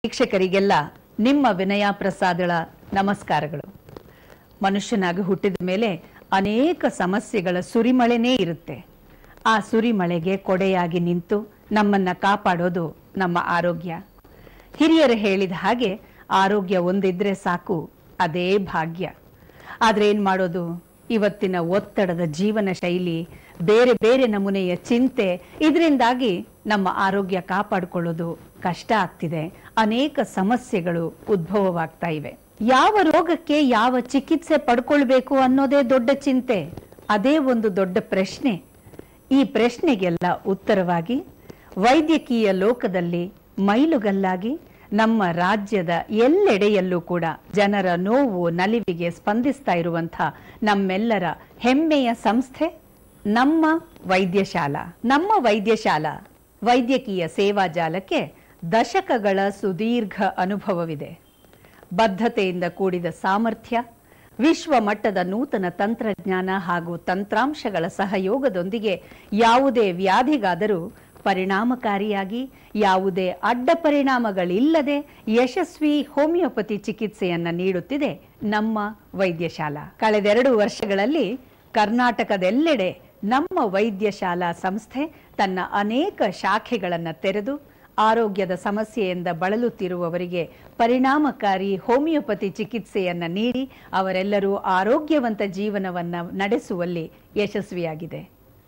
ವೀಕ್ಷಕರಿಗೆಲ್ಲ ನಿಮ್ಮ ವಿನಯ ಪ್ರಸಾದಳ ನಮಸ್ಕಾರಗಳು ಮನುಷ್ಯನಾಗಿ ಹುಟ್ಟಿದ ಮೇಲೆ ಅನೇಕ ಸಮಸ್ಯೆಗಳ ಸುರಿಮಳೆನೇ ಇರುತ್ತೆ ಆ ಸುರಿಮಳೆಗೆ ಕೊಡೆಯಾಗಿ ನಿಂತು ನಮ್ಮನ್ನ ಕಾಪಾಡೋದು ನಮ್ಮ ಆರೋಗ್ಯ ಹಿರಿಯರು ಹೇಳಿದ ಹಾಗೆ ಆರೋಗ್ಯ ಒಂದಿದ್ರೆ ಸಾಕು ಅದೇ ಭಾಗ್ಯ ಆದ್ರೆ ಏನ್ ಮಾಡೋದು ಇವತ್ತಿನ ಒತ್ತಡದ ಜೀವನ ಶೈಲಿ ಬೇರೆ ಬೇರೆ ನಮೂನೆಯ ಚಿಂತೆ ಇದರಿಂದಾಗಿ ನಮ್ಮ ಆರೋಗ್ಯ ಕಾಪಾಡಿಕೊಳ್ಳೋದು ಕಷ್ಟ ಆಗ್ತಿದೆ ಅನೇಕ ಸಮಸ್ಯೆಗಳು ಉದ್ಭವವಾಗ್ತಾ ಇವೆ ಯಾವ ರೋಗಕ್ಕೆ ಯಾವ ಚಿಕಿತ್ಸೆ ಪಡ್ಕೊಳ್ಬೇಕು ಅನ್ನೋದೇ ದೊಡ್ಡ ಚಿಂತೆ ಅದೇ ಒಂದು ದೊಡ್ಡ ಪ್ರಶ್ನೆ ಈ ಪ್ರಶ್ನೆಗೆಲ್ಲ ಉತ್ತರವಾಗಿ ವೈದ್ಯಕೀಯ ಲೋಕದಲ್ಲಿ ಮೈಲುಗಲ್ಲಾಗಿ ನಮ್ಮ ರಾಜ್ಯದ ಎಲ್ಲೆಡೆಯಲ್ಲೂ ಕೂಡ ಜನರ ನೋವು ನಲಿವಿಗೆ ಸ್ಪಂದಿಸ್ತಾ ಇರುವಂಥ ನಮ್ಮೆಲ್ಲರ ಹೆಮ್ಮೆಯ ಸಂಸ್ಥೆ ನಮ್ಮ ವೈದ್ಯಶಾಲಾ ನಮ್ಮ ವೈದ್ಯಶಾಲಾ ವೈದ್ಯಕೀಯ ಸೇವಾ ಜಾಲಕ್ಕೆ ದಶಕಗಳ ಸುದೀರ್ಘ ಅನುಭವವಿದೆ ಬದ್ಧತೆಯಿಂದ ಕೂಡಿದ ಸಾಮರ್ಥ್ಯ ವಿಶ್ವ ಮಟ್ಟದ ನೂತನ ತಂತ್ರಜ್ಞಾನ ಹಾಗೂ ತಂತ್ರಾಂಶಗಳ ಸಹಯೋಗದೊಂದಿಗೆ ಯಾವುದೇ ವ್ಯಾಧಿಗಾದರೂ ಪರಿಣಾಮಕಾರಿಯಾಗಿ ಯಾವುದೇ ಅಡ್ಡ ಪರಿಣಾಮಗಳಿಲ್ಲದೆ ಯಶಸ್ವಿ ಹೋಮಿಯೋಪತಿ ಚಿಕಿತ್ಸೆಯನ್ನ ನೀಡುತ್ತಿದೆ ನಮ್ಮ ವೈದ್ಯಶಾಲಾ ಕಳೆದೆರಡು ವರ್ಷಗಳಲ್ಲಿ ಕರ್ನಾಟಕದೆಲ್ಲೆಡೆ ನಮ್ಮ ವೈದ್ಯಶಾಲಾ ಸಂಸ್ಥೆ ತನ್ನ ಅನೇಕ ಶಾಖೆಗಳನ್ನು ತೆರೆದು ಆರೋಗ್ಯದ ಸಮಸ್ಯೆಯಿಂದ ಬಳಲುತ್ತಿರುವವರಿಗೆ ಪರಿಣಾಮಕಾರಿ ಹೋಮಿಯೋಪತಿ ಚಿಕಿತ್ಸೆಯನ್ನ ನೀಡಿ ಅವರೆಲ್ಲರೂ ಆರೋಗ್ಯವಂತ ಜೀವನವನ್ನ ನಡೆಸುವಲ್ಲಿ ಯಶಸ್ವಿಯಾಗಿದೆ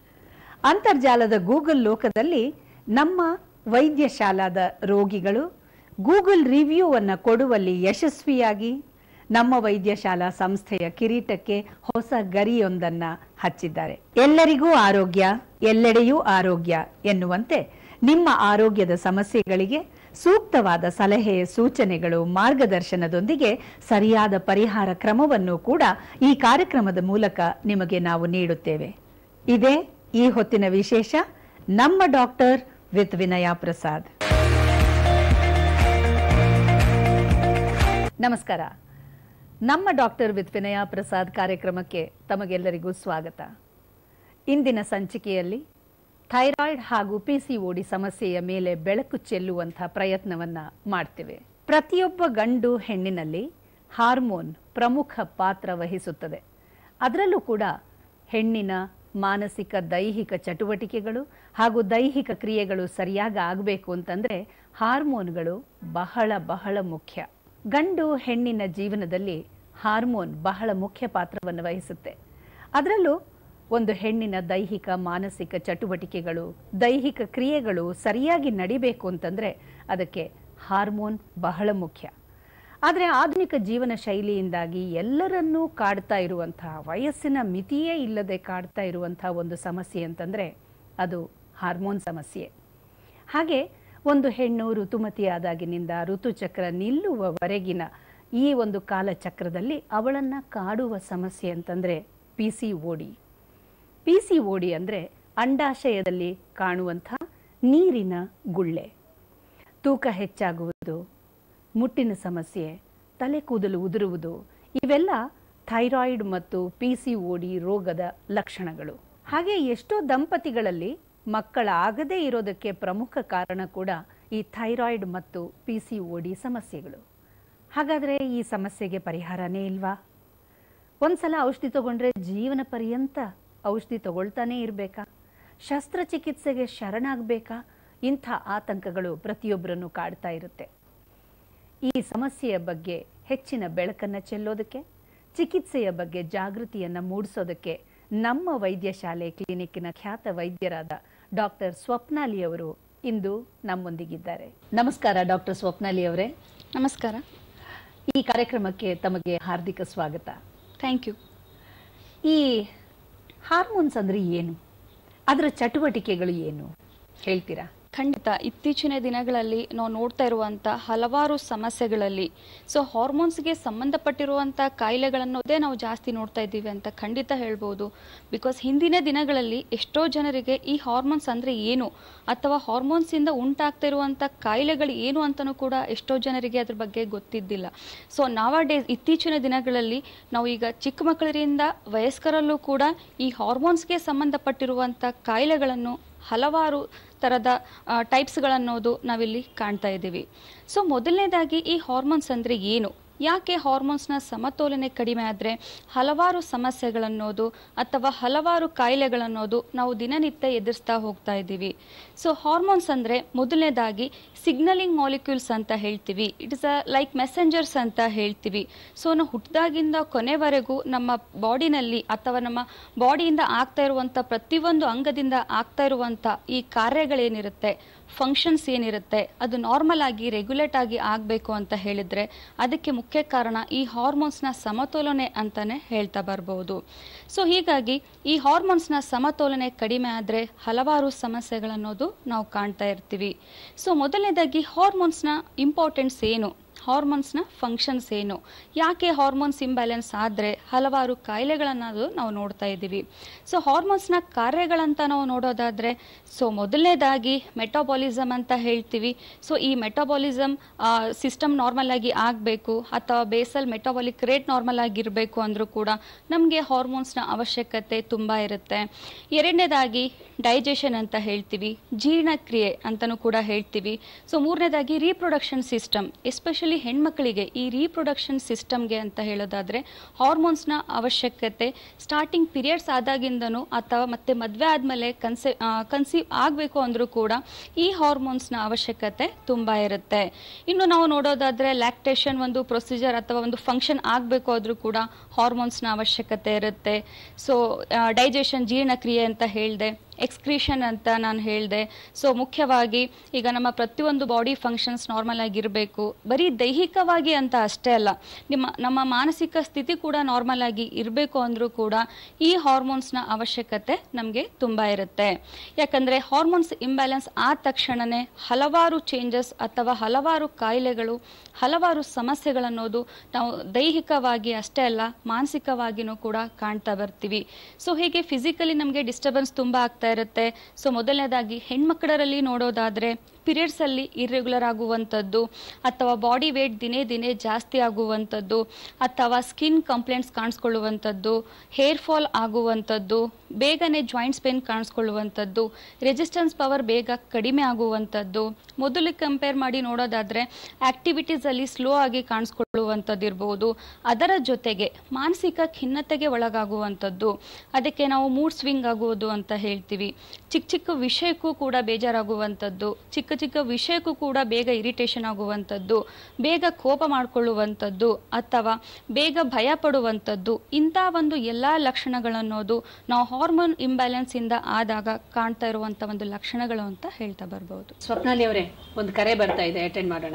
ಅಂತರ್ಜಾಲದ ಗೂಗಲ್ ಲೋಕದಲ್ಲಿ ನಮ್ಮ ವೈದ್ಯಶಾಲಾದ ರೋಗಿಗಳು ಗೂಗಲ್ ರಿವ್ಯೂ ಅನ್ನ ಕೊಡುವಲ್ಲಿ ಯಶಸ್ವಿಯಾಗಿ ನಮ್ಮ ವೈದ್ಯಶಾಲಾ ಸಂಸ್ಥೆಯ ಕಿರೀಟಕ್ಕೆ ಹೊಸ ಗರಿಯೊಂದನ್ನ ಹಚ್ಚಿದ್ದಾರೆ ಎಲ್ಲರಿಗೂ ಆರೋಗ್ಯ ಎಲ್ಲೆಡೆಯೂ ಆರೋಗ್ಯ ಎನ್ನುವಂತೆ ನಿಮ್ಮ ಆರೋಗ್ಯದ ಸಮಸ್ಯೆಗಳಿಗೆ ಸೂಕ್ತವಾದ ಸಲಹೆ ಸೂಚನೆಗಳು ಮಾರ್ಗದರ್ಶನದೊಂದಿಗೆ ಸರಿಯಾದ ಪರಿಹಾರ ಕ್ರಮವನ್ನು ಕೂಡ ಈ ಕಾರ್ಯಕ್ರಮದ ಮೂಲಕ ನಿಮಗೆ ನಾವು ನೀಡುತ್ತೇವೆ ಇದೇ ಈ ಹೊತ್ತಿನ ವಿಶೇಷ ನಮ್ಮ ಡಾಕ್ಟರ್ ವಿತ್ ವಿನಯ ಪ್ರಸಾದ್ ನಮಸ್ಕಾರ ನಮ್ಮ ಡಾಕ್ಟರ್ ವಿತ್ ವಿನಯ ಪ್ರಸಾದ್ ಕಾರ್ಯಕ್ರಮಕ್ಕೆ ತಮಗೆಲ್ಲರಿಗೂ ಸ್ವಾಗತ ಇಂದಿನ ಸಂಚಿಕೆಯಲ್ಲಿ ಥೈರಾಯ್ಡ್ ಹಾಗೂ ಪಿಸಿಒಡಿ ಸಮಸ್ಯೆಯ ಮೇಲೆ ಬೆಳಕು ಚೆಲ್ಲುವಂತಹ ಪ್ರಯತ್ನವನ್ನ ಮಾಡ್ತೇವೆ ಪ್ರತಿಯೊಬ್ಬ ಗಂಡು ಹೆಣ್ಣಿನಲ್ಲಿ ಹಾರ್ಮೋನ್ ಪ್ರಮುಖ ಪಾತ್ರ ವಹಿಸುತ್ತದೆ ಅದರಲ್ಲೂ ಕೂಡ ಹೆಣ್ಣಿನ ಮಾನಸಿಕ ದೈಹಿಕ ಚಟುವಟಿಕೆಗಳು ಹಾಗೂ ದೈಹಿಕ ಕ್ರಿಯೆಗಳು ಸರಿಯಾಗಿ ಆಗಬೇಕು ಅಂತಂದ್ರೆ ಹಾರ್ಮೋನ್ಗಳು ಬಹಳ ಬಹಳ ಮುಖ್ಯ ಗಂಡು ಹೆಣ್ಣಿನ ಜೀವನದಲ್ಲಿ ಹಾರ್ಮೋನ್ ಬಹಳ ಮುಖ್ಯ ಪಾತ್ರವನ್ನು ವಹಿಸುತ್ತೆ ಅದರಲ್ಲೂ ಒಂದು ಹೆಣ್ಣಿನ ದೈಹಿಕ ಮಾನಸಿಕ ಚಟುವಟಿಕೆಗಳು ದೈಹಿಕ ಕ್ರಿಯೆಗಳು ಸರಿಯಾಗಿ ನಡಿಬೇಕು ಅಂತಂದ್ರೆ ಅದಕ್ಕೆ ಹಾರ್ಮೋನ್ ಬಹಳ ಮುಖ್ಯ ಆದರೆ ಆಧುನಿಕ ಜೀವನ ಶೈಲಿಯಿಂದಾಗಿ ಎಲ್ಲರನ್ನೂ ಕಾಡ್ತಾ ಇರುವಂತಹ ವಯಸ್ಸಿನ ಮಿತಿಯೇ ಇಲ್ಲದೆ ಕಾಡ್ತಾ ಇರುವಂತಹ ಒಂದು ಸಮಸ್ಯೆ ಅಂತಂದ್ರೆ ಅದು ಹಾರ್ಮೋನ್ ಸಮಸ್ಯೆ ಹಾಗೆ ಒಂದು ಹೆಣ್ಣು ಋತುಮತಿಯಾದಾಗಿನಿಂದ ಋತುಚಕ್ರ ನಿಲ್ಲುವವರೆಗಿನ ಈ ಒಂದು ಕಾಲಚಕ್ರದಲ್ಲಿ ಅವಳನ್ನ ಕಾಡುವ ಸಮಸ್ಯೆ ಅಂತಂದ್ರೆ P C O D P C O D ಅಂದ್ರೆ ಅಂಡಾಶಯದಲ್ಲಿ ಕಾಣುವಂಥ ನೀರಿನ ಗುಳ್ಳೆ ತೂಕ ಹೆಚ್ಚಾಗುವುದು ಮುಟ್ಟಿನ ಸಮಸ್ಯೆ ತಲೆ ಕೂದಲು ಉದುರುವುದು ಇವೆಲ್ಲ ಥೈರಾಯ್ಡ್ ಮತ್ತು ಪಿ ಸಿ ಓಡಿ ರೋಗದ ಲಕ್ಷಣಗಳು ಹಾಗೆ ಎಷ್ಟೋ ದಂಪತಿಗಳಲ್ಲಿ ಮಕ್ಕಳ ಆಗದೇ ಇರೋದಕ್ಕೆ ಪ್ರಮುಖ ಕಾರಣ ಕೂಡ ಈ ಥೈರಾಯ್ಡ್ ಮತ್ತು ಪಿ ಸಿ ಓಡಿ ಸಮಸ್ಯೆಗಳು ಹಾಗಾದ್ರೆ ಈ ಸಮಸ್ಯೆಗೆ ಪರಿಹಾರನೇ ಇಲ್ವಾ ಒಂದ್ಸಲ ಔಷಧಿ ತಗೊಂಡ್ರೆ ಜೀವನ ಪರ್ಯಂತ ಔಷಧಿ ತಗೊಳ್ತಾನೇ ಇರಬೇಕಾ ಶಸ್ತ್ರಚಿಕಿತ್ಸೆಗೆ ಶರಣಾಗಬೇಕಾ ಇಂಥ ಆತಂಕಗಳು ಪ್ರತಿಯೊಬ್ಬರನ್ನು ಕಾಡ್ತಾ ಇರುತ್ತೆ ಈ ಸಮಸ್ಯೆಯ ಬಗ್ಗೆ ಹೆಚ್ಚಿನ ಬೆಳಕನ್ನು ಚೆಲ್ಲೋದಕ್ಕೆ ಚಿಕಿತ್ಸೆಯ ಬಗ್ಗೆ ಜಾಗೃತಿಯನ್ನು ಮೂಡಿಸೋದಕ್ಕೆ ನಮ್ಮ ವೈದ್ಯಶಾಲೆ ಕ್ಲಿನಿಕ್ಕಿನ ಖ್ಯಾತ ವೈದ್ಯರಾದ ಡಾಕ್ಟರ್ ಸ್ವಪ್ನಾಲಿ ಅವರು ಇಂದು ನಮ್ಮೊಂದಿಗಿದ್ದಾರೆ ನಮಸ್ಕಾರ ಡಾಕ್ಟರ್ ಸ್ವಪ್ನಾಲಿ ಅವರೇ ನಮಸ್ಕಾರ ಈ ಕಾರ್ಯಕ್ರಮಕ್ಕೆ ತಮಗೆ ಹಾರ್ದಿಕ ಸ್ವಾಗತ ಥ್ಯಾಂಕ್ ಯು ಈ ಹಾರ್ಮೋನ್ಸ್ ಅಂದ್ರೆ ಏನು ಅದರ ಚಟುವಟಿಕೆಗಳು ಏನು ಹೇಳ್ತೀರಾ ಖಂಡಿತ ಇತ್ತೀಚಿನ ದಿನಗಳಲ್ಲಿ ನಾವು ನೋಡ್ತಾ ಇರುವಂಥ ಹಲವಾರು ಸಮಸ್ಯೆಗಳಲ್ಲಿ ಸೊ ಹಾರ್ಮೋನ್ಸ್ಗೆ ಸಂಬಂಧಪಟ್ಟಿರುವಂಥ ಕಾಯಿಲೆಗಳನ್ನೋದೇ ನಾವು ಜಾಸ್ತಿ ನೋಡ್ತಾ ಇದ್ದೀವಿ ಅಂತ ಖಂಡಿತ ಹೇಳ್ಬೋದು ಬಿಕಾಸ್ ಹಿಂದಿನ ದಿನಗಳಲ್ಲಿ ಎಷ್ಟೋ ಜನರಿಗೆ ಈ ಹಾರ್ಮೋನ್ಸ್ ಅಂದರೆ ಏನು ಅಥವಾ ಹಾರ್ಮೋನ್ಸಿಂದ ಉಂಟಾಗ್ತಾ ಇರುವಂಥ ಕಾಯಿಲೆಗಳು ಏನು ಅಂತಲೂ ಕೂಡ ಎಷ್ಟೋ ಜನರಿಗೆ ಅದ್ರ ಬಗ್ಗೆ ಗೊತ್ತಿದ್ದಿಲ್ಲ ಸೊ ನಾವ ಡೇಸ್ ಇತ್ತೀಚಿನ ದಿನಗಳಲ್ಲಿ ನಾವು ಈಗ ಚಿಕ್ಕ ಮಕ್ಕಳರಿಂದ ವಯಸ್ಕರಲ್ಲೂ ಕೂಡ ಈ ಹಾರ್ಮೋನ್ಸ್ಗೆ ಸಂಬಂಧಪಟ್ಟಿರುವಂಥ ಕಾಯಿಲೆಗಳನ್ನು ಹಲವಾರು ಥರದ ಟೈಪ್ಸ್ಗಳನ್ನೋದು ನಾವಿಲ್ಲಿ ಕಾಣ್ತಾ ಇದ್ದೀವಿ ಸೊ ಮೊದಲನೇದಾಗಿ ಈ ಹಾರ್ಮೋನ್ಸ್ ಅಂದರೆ ಏನು ಯಾಕೆ ಹಾರ್ಮೋನ್ಸ್ನ ಸಮತೋಲನೆ ಕಡಿಮೆ ಆದರೆ ಹಲವಾರು ಸಮಸ್ಯೆಗಳನ್ನೋದು ಅಥವಾ ಹಲವಾರು ಕಾಯಿಲೆಗಳನ್ನೋದು ನಾವು ದಿನನಿತ್ಯ ಎದುರಿಸ್ತಾ ಹೋಗ್ತಾ ಇದ್ದೀವಿ ಸೊ ಹಾರ್ಮೋನ್ಸ್ ಅಂದರೆ ಮೊದಲನೇದಾಗಿ ಸಿಗ್ನಲಿಂಗ್ ಮಾಲಿಕ್ಯೂಲ್ಸ್ ಅಂತ ಹೇಳ್ತೀವಿ it is a like messengers ಅಂತ ಹೇಳ್ತೀವಿ ಸೊ ನಾವು ಹುಟ್ಟಿದಾಗಿಂದ ಕೊನೆವರೆಗೂ ನಮ್ಮ ಬಾಡಿನಲ್ಲಿ ಅಥವಾ ನಮ್ಮ ಬಾಡಿಯಿಂದ ಆಗ್ತಾ ಇರುವಂಥ ಪ್ರತಿಯೊಂದು ಅಂಗದಿಂದ ಆಗ್ತಾ ಇರುವಂಥ ಈ ಕಾರ್ಯಗಳೇನಿರುತ್ತೆ ಫಂಕ್ಷನ್ಸ್ ಏನಿರುತ್ತೆ ಅದು ನಾರ್ಮಲ್ ಆಗಿ ರೆಗ್ಯುಲೇಟ್ ಆಗಿ ಆಗಬೇಕು ಅಂತ ಹೇಳಿದ್ರೆ ಅದಕ್ಕೆ ಮುಖ್ಯ ಕಾರಣ ಈ ಹಾರ್ಮೋನ್ಸ್ನ ಸಮತೋಲನೆ ಅಂತಾನೆ ಹೇಳ್ತಾ ಬರ್ಬೋದು ಸೊ ಹೀಗಾಗಿ ಈ ಹಾರ್ಮೋನ್ಸ್ನ ಸಮತೋಲನೆ ಕಡಿಮೆ ಆದರೆ ಹಲವಾರು ಸಮಸ್ಯೆಗಳನ್ನೋದು ನಾವು ಕಾಣ್ತಾ ಇರ್ತೀವಿ ಸೊ ಮೊದಲನೇದಾಗಿ ಹಾರ್ಮೋನ್ಸ್ನ ಇಂಪಾರ್ಟೆನ್ಸ್ ಏನು ಹಾರ್ಮೋನ್ಸ್ನ ಫಂಕ್ಷನ್ಸ್ ಏನು ಯಾಕೆ ಹಾರ್ಮೋನ್ಸ್ ಇಂಬ್ಯಾಲೆನ್ಸ್ ಆದರೆ ಹಲವಾರು ಕಾಯಿಲೆಗಳನ್ನೋದು ನಾವು ನೋಡ್ತಾ ಇದ್ದೀವಿ ಸೊ ಹಾರ್ಮೋನ್ಸ್ನ ಕಾರ್ಯಗಳಂತ ನಾವು ನೋಡೋದಾದರೆ ಸೊ ಮೊದಲನೇದಾಗಿ ಮೆಟಾಬಾಲಿಸಮ್ ಅಂತ ಹೇಳ್ತೀವಿ ಸೊ ಈ ಮೆಟಾಬಾಲಿಸಮ್ ಸಿಸ್ಟಮ್ ನಾರ್ಮಲ್ ಆಗಿ ಆಗಬೇಕು ಅಥವಾ ಬೇಸಲ್ ಮೆಟಾಬಾಲಿಕ್ ರೇಟ್ ನಾರ್ಮಲ್ ಆಗಿರಬೇಕು ಅಂದರೂ ಕೂಡ ನಮಗೆ ಹಾರ್ಮೋನ್ಸ್ನ ಅವಶ್ಯಕತೆ ತುಂಬ ಇರುತ್ತೆ ಎರಡನೇದಾಗಿ ಡೈಜೆಷನ್ ಅಂತ ಹೇಳ್ತೀವಿ ಜೀರ್ಣಕ್ರಿಯೆ ಅಂತಲೂ ಕೂಡ ಹೇಳ್ತೀವಿ ಸೊ ಮೂರನೇದಾಗಿ ರೀಪ್ರೊಡಕ್ಷನ್ ಸಿಸ್ಟಮ್ ಎಸ್ಪೆಷಲಿ ಹೆಣ್ಮಕ್ಳಿಗೆ ಈ ರೀಪ್ರೊಡಕ್ಷನ್ ಸಿಸ್ಟಮ್ಗೆ ಅಂತ ಹೇಳೋದಾದರೆ ಹಾರ್ಮೋನ್ಸ್ನ ಅವಶ್ಯಕತೆ ಸ್ಟಾರ್ಟಿಂಗ್ ಪೀರಿಯಡ್ಸ್ ಆದಾಗಿಂದನೂ ಅಥವಾ ಮತ್ತೆ ಮದುವೆ ಆದಮೇಲೆ ಕನ್ಸೆ ಕನ್ಸೀವ್ ಆಗಬೇಕು ಅಂದರೂ ಕೂಡ ಈ ಹಾರ್ಮೋನ್ಸ್ನ ಅವಶ್ಯಕತೆ ತುಂಬ ಇರುತ್ತೆ ಇನ್ನು ನಾವು ನೋಡೋದಾದರೆ ಲ್ಯಾಕ್ಟೇಷನ್ ಒಂದು ಪ್ರೊಸೀಜರ್ ಅಥವಾ ಒಂದು ಫಂಕ್ಷನ್ ಆಗಬೇಕು ಆದರೂ ಕೂಡ ಹಾರ್ಮೋನ್ಸ್ನ ಅವಶ್ಯಕತೆ ಇರುತ್ತೆ ಸೊ ಡೈಜೆಷನ್ ಜೀರ್ಣಕ್ರಿಯೆ ಅಂತ ಹೇಳಿದೆ ಎಕ್ಸ್ಕ್ರೀಷನ್ ಅಂತ ನಾನು ಹೇಳಿದೆ ಸೊ ಮುಖ್ಯವಾಗಿ ಈಗ ನಮ್ಮ ಪ್ರತಿಯೊಂದು ಬಾಡಿ ಫಂಕ್ಷನ್ಸ್ ನಾರ್ಮಲ್ ಆಗಿರಬೇಕು ಬರೀ ದೈಹಿಕವಾಗಿ ಅಂತ ಅಷ್ಟೇ ಅಲ್ಲ ನಿಮ್ಮ ನಮ್ಮ ಮಾನಸಿಕ ಸ್ಥಿತಿ ಕೂಡ ನಾರ್ಮಲ್ ಆಗಿ ಇರಬೇಕು ಅಂದರೂ ಕೂಡ ಈ ಹಾರ್ಮೋನ್ಸ್ನ ಅವಶ್ಯಕತೆ ನಮಗೆ ತುಂಬ ಇರುತ್ತೆ ಯಾಕಂದರೆ ಹಾರ್ಮೋನ್ಸ್ ಇಂಬ್ಯಾಲೆನ್ಸ್ ಆದ ತಕ್ಷಣವೇ ಹಲವಾರು ಚೇಂಜಸ್ ಅಥವಾ ಹಲವಾರು ಕಾಯಿಲೆಗಳು ಹಲವಾರು ಸಮಸ್ಯೆಗಳನ್ನೋದು ನಾವು ದೈಹಿಕವಾಗಿ ಅಷ್ಟೇ ಅಲ್ಲ ಮಾನಸಿಕವಾಗಿಯೂ ಕೂಡ ಕಾಣ್ತಾ ಬರ್ತೀವಿ ಸೊ ಹೀಗೆ ಫಿಸಿಕಲಿ ನಮಗೆ ಡಿಸ್ಟರ್ಬೆನ್ಸ್ ತುಂಬ ಆಗ್ತಾ ಇರುತ್ತೆ ಸೊ ಮೊದಲನೇದಾಗಿ ಹೆಣ್ಮಕ್ಕಳರಲ್ಲಿ ನೋಡೋದಾದರೆ ಪೀರಿಯಡ್ಸ್ ಅಲ್ಲಿ ಇರ್ರೆಗ್ಯುಲರ್ ಆಗುವಂಥದ್ದು ಅಥವಾ ಬಾಡಿ ವೇಟ್ ದಿನೇ ದಿನೇ ಜಾಸ್ತಿ ಆಗುವಂಥದ್ದು ಅಥವಾ ಸ್ಕಿನ್ ಕಂಪ್ಲೇಂಟ್ಸ್ ಕಾಣಿಸ್ಕೊಳ್ಳುವಂಥದ್ದು ಹೇರ್ ಫಾಲ್ ಆಗುವಂಥದ್ದು ಬೇಗನೆ ಜಾಯಿಂಟ್ಸ್ ಪೇನ್ ಕಾಣಿಸ್ಕೊಳ್ಳುವಂಥದ್ದು ರೆಸಿಸ್ಟೆನ್ಸ್ ಪವರ್ ಬೇಗ ಕಡಿಮೆ ಆಗುವಂಥದ್ದು ಮೊದಲು ಕಂಪೇರ್ ಮಾಡಿ ನೋಡೋದಾದರೆ ಆಕ್ಟಿವಿಟೀಸಲ್ಲಿ ಸ್ಲೋ ಆಗಿ ಕಾಣಿಸ್ಕೊಳ್ಳುವಂಥದ್ದು ಇರ್ಬೋದು ಅದರ ಜೊತೆಗೆ ಮಾನಸಿಕ ಖಿನ್ನತೆಗೆ ಒಳಗಾಗುವಂಥದ್ದು ಅದಕ್ಕೆ ನಾವು ಮೂಡ್ ಸ್ವಿಂಗ್ ಆಗುವುದು ಅಂತ ಹೇಳ್ತೀವಿ ಚಿಕ್ಕ ಚಿಕ್ಕ ವಿಷಯಕ್ಕೂ ಕೂಡ ಬೇಜಾರಾಗುವಂಥದ್ದು ಚಿಕ್ಕ ಚಿಕ್ಕ ವಿಷಯಕ್ಕೂ ಕೂಡ ಬೇಗ ಇರಿಟೇಷನ್ ಆಗುವಂಥದ್ದು ಬೇಗ ಕೋಪ ಮಾಡಿಕೊಳ್ಳುವಂಥದ್ದು ಅಥವಾ ಬೇಗ ಭಯ ಪಡುವಂಥದ್ದು ಇಂಥ ಒಂದು ಎಲ್ಲ ಲಕ್ಷಣಗಳನ್ನೋದು ನಾವು ಹಾರ್ಮೋನ್ ಇಂಬ್ಯಾಲೆನ್ಸ್ ಇಂದ ಆದಾಗ ಕಾಣ್ತಾ ಇರುವಂಥ ಒಂದು ಲಕ್ಷಣಗಳು ಅಂತ ಹೇಳ್ತಾ ಬರ್ಬೋದು ಸ್ವಪ್ನಾಲಿ ಅವರೇ ಒಂದು ಕರೆ ಬರ್ತಾ ಇದೆ ಅಟೆಂಡ್ ಮಾಡೋಣ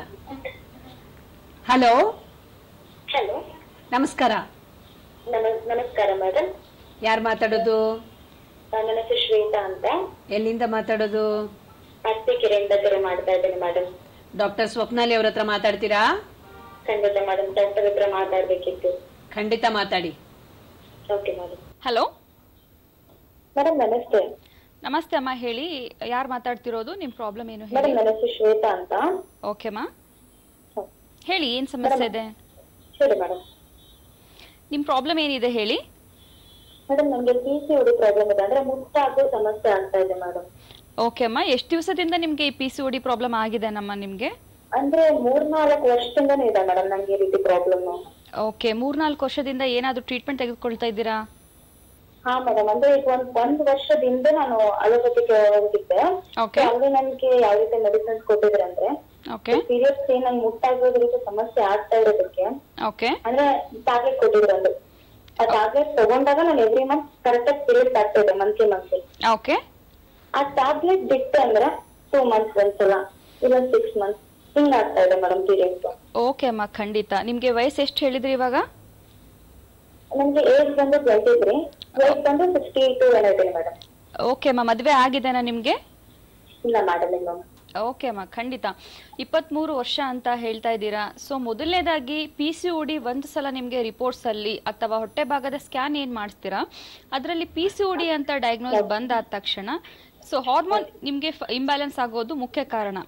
ಹಲೋ ಹಲೋ ನಮಸ್ಕಾರ ನಮ- ನಮಸ್ಕಾರ ಮೇಡಮ್ ಯಾರು ಮಾತಾಡೋದು ನನ್ನ ಹೆಸರು ಶ್ವೇತಾ ಅಂತ ಎಲ್ಲಿಂದ ಮಾತಾಡೋದು ಅತ್ತಿಕೆರೆಯಿಂದ ಕರೆ ಮಾಡ್ತಾ ಇದ್ದೇನೆ ಮೇಡಮ್ ಡಾಕ್ಟರ್ ಸ್ವಪ್ನಾಲಿ ಅವ್ರ ಹತ್ರ ಮಾತಾಡ್ತೀರಾ ಖಂಡಿತ ಮೇಡಮ್ ಡಾಕ್ಟರ್ ಹತ್ರ ಮಾತಾಡ್ಬೇಕಿತ್ತು ಖಂಡಿತ ಮಾತಾಡಿ ಓಕೆ ಮೇಡಮ್ ಹಲೋ ಮೇಡಮ್ ನಮಸ್ತೆ ನಮಸ್ತೆ ಅಮ್ಮ ಹೇಳಿ ಯಾರು ಮಾತಾಡ್ತಿರೋದು ನಿಮ್ಮ ಪ್ರಾಬ್ಲಮ್ ಏನು ಹೇಳಿ ಮೇಡಮ್ ನನ್ನ ಹೆಸರು ಶ್ವೇತಾ ಅಂತ ಓಕೆಮ್ಮ ಹ. ಹೇಳಿ ಏನು ಸಮಸ್ಯೆ ಇದೆ ಹೇಳಿ ಮೇಡಮ್ ನಿಮ್ಮ ಪ್ರಾಬ್ಲಮ್ ಏನಿದೆ ಹೇಳಿ ಮೇಡಮ್ ನಮ್ಗೆ ಪಿ ಸಿ ಒಡಿ ಪ್ರಾಬ್ಲಮ್ ಇದೆ ಅಂದ್ರೆ ಮುಟ್ಟಾಗೋ ಸಮಸ್ಯೆ ಆಗ್ತಾ ಇದೆ ಮೇಡಮ್ ಓಕೆ ಅಮ್ಮ ಎಷ್ಟು ದಿವಸದಿಂದ ನಿಮಗೆ ಈ ಪಿ ಸಿ ಡಿ ಪ್ರಾಬ್ಲಮ್ ಆಗಿದೆ ನಮ್ಮ ನಿಮಗೆ ಅಂದ್ರೆ ಮೂರ್ನಾಲ್ಕು ವರ್ಷದಿಂದನೇ ಇದೆ ಮೇಡಮ್ ನಂಗೆ ಈ ರೀತಿ ಪ್ರಾಬ್ಲಮ್ ಓಕೆ ಮೂರ್ನಾಲ್ಕು ವರ್ಷದಿಂದ ಏನಾದರೂ ಟ್ರೀಟ್ಮೆಂಟ್ ತೆಗೆದುಕೊಳ್ತಾ ಇದ್ದೀರಾ ಹಾ ಮೇಡಮ್ ಅಂದ್ರೆ ಈಗ ಒಂದ್ ಒಂದ್ ವರ್ಷದಿಂದ ನಾನು ಅಲೋಪತಿಗೆ ಹೋಗಿದ್ದೆ ಓಕೆ So ಅಲ್ಲಿ ನನ್ಗೆ ಯಾವ ರೀತಿ ಮೆಡಿಸಿನ್ಸ್ ಕೊಟ್ಟಿದ್ರಂದ್ರೆ ಓಕೆ ಪೀರಿಯಡ್ಸ್ ಏನ್ ನಂಗೆ ಮುಟ್ಟಾಗೋದ್ರಿಂದ ಸಮಸ್ಯೆ ಆಗ್ತಾ ಇರೋದಕ್ಕೆ ಓಕೆ ಅಂದ್ರೆ ಟ್ಯಾಬ್ಲೆಟ್ ಕೊಟ್ಟಿದ್ರು ಒಂದು ಆ ಟ್ಯಾಬ್ಲೆಟ್ ತಗೊಂಡಾಗ ನಾನು ಎವ್ರಿ ಮಂತ್ ಕರೆಕ್ಟ್ ಆಗಿ ಪೀರಿಯಡ್ಸ್ ಆಗ್ತಾ ಇದೆ ಮಂತ್ಲಿ ಮಂತ್ಲಿ ಓಕೆ ಆ ಟ್ಯಾಬ್ಲೆಟ್ ಬಿಟ್ಟು ಅಂದ್ರೆ ಟೂ ಮಂತ್ಸ್ ಒಂದ್ಸಲ ಇಲ್ಲ ಸಿಕ್ಸ್ ಮಂತ್ಸ್ ಹಿಂಗ್ ಆಗ್ತಾ ಇದೆ ಮೇಡಮ್ ಪೀರಿಯಡ್ಸ್ ಓಕೆ ಅಮ್ಮ ಖಂಡಿತ ನಿಮಗೆ ವಯಸ್ಸು ಎಷ್ಟು ಹೇಳಿದ್ರಿ ಇವಾಗ ನಮ್ಗೆ ಏಜ್ ಬಂದು ಟ್ವೆಂಟಿ ತ್ರೀ ವೇಟ್ ಬಂದು ಸಿಕ್ಸ್ಟಿ ಟೂ ಏನಿದೆ ಮೇಡಮ್ ಓಕೆ ಅಮ್ಮ ಮದುವೆ ಆಗಿದೆನಾ ನಿಮಗೆ ಇಲ್ಲ ಮೇಡಮ್ ಇಲ್ಲ ಓಕೆ ಅಮ್ಮ ಖಂಡಿತ ಇಪ್ಪತ್ತ್ಮೂರು ವರ್ಷ ಅಂತ ಹೇಳ್ತಾ ಇದ್ದೀರಾ ಸೊ ಮೊದಲನೇದಾಗಿ ಪಿ ಸಿ ಒ ಡಿ ಒಂದು ಸಲ ನಿಮಗೆ ರಿಪೋರ್ಟ್ಸಲ್ಲಿ ಅಥವಾ ಹೊಟ್ಟೆ ಭಾಗದ ಸ್ಕ್ಯಾನ್ ಏನು ಮಾಡಿಸ್ತೀರಾ ಅದರಲ್ಲಿ ಪಿ ಸಿ ಒ ಡಿ ಅಂತ ಡಯಾಗ್ನೋಸ್ ಬಂದಾದ ತಕ್ಷಣ ಸೊ ಹಾರ್ಮೋನ್ ನಿಮಗೆ ಇಂಬ್ಯಾಲೆನ್ಸ್ ಆಗೋದು ಮುಖ್ಯ ಕಾರಣ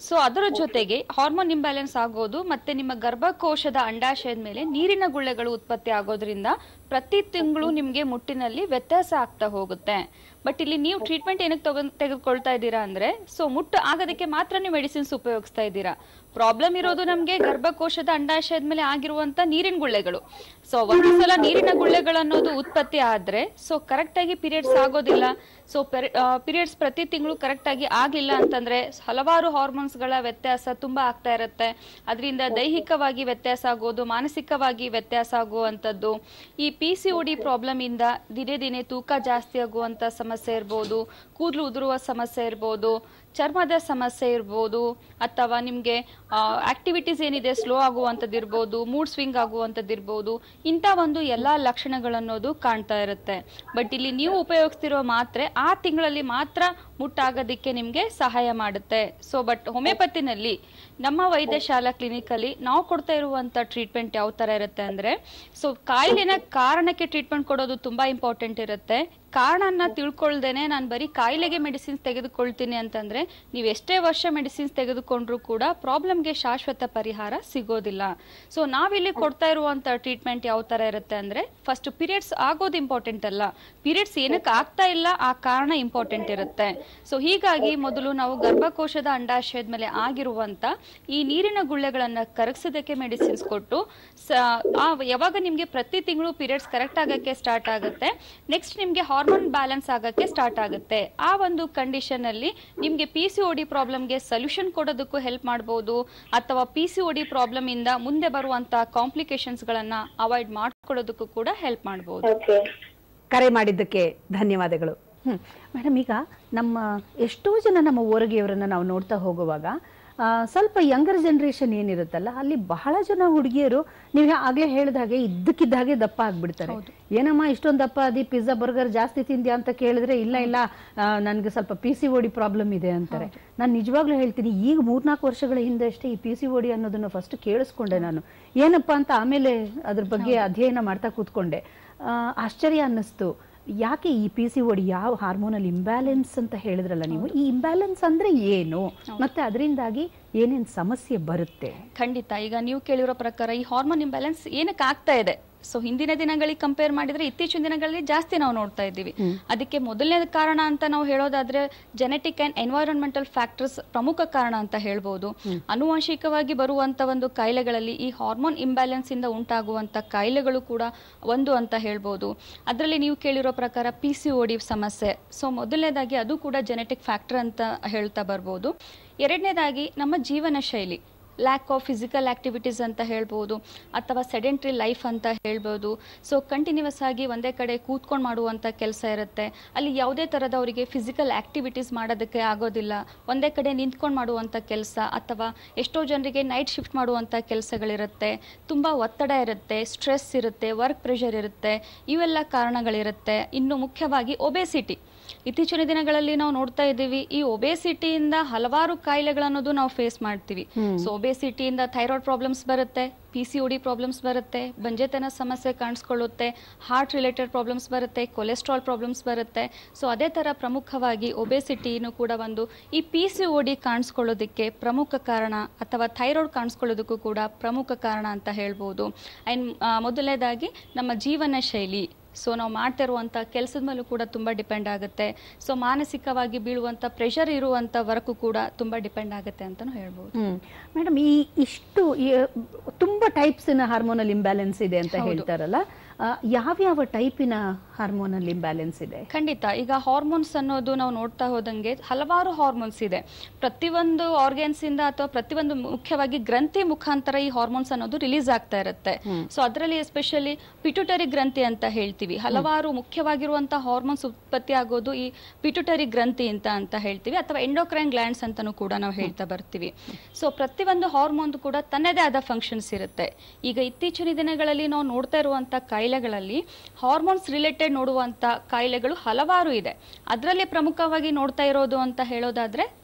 ಸೊ ಅದರ ಜೊತೆಗೆ ಹಾರ್ಮೋನ್ ಇಂಬ್ಯಾಲೆನ್ಸ್ ಆಗೋದು ಮತ್ತೆ ನಿಮ್ಮ ಗರ್ಭಕೋಶದ ಅಂಡಾಶಯದ ಮೇಲೆ ನೀರಿನ ಗುಳ್ಳೆಗಳು ಉತ್ಪತ್ತಿ ಆಗೋದ್ರಿಂದ ಪ್ರತಿ ತಿಂಗಳು ನಿಮ್ಗೆ ಮುಟ್ಟಿನಲ್ಲಿ ವ್ಯತ್ಯಾಸ ಆಗ್ತಾ ಹೋಗುತ್ತೆ ಬಟ್ ಇಲ್ಲಿ ನೀವು ಟ್ರೀಟ್ಮೆಂಟ್ ಏನಕ್ಕೆ ತಗೊಂಡ್ ತೆಗೆದುಕೊಳ್ತಾ ಇದ್ದೀರಾ ಅಂದ್ರೆ ಸೊ ಮುಟ್ಟು ಆಗೋದಕ್ಕೆ ಮಾತ್ರ ನೀವು ಮೆಡಿಸಿನ್ಸ್ ಉಪಯೋಗಿಸ್ತಾ ಇದ್ದೀರಾ ಪ್ರಾಬ್ಲಮ್ ಇರೋದು ನಮ್ಗೆ ಗರ್ಭಕೋಶದ ಅಂಡಾಶಯದ ಮೇಲೆ ಆಗಿರುವಂತ ನೀರಿನ ಗುಳ್ಳೆಗಳು ಸೊ ಒಂದು ಸಲ ನೀರಿನ ಗುಳ್ಳೆಗಳು ಅನ್ನೋದು ಉತ್ಪತ್ತಿ ಆದ್ರೆ ಸೊ ಕರೆಕ್ಟ್ ಆಗಿ ಪೀರಿಯಡ್ಸ್ ಆಗೋದಿಲ್ಲ ಸೊ ಪೀರಿಯಡ್ಸ್ ಪ್ರತಿ ತಿಂಗಳು ಕರೆಕ್ಟ್ ಆಗಿ ಆಗಿಲ್ಲ ಅಂತಂದ್ರೆ ಹಲವಾರು ಹಾರ್ಮೋನ್ಸ್ ಗಳ ವ್ಯತ್ಯಾಸ ತುಂಬಾ ಆಗ್ತಾ ಇರುತ್ತೆ ಅದರಿಂದ ದೈಹಿಕವಾಗಿ ವ್ಯತ್ಯಾಸ ಆಗೋದು ಮಾನಸಿಕವಾಗಿ ವ್ಯತ್ಯಾಸ ಆಗುವಂತದ್ದು ಈ ಪಿ ಸಿ ಡಿ ಪ್ರಾಬ್ಲಮ್ ಇಂದ ದಿನೇ ದಿನೇ ತೂಕ ಜಾಸ್ತಿ ಆಗುವಂತ ಸಮಸ್ಯೆ ಇರ್ಬೋದು ಕೂದಲು ಉದುರುವ ಸಮಸ್ಯೆ ಇರ್ಬೋದು ಚರ್ಮದ ಸಮಸ್ಯೆ ಇರ್ಬೋದು ಅಥವಾ ನಿಮಗೆ ಆಕ್ಟಿವಿಟೀಸ್ ಏನಿದೆ ಸ್ಲೋ ಆಗುವಂಥದ್ದು ಇರ್ಬೋದು ಮೂಡ್ ಸ್ವಿಂಗ್ ಆಗುವಂಥದ್ದು ಇರ್ಬೋದು ಇಂಥ ಒಂದು ಎಲ್ಲ ಲಕ್ಷಣಗಳನ್ನೋದು ಕಾಣ್ತಾ ಇರುತ್ತೆ ಬಟ್ ಇಲ್ಲಿ ನೀವು ಉಪಯೋಗಿಸ್ತಿರೋ ಮಾತ್ರೆ ಆ ತಿಂಗಳಲ್ಲಿ ಮಾತ್ರ ಮುಟ್ಟಾಗೋದಕ್ಕೆ ನಿಮಗೆ ಸಹಾಯ ಮಾಡುತ್ತೆ ಸೊ ಬಟ್ ಹೋಮಿಯೋಪತಿನಲ್ಲಿ ನಮ್ಮ ವೈದ್ಯಶಾಲಾ ಕ್ಲಿನಿಕಲ್ಲಿ ನಾವು ಕೊಡ್ತಾ ಇರುವಂತ ಟ್ರೀಟ್ಮೆಂಟ್ ಯಾವ ತರ ಇರುತ್ತೆ ಅಂದ್ರೆ ಸೊ ಕಾಯಿಲೆನ ಕಾರಣಕ್ಕೆ ಟ್ರೀಟ್ಮೆಂಟ್ ಕೊಡೋದು ತುಂಬಾ ಇಂಪಾರ್ಟೆಂಟ್ ಇರುತ್ತೆ ಕಾರಣನ ತಿಳ್ಕೊಳ್ದೇನೆ ನಾನು ಬರೀ ಕಾಯಿಲೆಗೆ ಮೆಡಿಸಿನ್ಸ್ ತೆಗೆದುಕೊಳ್ತೀನಿ ಅಂತಂದ್ರೆ ನೀವು ಎಷ್ಟೇ ವರ್ಷ ಮೆಡಿಸಿನ್ಸ್ ತೆಗೆದುಕೊಂಡ್ರು ಕೂಡ ಪ್ರಾಬ್ಲಮ್ಗೆ ಶಾಶ್ವತ ಪರಿಹಾರ ಸಿಗೋದಿಲ್ಲ ಸೊ ನಾವಿಲ್ಲಿ ಕೊಡ್ತಾ ಇರುವಂತ ಟ್ರೀಟ್ಮೆಂಟ್ ಯಾವ ತರ ಇರುತ್ತೆ ಅಂದ್ರೆ ಫಸ್ಟ್ ಪೀರಿಯಡ್ಸ್ ಆಗೋದು ಇಂಪಾರ್ಟೆಂಟ್ ಅಲ್ಲ ಪೀರಿಯಡ್ಸ್ ಏನಕ್ಕೆ ಆಗ್ತಾ ಇಲ್ಲ ಆ ಕಾರಣ ಇಂಪಾರ್ಟೆಂಟ್ ಇರುತ್ತೆ ಸೊ ಹೀಗಾಗಿ ಮೊದಲು ನಾವು ಗರ್ಭಕೋಶದ ಅಂಡಾಶಯದ ಮೇಲೆ ಆಗಿರುವಂತ ಈ ನೀರಿನ ಗುಳ್ಳೆಗಳನ್ನ ಕರಗಿಸೋದಕ್ಕೆ ಮೆಡಿಸಿನ್ಸ್ ಕೊಟ್ಟು ಸ- ಆ ಯಾವಾಗ ನಿಮ್ಗೆ ಪ್ರತಿ ತಿಂಗಳು ಪೀರಿಯಡ್ಸ್ ಕರೆಕ್ಟ್ ಆಗಕ್ಕೆ ಸ್ಟಾರ್ಟ್ ಆಗುತ್ತೆ ನೆಕ್ಸ್ಟ್ ನಿಮ್ಗೆ ಹಾರ್ಮೋನ್ ಬ್ಯಾಲೆನ್ಸ್ ಆಗಕ್ಕೆ ಸ್ಟಾರ್ಟ್ ಆಗುತ್ತೆ ಆ ಒಂದು ಕಂಡೀಷನ್ ಅಲ್ಲಿ ನಿಮ್ಗೆ ಪಿ ಸಿ ಡಿ ಪ್ರಾಬ್ಲಮ್ಗೆ ಸೊಲ್ಯೂಷನ್ ಕೊಡೋದಕ್ಕೂ ಹೆಲ್ಪ್ ಮಾಡಬಹುದು ಅಥವಾ ಪಿ ಸಿ ಡಿ ಪ್ರಾಬ್ಲಮ್ ಇಂದ ಮುಂದೆ ಬರುವಂತ ಕಾಂಪ್ಲಿಕೇಶನ್ಸ್ ಗಳನ್ನ ಅವಾಯ್ಡ್ ಮಾಡ್ಕೊಳ್ಳೋದಕ್ಕೂ ಕೂಡ ಹೆಲ್ಪ್ ಮಾಡಬಹುದು ಓಕೆ ಕರೆ ಮಾಡಿದ್ದಕ್ಕೆ ಧನ್ಯವಾದಗಳು ಹ್ಮ್ ಮೇಡಮ್ ಈಗ ನಮ್ಮ ಎಷ್ಟೋ ಜನ ನಮ್ಮ ಓರಗಿಯವರನ್ನ ನಾವು ನೋಡ್ತಾ ಹೋಗುವಾಗ ಆ, ಸ್ವಲ್ಪ ಯಂಗರ್ ಜನರೇಷನ್ ಏನಿರುತ್ತಲ್ಲ ಅಲ್ಲಿ ಬಹಳ ಜನ ಹುಡುಗಿಯರು ನೀವು ಆಗ್ಲೇ ಹೇಳಿದ ಹಾಗೆ ಇದ್ದಕ್ಕಿದ್ದ ಹಾಗೆ ದಪ್ಪ ಆಗ್ಬಿಡ್ತಾರೆ ಏನಮ್ಮ ಇಷ್ಟೊಂದು ದಪ್ಪ ಅದಿ ಪಿಜ್ಜಾ ಬರ್ಗರ್ ಜಾಸ್ತಿ ತಿಂದ್ಯಾ ಅಂತ ಕೇಳಿದ್ರೆ ಇಲ್ಲ ಇಲ್ಲ ನನಗೆ ಸ್ವಲ್ಪ ಪಿ ಸಿ ಓಡಿ ಪ್ರಾಬ್ಲಮ್ ಇದೆ ಅಂತಾರೆ ನಾನು ನಿಜವಾಗ್ಲೂ ಹೇಳ್ತೀನಿ ಈಗ ಮೂರ್ನಾಲ್ಕು ವರ್ಷಗಳ ಹಿಂದೆ ಅಷ್ಟೇ ಈ ಪಿ ಸಿ ಓಡಿ ಅನ್ನೋದನ್ನ ಫಸ್ಟ್ ಕೇಳಿಸ್ಕೊಂಡೆ ನಾನು ಏನಪ್ಪಾ ಅಂತ ಆಮೇಲೆ ಅದ್ರ ಬಗ್ಗೆ ಅಧ್ಯಯನ ಮಾಡ್ತಾ ಕೂತ್ಕೊಂಡೆ ಆ, ಆಶ್ಚರ್ಯ ಅನ್ನಿಸ್ತು ಯಾಕೆ ಈ ಪಿ ಸಿ ಓಡಿ ಯಾವ ಹಾರ್ಮೋನಲ್ ಇಂಬ್ಯಾಲೆನ್ಸ್ ಅಂತ ಹೇಳಿದ್ರಲ್ಲ ನೀವು ಈ ಇಂಬ್ಯಾಲೆನ್ಸ್ ಅಂದ್ರೆ ಏನು ಮತ್ತೆ ಅದರಿಂದಾಗಿ ಏನೇನ್ ಸಮಸ್ಯೆ ಬರುತ್ತೆ ಖಂಡಿತ ಈಗ ನೀವು ಕೇಳಿರೋ ಪ್ರಕಾರ ಈ ಹಾರ್ಮೋನ್ ಇಂಬ್ಯಾಲೆನ್ಸ್ ಏನಕ್ಕೆ ಆಗ್ತಾ ಇದೆ ಸೊ ಹಿಂದಿನ ದಿನಗಳಿಗೆ ಕಂಪೇರ್ ಮಾಡಿದ್ರೆ ಇತ್ತೀಚಿನ ದಿನಗಳಲ್ಲಿ ಜಾಸ್ತಿ ನಾವು ನೋಡ್ತಾ ಇದ್ದೀವಿ ಅದಕ್ಕೆ ಮೊದಲನೇ ಕಾರಣ ಅಂತ ನಾವು ಹೇಳೋದಾದ್ರೆ ಜೆನೆಟಿಕ್ ಅಂಡ್ ಎನ್ವೈರನ್ಮೆಂಟಲ್ ಫ್ಯಾಕ್ಟರ್ಸ್ ಪ್ರಮುಖ ಕಾರಣ ಅಂತ ಹೇಳ್ಬೋದು ಅನುವಂಶಿಕವಾಗಿ ಬರುವಂತ ಒಂದು ಕಾಯಿಲೆಗಳಲ್ಲಿ ಈ ಹಾರ್ಮೋನ್ ಇಂಬ್ಯಾಲೆನ್ಸ್ ಇಂದ ಉಂಟಾಗುವಂತ ಕಾಯಿಲೆಗಳು ಕೂಡ ಒಂದು ಅಂತ ಹೇಳ್ಬೋದು ಅದರಲ್ಲಿ ನೀವು ಕೇಳಿರೋ ಪ್ರಕಾರ ಪಿ ಸಿ ಡಿ ಸಮಸ್ಯೆ ಸೊ ಮೊದಲನೇದಾಗಿ ಅದು ಕೂಡ ಜೆನೆಟಿಕ್ ಫ್ಯಾಕ್ಟರ್ ಅಂತ ಹೇಳ್ತಾ ಬರ್ಬೋದು ಎರಡನೇದಾಗಿ ನಮ್ಮ ಜೀವನ ಶೈಲಿ ಲ್ಯಾಕ್ ಆಫ್ ಫಿಸಿಕಲ್ ಆಕ್ಟಿವಿಟೀಸ್ ಅಂತ ಹೇಳ್ಬೋದು ಅಥವಾ ಸೆಡೆಂಟ್ರಿ ಲೈಫ್ ಅಂತ ಹೇಳ್ಬೋದು ಸೊ ಕಂಟಿನ್ಯೂಸ್ ಆಗಿ ಒಂದೇ ಕಡೆ ಕೂತ್ಕೊಂಡು ಮಾಡುವಂಥ ಕೆಲಸ ಇರುತ್ತೆ ಅಲ್ಲಿ ಯಾವುದೇ ಥರದ ಅವರಿಗೆ ಫಿಸಿಕಲ್ ಆಕ್ಟಿವಿಟೀಸ್ ಮಾಡೋದಕ್ಕೆ ಆಗೋದಿಲ್ಲ ಒಂದೇ ಕಡೆ ನಿಂತ್ಕೊಂಡು ಮಾಡುವಂಥ ಕೆಲಸ ಅಥವಾ ಎಷ್ಟೋ ಜನರಿಗೆ ನೈಟ್ ಶಿಫ್ಟ್ ಮಾಡುವಂಥ ಕೆಲಸಗಳಿರುತ್ತೆ ತುಂಬ ಒತ್ತಡ ಇರುತ್ತೆ ಸ್ಟ್ರೆಸ್ ಇರುತ್ತೆ ವರ್ಕ್ ಪ್ರೆಷರ್ ಇರುತ್ತೆ ಇವೆಲ್ಲ ಕಾರಣಗಳಿರುತ್ತೆ ಇನ್ನು ಮುಖ್ಯವಾಗಿ ಒಬೆಸಿಟಿ ಇತ್ತೀಚಿನ ದಿನಗಳಲ್ಲಿ ನಾವು ನೋಡ್ತಾ ಇದ್ದೀವಿ ಈ ಒಬೆಸಿಟಿಯಿಂದ ಹಲವಾರು ಕಾಯಿಲೆಗಳನ್ನೋದು ನಾವು ಫೇಸ್ ಮಾಡ್ತೀವಿ ಸೊ ಒಬೆಸಿಟಿಯಿಂದ ಥೈರಾಯ್ಡ್ ಪ್ರಾಬ್ಲಮ್ಸ್ ಬರುತ್ತೆ ಪಿ ಸಿ ಡಿ ಪ್ರಾಬ್ಲಮ್ಸ್ ಬರುತ್ತೆ ಬಂಜೆತನ ಸಮಸ್ಯೆ ಕಾಣಿಸ್ಕೊಳ್ಳುತ್ತೆ ಹಾರ್ಟ್ ರಿಲೇಟೆಡ್ ಪ್ರಾಬ್ಲಮ್ಸ್ ಬರುತ್ತೆ ಕೊಲೆಸ್ಟ್ರಾಲ್ ಪ್ರಾಬ್ಲಮ್ಸ್ ಬರುತ್ತೆ ಸೊ ಅದೇ ಥರ ಪ್ರಮುಖವಾಗಿ ಒಬೆಸಿಟಿನೂ ಕೂಡ ಒಂದು ಈ ಪಿ ಸಿ ಡಿ ಕಾಣಿಸ್ಕೊಳ್ಳೋದಕ್ಕೆ ಪ್ರಮುಖ ಕಾರಣ ಅಥವಾ ಥೈರಾಯ್ಡ್ ಕಾಣಿಸ್ಕೊಳ್ಳೋದಕ್ಕೂ ಕೂಡ ಪ್ರಮುಖ ಕಾರಣ ಅಂತ ಹೇಳ್ಬೋದು ಆ್ಯಂಡ್ ಮೊದಲನೇದಾಗಿ ನಮ್ಮ ಜೀವನ ಶೈಲಿ ಸೊ ನಾವು ಮಾಡ್ತಾ ಇರುವಂಥ ಕೆಲಸದ ಮೇಲೂ ಕೂಡ ತುಂಬ ಡಿಪೆಂಡ್ ಆಗುತ್ತೆ ಸೊ ಮಾನಸಿಕವಾಗಿ ಬೀಳುವಂಥ ಪ್ರೆಷರ್ ಇರುವಂಥ ವರ್ಕು ಕೂಡ ತುಂಬ ಡಿಪೆಂಡ್ ಆಗುತ್ತೆ ಅಂತಲೂ ಹೇಳ್ಬೋದು ಹ್ಮ್ ಮೇಡಮ್ ಈ ಇಷ್ಟು ಈ, ತುಂಬಾ ಟೈಪ್ಸಿನ ಹಾರ್ಮೋನಲ್ ಇಂಬ್ಯಾಲೆನ್ಸ್ ಇದೆ ಅಂತ ಹೇಳ್ತಾರಲ್ಲ ಆ, ಯಾವ್ಯಾವ ಟೈಪಿನ ಹಾರ್ಮೋನಲ್ ಇಂಬ್ಯಾಲೆನ್ಸ್ ಇದೆ ಖಂಡಿತ ಈಗ ಹಾರ್ಮೋನ್ಸ್ ಅನ್ನೋದು ನಾವು ನೋಡ್ತಾ ಹೋದಂಗೆ ಹಲವಾರು ಹಾರ್ಮೋನ್ಸ್ ಇದೆ ಪ್ರತಿಯೊಂದು ಆರ್ಗನ್ಸ್ ಇಂದ ಅಥವಾ ಪ್ರತಿಯೊಂದು ಮುಖ್ಯವಾಗಿ ಗ್ರಂಥಿ ಮುಖಾಂತರ ಈ ಹಾರ್ಮೋನ್ಸ್ ಅನ್ನೋದು ರಿಲೀಸ್ ಆಗ್ತಾ ಇರುತ್ತೆ ಸೊ ಅದರಲ್ಲಿ ಎಸ್ಪೆಷಲಿ ಪಿಟ್ಯುಟರಿ ಗ್ರಂಥಿ ಅಂತ ಹೇಳ್ತೀವಿ ಹಲವಾರು ಮುಖ್ಯವಾಗಿರುವಂತಹ ಹಾರ್ಮೋನ್ಸ್ ಉತ್ಪತ್ತಿ ಆಗೋದು ಈ ಪಿಟ್ಯುಟರಿ ಗ್ರಂಥಿ ಅಂತ ಅಂತ ಹೇಳ್ತೀವಿ ಅಥವಾ ಎಂಡೋಕ್ರೈನ್ ಗ್ಲ್ಯಾಂಡ್ಸ್ ಅಂತಾನೂ ಕೂಡ ನಾವು ಹೇಳ್ತಾ ಬರ್ತೀವಿ ಸೊ ಪ್ರತಿಯೊಂದು ಹಾರ್ಮೋನ್ ಕೂಡ ತನ್ನದೇ ಆದ ಫಂಕ್ಷನ್ಸ್ ಇರುತ್ತೆ ಈಗ ಇತ್ತೀಚಿನ ದಿನಗಳಲ್ಲಿ ನಾವು ನೋಡ್ತಾ ಇರುವಂತ ಕಾಯಿಲೆಗಳಲ್ಲಿ ಹಾರ್ಮೋನ್ಸ್ ರಿಲೇಟೆಡ್ ನೋಡುವಂತ ಕಾಯಿಲೆಗಳು ಹಲವಾರು ಇದೆ ಅದರಲ್ಲಿ ಪ್ರಮುಖವಾಗಿ ನೋಡ್ತಾ ಇರೋದು ಅಂತ ಹೇಳೋದಾದ್ರೆ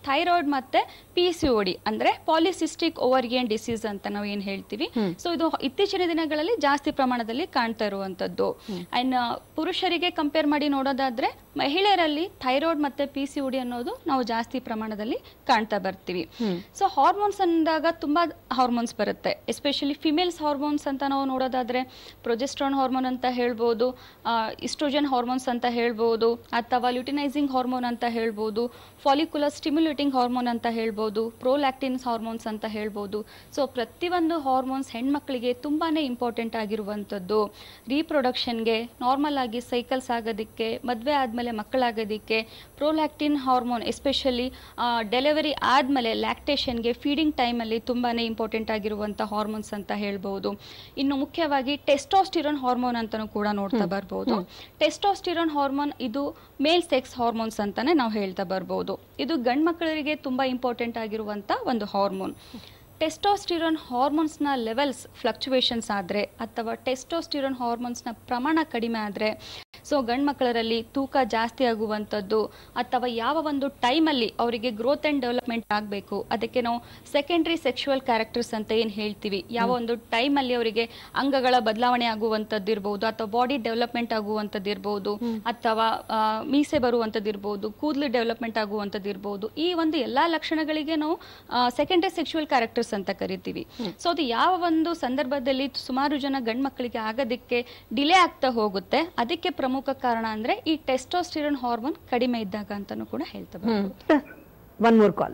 ಥೈರಾಯ್ಡ್ ಮತ್ತೆ ಪಿ ಸಿ ಡಿ ಅಂದ್ರೆ ಪಾಲಿಸಿಸ್ಟಿಕ್ ಓವರ್ಗಿಯನ್ ಡಿಸೀಸ್ ಅಂತ ನಾವು ಏನ್ ಹೇಳ್ತೀವಿ ಸೊ ಇದು ಇತ್ತೀಚಿನ ದಿನಗಳಲ್ಲಿ ಜಾಸ್ತಿ ಪ್ರಮಾಣದಲ್ಲಿ ಕಾಣ್ತಾ ಇರುವಂತದ್ದು ಅಂಡ್ ಪುರುಷರಿಗೆ ಕಂಪೇರ್ ಮಾಡಿ ನೋಡೋದಾದ್ರೆ ಮಹಿಳೆಯರಲ್ಲಿ ಥೈರಾಯ್ಡ್ ಮತ್ತೆ ಪಿ ಸಿ ಡಿ ಅನ್ನೋದು ನಾವು ಜಾಸ್ತಿ ಪ್ರಮಾಣದಲ್ಲಿ ಕಾಣ್ತಾ ಬರ್ತೀವಿ ಸೊ ಹಾರ್ಮೋನ್ಸ್ ಅಂದಾಗ ತುಂಬಾ ಹಾರ್ಮೋನ್ಸ್ ಬರುತ್ತೆ ಎಸ್ಪೆಷಲಿ ಫಿಮೇಲ್ಸ್ ಹಾರ್ಮೋನ್ಸ್ ಅಂತ ನಾವು ನೋಡೋದಾದ್ರೆ ಪ್ರೊಜೆಸ್ಟ್ರಾನ್ ಹಾರ್ಮೋನ್ ಅಂತ ಹೇಳ್ಬೋದು ಇಸ್ಟ್ರೋಜನ್ ಹಾರ್ಮೋನ್ಸ್ ಅಂತ ಹೇಳ್ಬೋದು ಅಥವಾ ಲ್ಯೂಟಿನೈಸಿಂಗ್ ಹಾರ್ಮೋನ್ ಅಂತ ಹೇಳ್ಬೋದು ಫಾಲಿಕ್ಯುಲರ್ ಸ್ಟಿಮ್ಯುಲೇಟಿಂಗ್ ಹಾರ್ಮೋನ್ ಅಂತ ಹೇಳ್ಬೋದು ಪ್ರೋಲ್ಯಾಕ್ಟಿನ್ಸ್ ಹಾರ್ಮೋನ್ಸ್ ಅಂತ ಹೇಳ್ಬೋದು ಸೊ ಪ್ರತಿಯೊಂದು ಹಾರ್ಮೋನ್ಸ್ ಹೆಣ್ಮಕ್ಳಿಗೆ ತುಂಬಾನೇ ಇಂಪಾರ್ಟೆಂಟ್ ಆಗಿರುವಂಥದ್ದು ರೀಪ್ರೊಡಕ್ಷನ್ಗೆ ನಾರ್ಮಲ್ ಆಗಿ ಸೈಕಲ್ಸ್ ಆಗೋದಕ್ಕೆ ಮದುವೆ ಆದಮೇಲೆ ಮಕ್ಕಳಾಗೋದಕ್ಕೆ ಪ್ರೋಲ್ಯಾಕ್ಟಿನ್ ಹಾರ್ಮೋನ್ ಎಸ್ಪೆಷಲಿ ಡೆಲಿವರಿ ಆದಮೇಲೆ ಲ್ಯಾಕ್ಟೇಷನ್ಗೆ ಫೀಡಿಂಗ್ ಟೈಮಲ್ಲಿ ತುಂಬಾನೇ ಇಂಪಾರ್ಟೆಂಟ್ ಆಗಿರುವಂಥ ಹಾರ್ಮೋನ್ಸ್ ಅಂತ ಹೇಳ್ಬೋದು ಇನ್ನು ಮುಖ್ಯವಾಗಿ ಟೆಸ್ಟೋಸ್ಟಿರೋನ್ ಹಾರ್ಮೋನ್ ಅಂತಲೂ ಕೂಡ ನೋಡ್ತಾ ಬರ್ಬೋದು ಟೆಸ್ಟೋಸ್ಟಿರೋನ್ ಹಾರ್ಮೋನ್ ಇದು ಮೇಲ್ ಸೆಕ್ಸ್ ಹಾರ್ಮೋನ್ಸ್ ಅಂತಾನೆ ನಾವು ಹೇಳ್ತಾ ಬರ್ಬೋದು ಇದು ಗಂಡು ಮಕ್ಕಳಿಗೆ ತುಂಬಾ ಇಂಪಾರ್ಟೆಂಟ್ ಆಗಿರುವಂಥ ಒಂದು ಹಾರ್ಮೋನ್ ಟೆಸ್ಟೋಸ್ಟಿರೋನ್ ಹಾರ್ಮೋನ್ಸ್ನ ಲೆವೆಲ್ಸ್ ಫ್ಲಕ್ಚುವೇಷನ್ಸ್ ಆದರೆ ಅಥವಾ ಟೆಸ್ಟೋಸ್ಟಿರೋನ್ ಹಾರ್ಮೋನ್ಸ್ನ ಪ್ರಮಾಣ ಕಡಿಮೆ ಆದರೆ ಸೊ ಗಂಡು ಮಕ್ಕಳರಲ್ಲಿ ತೂಕ ಜಾಸ್ತಿ ಆಗುವಂಥದ್ದು ಅಥವಾ ಯಾವ ಒಂದು ಟೈಮಲ್ಲಿ ಅವರಿಗೆ ಗ್ರೋತ್ ಆ್ಯಂಡ್ ಡೆವಲಪ್ಮೆಂಟ್ ಆಗಬೇಕು ಅದಕ್ಕೆ ನಾವು ಸೆಕೆಂಡ್ರಿ ಸೆಕ್ಷುವಲ್ ಕ್ಯಾರೆಕ್ಟರ್ಸ್ ಅಂತ ಏನು ಹೇಳ್ತೀವಿ ಯಾವ ಒಂದು ಟೈಮಲ್ಲಿ ಅವರಿಗೆ ಅಂಗಗಳ ಬದಲಾವಣೆ ಆಗುವಂಥದ್ದು ಇರ್ಬೋದು ಅಥವಾ ಬಾಡಿ ಡೆವಲಪ್ಮೆಂಟ್ ಆಗುವಂಥದ್ದು ಇರ್ಬೋದು ಅಥವಾ ಆ, ಮೀಸೆ ಬರುವಂಥದ್ದು ಇರ್ಬೋದು ಕೂದಲು ಡೆವಲಪ್ಮೆಂಟ್ ಆಗುವಂಥದ್ದು ಇರ್ಬೋದು ಈ ಒಂದು ಎಲ್ಲಾ ಲಕ್ಷಣಗಳಿಗೆ ನಾವು ಸೆಕೆಂಡ್ರಿ ಸೆಕ್ಷುವಲ್ ಕ್ಯಾರೆಕ್ಟರ್ಸ್ ಅಂತ ಕರಿತೀವಿ ಸೊ ಅದು ಯಾವ ಒಂದು ಸಂದರ್ಭದಲ್ಲಿ ಸುಮಾರು ಜನ ಗಂಡು ಮಕ್ಕಳಿಗೆ ಆಗೋದಕ್ಕೆ ಡಿಲೇ ಆಗ್ತಾ ಹೋಗುತ್ತೆ ಅದಕ್ಕೆ ಪ್ರಮುಖ ಕಾರಣ ಅಂದ್ರೆ ಈ ಟೆಸ್ಟೋಸ್ಟಿರೋನ್ ಹಾರ್ಮೋನ್ ಕಡಿಮೆ ಇದ್ದಾಗ ಅಂತಾನು ಕೂಡ ಹೇಳ್ತಾ ಬರ್ಬೋದು. One more call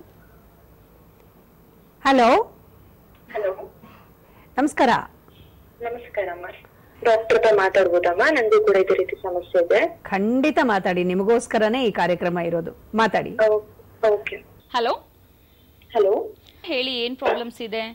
hello hello ನಮಸ್ಕಾರ ನಮಸ್ಕಾರ ಅಮ್ಮ ಡಾಕ್ಟರ್ ಹತ್ರ ಮಾತಾಡ್ಬೋದಮ್ಮ ನಂದು ಕೂಡ ಇದೇ ರೀತಿ ಸಮಸ್ಯೆ ಇದೆ ಖಂಡಿತ ಮಾತಾಡಿ ನಿಮಗೋಸ್ಕರನೇ ಈ ಕಾರ್ಯಕ್ರಮ ಇರೋದು ಮಾತಾಡಿ ಓಕೆ ಹಲೋ ಹಲೋ ಹೇಳಿ ಏನ್ ಪ್ರಾಬ್ಲಮ್ಸ್ ಇದೆ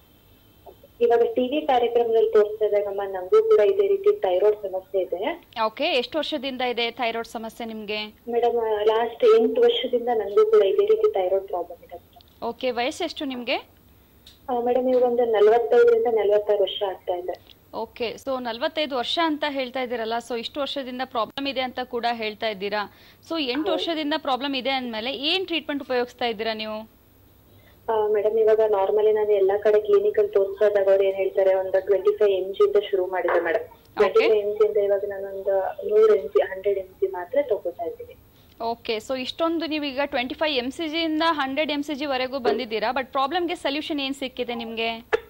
ಇವಾಗ ಟಿವಿ ಕಾರ್ಯಕ್ರಮದಲ್ಲಿ ತೋರಿಸ್ತಾ ಇದ್ದಾಗಮ್ಮ ನಂಗೂ ಕೂಡ ಇದೇ ರೀತಿ ಥೈರಾಯ್ಡ್ ಸಮಸ್ಯೆ ಇದೆ ಓಕೆ ಎಷ್ಟು ವರ್ಷದಿಂದ ಇದೆ ಥೈರಾಯ್ಡ್ ಸಮಸ್ಯೆ ನಿಮ್ಗೆ ಮೇಡಮ್ ಲಾಸ್ಟ್ ಎಂಟು ವರ್ಷದಿಂದ ನಂಗೂ ಕೂಡ ಇದೇ ರೀತಿ ಥೈರಾಯ್ಡ್ ಪ್ರಾಬ್ಲಮ್ ಇದೆ ಓಕೆ ವಯಸ್ಸೆಷ್ಟು ನಿಮ್ಗೆ ಮೇಡಮ್ ಇವಾಗ ಒಂದು ನಲವತ್ತೈದರಿಂದ ನಲವತ್ತಾರು ವರ್ಷ ಆಗ್ತಾ ಇದೆ ಓಕೆ ಸೊ ನಲ್ವತ್ತೈದು ವರ್ಷ ಅಂತ ಹೇಳ್ತಾ ಇದ್ದೀರಲ್ಲ ಸೊ ಇಷ್ಟು ವರ್ಷದಿಂದ ಪ್ರಾಬ್ಲಮ್ ಇದೆ ಅಂತ ಕೂಡ ಹೇಳ್ತಾ ಇದ್ದೀರಾ ಸೊ ಎಂಟು ವರ್ಷದಿಂದ ಪ್ರಾಬ್ಲಮ್ ಇದೆ ಅಂದಮೇಲೆ ಏನ್ ಟ್ರೀಟ್ಮೆಂಟ್ ಉಪಯೋಗಿಸ್ತಾ ಇದ್ದೀರಾ ನೀವು ಮೇಡಮ್ ಇವಾಗ ನಾರ್ಮಲಿ ನಾನು ಎಲ್ಲಾ ಕಡೆ ಕ್ಲಿನಿಕ್ ಅಲ್ಲಿ ತೋರಿಸ್ತಾ ಇದ್ದಾಗ ಅವ್ರು ಏನ್ ಹೇಳ್ತಾರೆ ಒಂದು ಟ್ವೆಂಟಿ ಫೈವ್ ಎಂ ಜಿ ಇಂದ ಶುರು ಮಾಡಿದೆ madam twenty five M G ಇಂದ ಇವಾಗ ನಾನೊಂದು ನೂರ್ M G hundred M G ಮಾತ್ರ ತಗೋತಾ ಇದ್ದೀನಿ ಓಕೆ ಸೊ ಇಷ್ಟೊಂದು ನೀವೀಗ ಟ್ವೆಂಟಿ ಫೈವ್ ಎಮ್ ಸಿ ಜಿಯಿಂದ ಹಂಡ್ರೆಡ್ ಎಮ್ ಸಿ ಜಿವರೆಗೂ ಬಂದಿದ್ದೀರಾ ಬಟ್ ಪ್ರಾಬ್ಲಮ್ಗೆ ಸೊಲ್ಯೂಷನ್ ಏನು ಸಿಕ್ಕಿದೆ ನಿಮಗೆ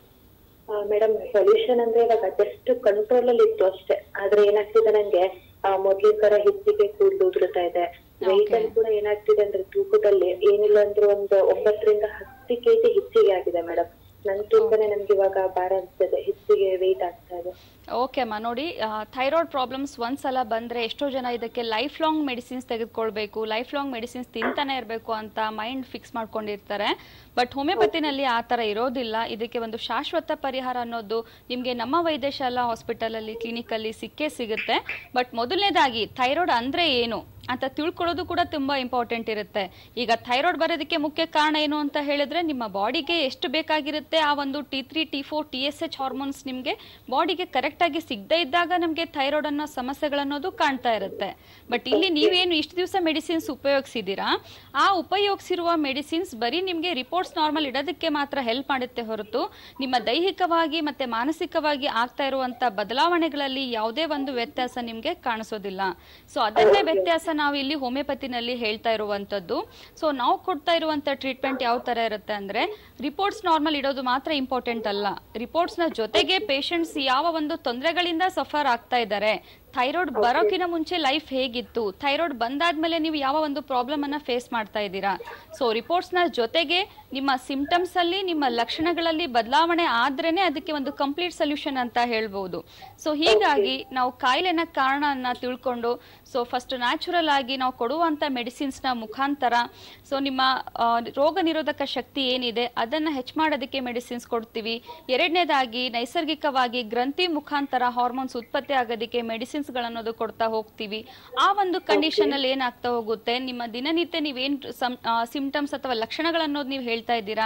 ಮೇಡಮ್ ಸೊಲ್ಯೂಷನ್ ಅಂದ್ರೆ ಇವಾಗ ಜಸ್ಟ್ ಕಂಟ್ರೋಲ್ ಅಲ್ಲಿ ಇತ್ತು ಅಷ್ಟೇ ಆದ್ರೆ ಏನಾಗ್ತಿದೆ ನಂಗೆ ಮೊದ್ಲಿನ ತರ ಹೆಚ್ಚಿಗೆ ಕೂದಲು ಉದುರುತ್ತಾ ಇದೆ ವೆಯ್ಟ್ ಅಲ್ಲಿ ಕೂಡ ಏನಾಗ್ತಿದೆ ಅಂದ್ರೆ ತೂಕದಲ್ಲಿ ಏನಿಲ್ಲ ಅಂದ್ರೆ ಒಂದು ಒಂಬತ್ತರಿಂದ ಹತ್ತು ಕೆಜಿ ಹೆಚ್ಚಿಗೆ ಆಗಿದೆ ಮೇಡಮ್ ನನ್ ತೂಕನೇ ನನ್ಗೆ ಇವಾಗ ಭಾರ ಅನ್ಸ್ತದೆ ಹೆಚ್ಚಿಗೆ ವೆಯ್ಟ್ ಆಗ್ತಾ ಇದೆ ಓಕೆ ಅಮ್ಮ ನೋಡಿ ಥೈರಾಯ್ಡ್ ಪ್ರಾಬ್ಲಮ್ಸ್ ಒಂದ್ಸಲ ಬಂದರೆ ಎಷ್ಟೋ ಜನ ಇದಕ್ಕೆ ಲೈಫ್ ಲಾಂಗ್ ಮೆಡಿಸಿನ್ಸ್ ತೆಗೆದುಕೊಳ್ಬೇಕು ಲೈಫ್ ಲಾಂಗ್ ಮೆಡಿಸಿನ್ಸ್ ತಿಂತಾನೆ ಇರಬೇಕು ಅಂತ ಮೈಂಡ್ ಫಿಕ್ಸ್ ಮಾಡ್ಕೊಂಡಿರ್ತಾರೆ ಬಟ್ ಹೋಮಿಯೋಪತಿನಲ್ಲಿ ಆ ಥರ ಇರೋದಿಲ್ಲ ಇದಕ್ಕೆ ಒಂದು ಶಾಶ್ವತ ಪರಿಹಾರ ಅನ್ನೋದು ನಿಮಗೆ ನಮ್ಮ ವೈದ್ಯಶಾಲಾ ಹಾಸ್ಪಿಟಲಲ್ಲಿ ಕ್ಲಿನಿಕಲ್ಲಿ ಸಿಕ್ಕೇ ಸಿಗುತ್ತೆ ಬಟ್ ಮೊದಲನೇದಾಗಿ ಥೈರಾಯ್ಡ್ ಅಂದರೆ ಏನು ಅಂತ ತಿಳ್ಕೊಳ್ಳೋದು ಕೂಡ ತುಂಬಾ ಇಂಪಾರ್ಟೆಂಟ್ ಇರುತ್ತೆ ಈಗ ಥೈರಾಯ್ಡ್ ಬರೋದಕ್ಕೆ ಮುಖ್ಯ ಕಾರಣ ಏನು ಅಂತ ಹೇಳಿದ್ರೆ ನಿಮ್ಮ ಬಾಡಿಗೆ ಎಷ್ಟು ಬೇಕಾಗಿರುತ್ತೆ ಆ ಒಂದು T three T four T S H hormones ನಿಮಗೆ ಬಾಡಿಗೆ ಕರೆಕ್ಟ್ ಆಗಿ ಸಿಗದೇ ಇದ್ದಾಗ ನಮಗೆ ಥೈರಾಯ್ಡ್ ಅನ್ನೋ ಸಮಸ್ಯೆಗಳನ್ನೋದು ಕಾಣ್ತಾ ಇರುತ್ತೆ ಬಟ್ ಇಲ್ಲಿ ನೀವೇನು ಇಷ್ಟು ದಿವಸ ಮೆಡಿಸಿನ್ಸ್ ಉಪಯೋಗಿಸಿದ್ದೀರಾ ಆ ಉಪಯೋಗಿಸಿರುವ ಮೆಡಿಸಿನ್ಸ್ ಬರೀ ನಿಮಗೆ ರಿಪೋರ್ಟ್ಸ್ ನಾರ್ಮಲ್ ಇಡೋದಕ್ಕೆ ಮಾತ್ರ ಹೆಲ್ಪ್ ಮಾಡುತ್ತೆ ಹೊರತು ನಿಮ್ಮ ದೈಹಿಕವಾಗಿ ಮತ್ತೆ ಮಾನಸಿಕವಾಗಿ ಆಗ್ತಾ ಇರುವಂತ ಬದಲಾವಣೆಗಳಲ್ಲಿ ಯಾವುದೇ ಒಂದು ವ್ಯತ್ಯಾಸ ನಿಮಗೆ ಕಾಣಿಸೋದಿಲ್ಲ ಸೊ ಅದನ್ನೇ ವ್ಯತ್ಯಾಸ ನಾವು ಇಲ್ಲಿ ಹೋಮಿಯೋಪತಿನಲ್ಲಿ ಹೇಳ್ತಾ ಇರುವಂತದ್ದು ಸೊ ನಾವು ಕೊಡ್ತಾ ಇರುವಂತ ಟ್ರೀಟ್ಮೆಂಟ್ ಯಾವ ತರ ಇರುತ್ತೆ ಅಂದ್ರೆ ರಿಪೋರ್ಟ್ಸ್ ನಾರ್ಮಲ್ ಇಡೋದು ಮಾತ್ರ ಇಂಪಾರ್ಟೆಂಟ್ ಅಲ್ಲ ರಿಪೋರ್ಟ್ಸ್ ನ ಜೊತೆಗೆ ಪೇಷಂಟ್ಸ್ ಯಾವ ಒಂದು ತೊಂದರೆಗಳಿಂದ ಸಫರ್ ಆಗ್ತಾ ಇದ್ದಾರೆ ಥೈರಾಯ್ಡ್ ಬರೋಕಿನ ಮುಂಚೆ ಲೈಫ್ ಹೇಗಿತ್ತು ಥೈರಾಯ್ಡ್ ಬಂದಾದ್ಮೇಲೆ ನೀವು ಯಾವ ಒಂದು ಪ್ರಾಬ್ಲಮ್ ಅನ್ನ ಫೇಸ್ ಮಾಡ್ತಾ ಇದ್ದೀರಾ ಸೊ ರಿಪೋರ್ಟ್ಸ್ ನ ಜೊತೆಗೆ ನಿಮ್ಮ ಸಿಂಪ್ಟಮ್ಸ್ ಅಲ್ಲಿ ನಿಮ್ಮ ಲಕ್ಷಣಗಳಲ್ಲಿ ಬದಲಾವಣೆ ಆದ್ರೇನೆ ಅದಕ್ಕೆ ಒಂದು ಕಂಪ್ಲೀಟ್ ಸೊಲ್ಯೂಷನ್ ಅಂತ ಹೇಳ್ಬೋದು ಸೊ ಹೀಗಾಗಿ ನಾವು ಕಾಯಿಲೆನ ಕಾರಣನ ತಿಳ್ಕೊಂಡು ಸೊ ಫಸ್ಟ್ ನ್ಯಾಚುರಲ್ ಆಗಿ ನಾವು ಕೊಡುವಂತ ಮೆಡಿಸಿನ್ಸ್ ನ ಮುಖಾಂತರ ಸೊ ನಿಮ್ಮ ಆ, ರೋಗ ನಿರೋಧಕ ಶಕ್ತಿ ಏನಿದೆ ಅದನ್ನ ಹೆಚ್ಚು ಮಾಡೋದಕ್ಕೆ ಮೆಡಿಸಿನ್ಸ್ ಕೊಡ್ತೀವಿ ಎರಡನೇದಾಗಿ ನೈಸರ್ಗಿಕವಾಗಿ ಗ್ರಂಥಿ ಮುಖಾಂತರ ಹಾರ್ಮೋನ್ಸ್ ಉತ್ಪತ್ತಿ ಆಗೋದಕ್ಕೆ ಮೆಡಿಸಿನ್ಸ್ ಗಳನ್ನೋದು ಕೊಡ್ತಾ ಹೋಗ್ತೀವಿ ಆ ಒಂದು ಕಂಡೀಷನ್ ಅಲ್ಲಿ ಏನಾಗ್ತಾ ಹೋಗುತ್ತೆ ನಿಮ್ಮ ದಿನನಿತ್ಯ ನೀವೇನ್ ಸಿಂಪ್ಟಮ್ಸ್ ಅಥವಾ ಲಕ್ಷಣಗಳನ್ನೋದು ನೀವು ಹೇಳ್ತಾ ಇದ್ದೀರಾ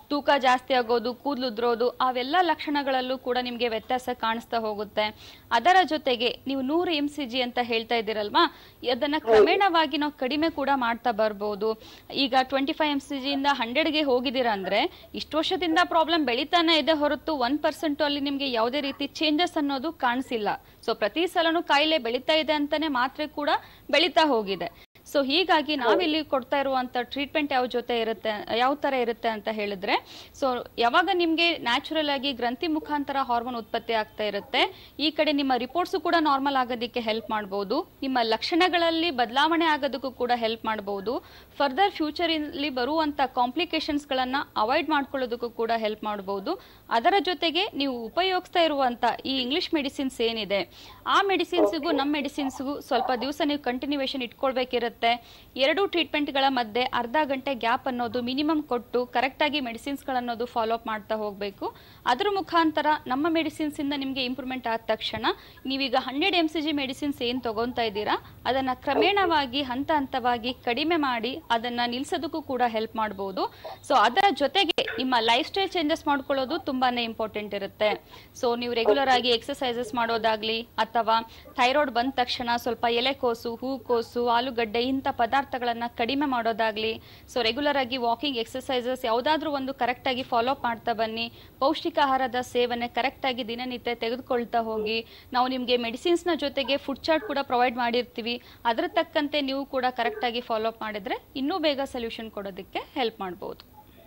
ತೂಕ ಜಾಸ್ತಿ ಆಗೋದು ಕೂದಲು ಉದ್ರೋದು ಅವೆಲ್ಲ ಲಕ್ಷಣಗಳಲ್ಲೂ ಕೂಡ ನಿಮಗೆ ವ್ಯತ್ಯಾಸ ಕಾಣಿಸ್ತಾ ಹೋಗುತ್ತೆ ಅದರ ಜೊತೆಗೆ ನೀವು ನೂರು ಎಂ ಸಿ ಜಿ ಅಂತ ಹೇಳ್ತಾ ಇದ್ದೀರಲ್ವಾ ಅದನ್ನ ಕ್ರಮೇಣವಾಗಿ ನಾವು ಕಡಿಮೆ ಕೂಡ ಮಾಡ್ತಾ ಬರ್ಬೋದು ಈಗ ಟ್ವೆಂಟಿ ಫೈವ್ ಎಂ ಸಿ ಜಿಯಿಂದ ಹಂಡ್ರೆಡ್ಗೆ ಹೋಗಿದ್ದೀರಾ ಅಂದ್ರೆ ಇಷ್ಟು ವರ್ಷದಿಂದ ಪ್ರಾಬ್ಲಮ್ ಬೆಳಿತಾನೆ ಇದೆ ಹೊರತು ಒನ್ ಪರ್ಸೆಂಟ್ ಅಲ್ಲಿ ನಿಮಗೆ ಯಾವುದೇ ರೀತಿ ಚೇಂಜಸ್ ಅನ್ನೋದು ಕಾಣಿಸಿಲ್ಲ ಸೊ ಪ್ರತಿ ಸಲನೂ ಕಾಯಿಲೆ ಬೆಳೀತಾ ಇದೆ ಅಂತಾನೆ ಮಾತ್ರೆ ಕೂಡ ಬೆಳೀತಾ ಹೋಗಿದೆ ಸೊ ಹೀಗಾಗಿ ನಾವಿಲ್ಲಿ ಕೊಡ್ತಾ ಇರುವಂತ ಟ್ರೀಟ್ಮೆಂಟ್ ಯಾವ ಜೊತೆ ಇರುತ್ತೆ ಯಾವ ತರ ಇರುತ್ತೆ ಅಂತ ಹೇಳಿದ್ರೆ ಸೊ ಯಾವಾಗ ನಿಮ್ಗೆ ನ್ಯಾಚುರಲ್ ಆಗಿ ಗ್ರಂಥಿ ಮುಖಾಂತರ ಹಾರ್ಮೋನ್ ಉತ್ಪತ್ತಿ ಆಗ್ತಾ ಇರುತ್ತೆ ಈ ಕಡೆ ನಿಮ್ಮ ರಿಪೋರ್ಟ್ಸ್ ಕೂಡ ನಾರ್ಮಲ್ ಆಗೋದಕ್ಕೆ ಹೆಲ್ಪ್ ಮಾಡಬಹುದು ನಿಮ್ಮ ಲಕ್ಷಣಗಳಲ್ಲಿ ಬದಲಾವಣೆ ಆಗೋದಕ್ಕೂ ಕೂಡ ಹೆಲ್ಪ್ ಮಾಡಬಹುದು ಫರ್ದರ್ ಫ್ಯೂಚರ್ ಅಲ್ಲಿ ಬರುವಂತ ಕಾಂಪ್ಲಿಕೇಶನ್ಸ್ ಗಳನ್ನ ಅವಾಯ್ಡ್ ಮಾಡ್ಕೊಳ್ಳೋದಕ್ಕೂ ಕೂಡ ಹೆಲ್ಪ್ ಮಾಡಬಹುದು ಅದರ ಜೊತೆಗೆ ನೀವು ಉಪಯೋಗಿಸ್ತಾ ಇರುವಂತ ಈ ಇಂಗ್ಲಿಷ್ ಮೆಡಿಸಿನ್ಸ್ ಏನಿದೆ ಆ ಮೆಡಿಸಿನ್ಸ್ಗೂ ನಮ್ಮ ಮೆಡಿಸಿನ್ಸ್ಗೂ ಸ್ವಲ್ಪ ದಿವಸ ನೀವು ಕಂಟಿನ್ಯೂವೇಷನ್ ಇಟ್ಕೊಳ್ಬೇಕಿರುತ್ತೆ ಎರಡು ಟ್ರೀಟ್ಮೆಂಟ್ಗಳ ಮಧ್ಯೆ ಅರ್ಧ ಗಂಟೆ ಗ್ಯಾಪ್ ಅನ್ನೋದು ಮಿನಿಮಮ್ ಕೊಟ್ಟು ಕರೆಕ್ಟಾಗಿ ಮೆಡಿಸಿನ್ಸ್ಗಳನ್ನೋದು ಫಾಲೋ ಅಪ್ ಮಾಡ್ತಾ ಹೋಗಬೇಕು ಅದ್ರ ಮುಖಾಂತರ ನಮ್ಮ ಮೆಡಿಸಿನ್ಸ್ ಇಂದ ನಿಮಗೆ ಇಂಪ್ರೂವ್ಮೆಂಟ್ ಆದ ತಕ್ಷಣ ನೀವೀಗ hundred M C G medicines ಏನು ತಗೊಂತಾ ಇದ್ದೀರಾ ಅದನ್ನ ಕ್ರಮೇಣವಾಗಿ ಹಂತ ಹಂತವಾಗಿ ಕಡಿಮೆ ಮಾಡಿ ಅದನ್ನ ನಿಲ್ಸೋದಕ್ಕೂ ಕೂಡ ಹೆಲ್ಪ್ ಮಾಡಬಹುದು ಸೊ ಅದರ ಜೊತೆಗೆ ನಿಮ್ಮ ಲೈಫ್ ಸ್ಟೈಲ್ ಚೇಂಜಸ್ ಮಾಡ್ಕೊಳ್ಳೋದು ತುಂಬಾನೇ ಇಂಪಾರ್ಟೆಂಟ್ ಇರುತ್ತೆ ಸೊ ನೀವು ರೆಗ್ಯುಲರ್ ಆಗಿ ಎಕ್ಸಸೈಸಸ್ ಮಾಡೋದಾಗ್ಲಿ ಅಥವಾ ಥೈರಾಯ್ಡ್ ಬಂದ ತಕ್ಷಣ ಸ್ವಲ್ಪ ಎಲೆಕೋಸು ಹೂಕೋಸು ಆಲೂಗಡ್ಡೆ ಇಂಥ ಪದಾರ್ಥಗಳನ್ನ ಕಡಿಮೆ ಮಾಡೋದಾಗ್ಲಿ ಸೊ ರೆಗ್ಯುಲರ್ ಆಗಿ ವಾಕಿಂಗ್ ಎಕ್ಸಸೈಸಸ್ ಯಾವುದಾದ್ರೂ ಒಂದು ಕರೆಕ್ಟ್ ಆಗಿ ಫಾಲೋ ಅಪ್ ಮಾಡ್ತಾ ಬನ್ನಿ ಪೌಷ್ಟಿಕ ಆಹಾರದ ಸೇವನೆ ಕರೆಕ್ಟ್ ಆಗಿ ದಿನನಿತ್ಯ ತೆಗೆದುಕೊಳ್ತಾ ಹೋಗಿ ನಾವು ನಿಮಗೆ ಮೆಡಿಸಿನ್ಸ್ ನ ಜೊತೆಗೆ ಫುಡ್ ಚಾರ್ಟ್ ಕೂಡ ಪ್ರೊವೈಡ್ ಮಾಡಿರ್ತೀವಿ ಅದರ ತಕ್ಕಂತೆ ನೀವು ಕೂಡ ಕರೆಕ್ಟ್ ಆಗಿ ಫಾಲೋ ಅಪ್ ಮಾಡಿದ್ರೆ ಇನ್ನೂ ಬೇಗ ಸೊಲ್ಯೂಷನ್ ಕೊಡೋದಕ್ಕೆ ಹೆಲ್ಪ್ ಮಾಡಬಹುದು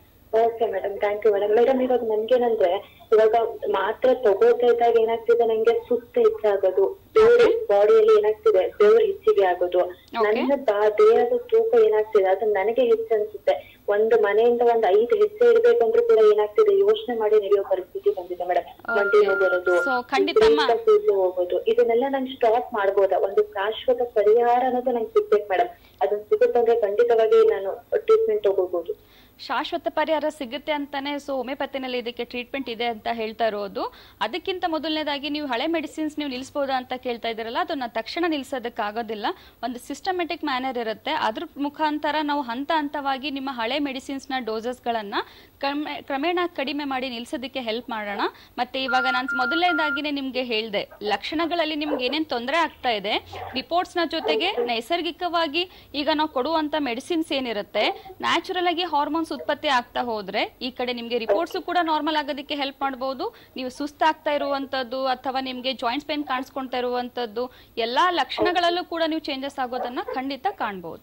okay madam thank you madam madam ಇವಾಗ ನನ್ಗೇನಂದ್ರೆ ಇವಾಗ ಮಾತ್ರೆ ತಗೋತಾ ಇದ್ದಾಗ ಏನಾಗ್ತಿದೆ ನಂಗೆ ಸುಸ್ತು ಹೆಚ್ಚಾಗೋದು ಬೆವರು ಬಾಡಿಯಲ್ಲಿ ಏನಾಗ್ತಿದೆ ಬೆವರು ಹೆಚ್ಚಿಗೆ ಆಗೋದು ನನ್ನ ಬಾ- ದೇಹದ ತೂಕ ಏನಾಗ್ತಿದೆ ಅದು ನನಗೆ ಹೆಚ್ಚು ಅನ್ಸುತ್ತೆ ಒಂದು ಮನೆಯಿಂದ ಒಂದ್ ಐದು ಹೆಜ್ಜೆ ಇರ್ಬೇಕಂದ್ರೂ ಕೂಡ ಏನಾಗ್ತಿದೆ ಯೋಚನೆ ಮಾಡಿ ನಡೆಯೋ ಪರಿಸ್ಥಿತಿ ಬಂದಿದೆ ಮೇಡಮ್ ಮಂಡಿ ನೋವು ಬರೋದು So, ಖಂಡಿತಮ್ಮ. ಬೇಗ ಕೂದಲು ಹೋಗೋದು ಇದನ್ನೆಲ್ಲ ನಂಗೆ ಸ್ಟಾಪ್ ಮಾಡ್ಬೋದಾ ಒಂದು ಶಾಶ್ವತ ಪರಿಹಾರ ಅನ್ನೋದು ನಂಗೆ ಸಿಗ್ಬೇಕು ಮೇಡಮ್ ಅದನ್ನ ಸಿಗುತ್ತಂದ್ರೆ ಖಂಡಿತವಾಗಿ ನಾನು ಟ್ರೀಟ್ಮೆಂಟ್ ತಗೋಬಹುದು ಶಾಶ್ವತ ಪರಿಹಾರ ಸಿಗುತ್ತೆ ಅಂತಾನೆ ಸೊ ಹೋಮಿಯೋಪತಿನಲ್ಲಿ ಇದಕ್ಕೆ ಟ್ರೀಟ್ಮೆಂಟ್ ಇದೆ ಅಂತ ಹೇಳ್ತಾ ಇರೋದು ಅದಕ್ಕಿಂತ ಮೊದಲನೇದಾಗಿ ನೀವು ಹಳೆ ಮೆಡಿಸಿನ್ಸ್ ನೀವು ನಿಲ್ಲಿಸಬಹುದಾ ಅಂತ ಕೇಳ್ತಾ ಇದ್ದೀರಲ್ಲ ಅದನ್ನ ತಕ್ಷಣ ನಿಲ್ಸೋದಕ್ಕಾಗೋದಿಲ್ಲ ಒಂದು ಸಿಸ್ಟಮೆಟಿಕ್ ಮ್ಯಾನರ್ ಇರುತ್ತೆ ಅದ್ರ ಮುಖಾಂತರ ನಾವು ಹಂತ ಹಂತವಾಗಿ ನಿಮ್ಮ ಹಳೆ ಮೆಡಿಸಿನ್ಸ್ ನ ಡೋಸಸ್ ಗಳನ್ನ ಕ್ರಮೆ- ಕ್ರಮೇಣ ಕಡಿಮೆ ಮಾಡಿ ನಿಲ್ಸೋದಕ್ಕೆ ಹೆಲ್ಪ್ ಮಾಡೋಣ ಮತ್ತೆ ಇವಾಗ ನಾನು ಮೊದಲನೇದಾಗಿನೇ ನಿಮ್ಗೆ ಹೇಳ್ದೆ ಲಕ್ಷಣಗಳಲ್ಲಿ ನಿಮ್ಗೆ ಏನೇನ್ ತೊಂದರೆ ಆಗ್ತಾ ಇದೆ ರಿಪೋರ್ಟ್ಸ್ ನ ಜೊತೆಗೆ ನೈಸರ್ಗಿಕವಾಗಿ ಈಗ ನಾವು ಕೊಡುವಂತ ಮೆಡಿಸಿನ್ಸ್ ಏನಿರುತ್ತೆ ನ್ಯಾಚುರಲ್ ಆಗಿ ಹಾರ್ಮೋನ್ಸ್ ಉತ್ಪತ್ತಿ ಆಗ್ತಾ ಹೋದ್ರೆ ಈ ಕಡೆ ನಿಮ್ಗೆ ರಿಪೋರ್ಟ್ಸ್ ಕೂಡ ನಾರ್ಮಲ್ ಆಗೋದಕ್ಕೆ ಹೆಲ್ಪ್ ಮಾಡಬಹುದು ನೀವು ಸುಸ್ತಾಗ್ತಾ ಇರುವಂತದ್ದು ಅಥವಾ ನಿಮ್ಗೆ ಜಾಯಿಂಟ್ಸ್ ಪೇನ್ ಕಾಣಿಸ್ಕೊಂತಾ ಇರುವಂತದ್ದು ಎಲ್ಲಾ ಲಕ್ಷಣಗಳಲ್ಲೂ ಕೂಡ ನೀವು ಚೇಂಜಸ್ ಆಗೋದನ್ನ ಖಂಡಿತ ಕಾಣಬಹುದು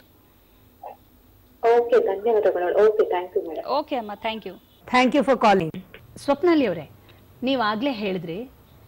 ಓಕೆ ಧನ್ಯವಾದಗಳು okay thank you madam okay ಅಮ್ಮ thank you thank you for calling ಸ್ವಪ್ನಲ್ಲಿ ಅವರೇ ನೀವಾಗಲೇ ಹೇಳಿದ್ರಿ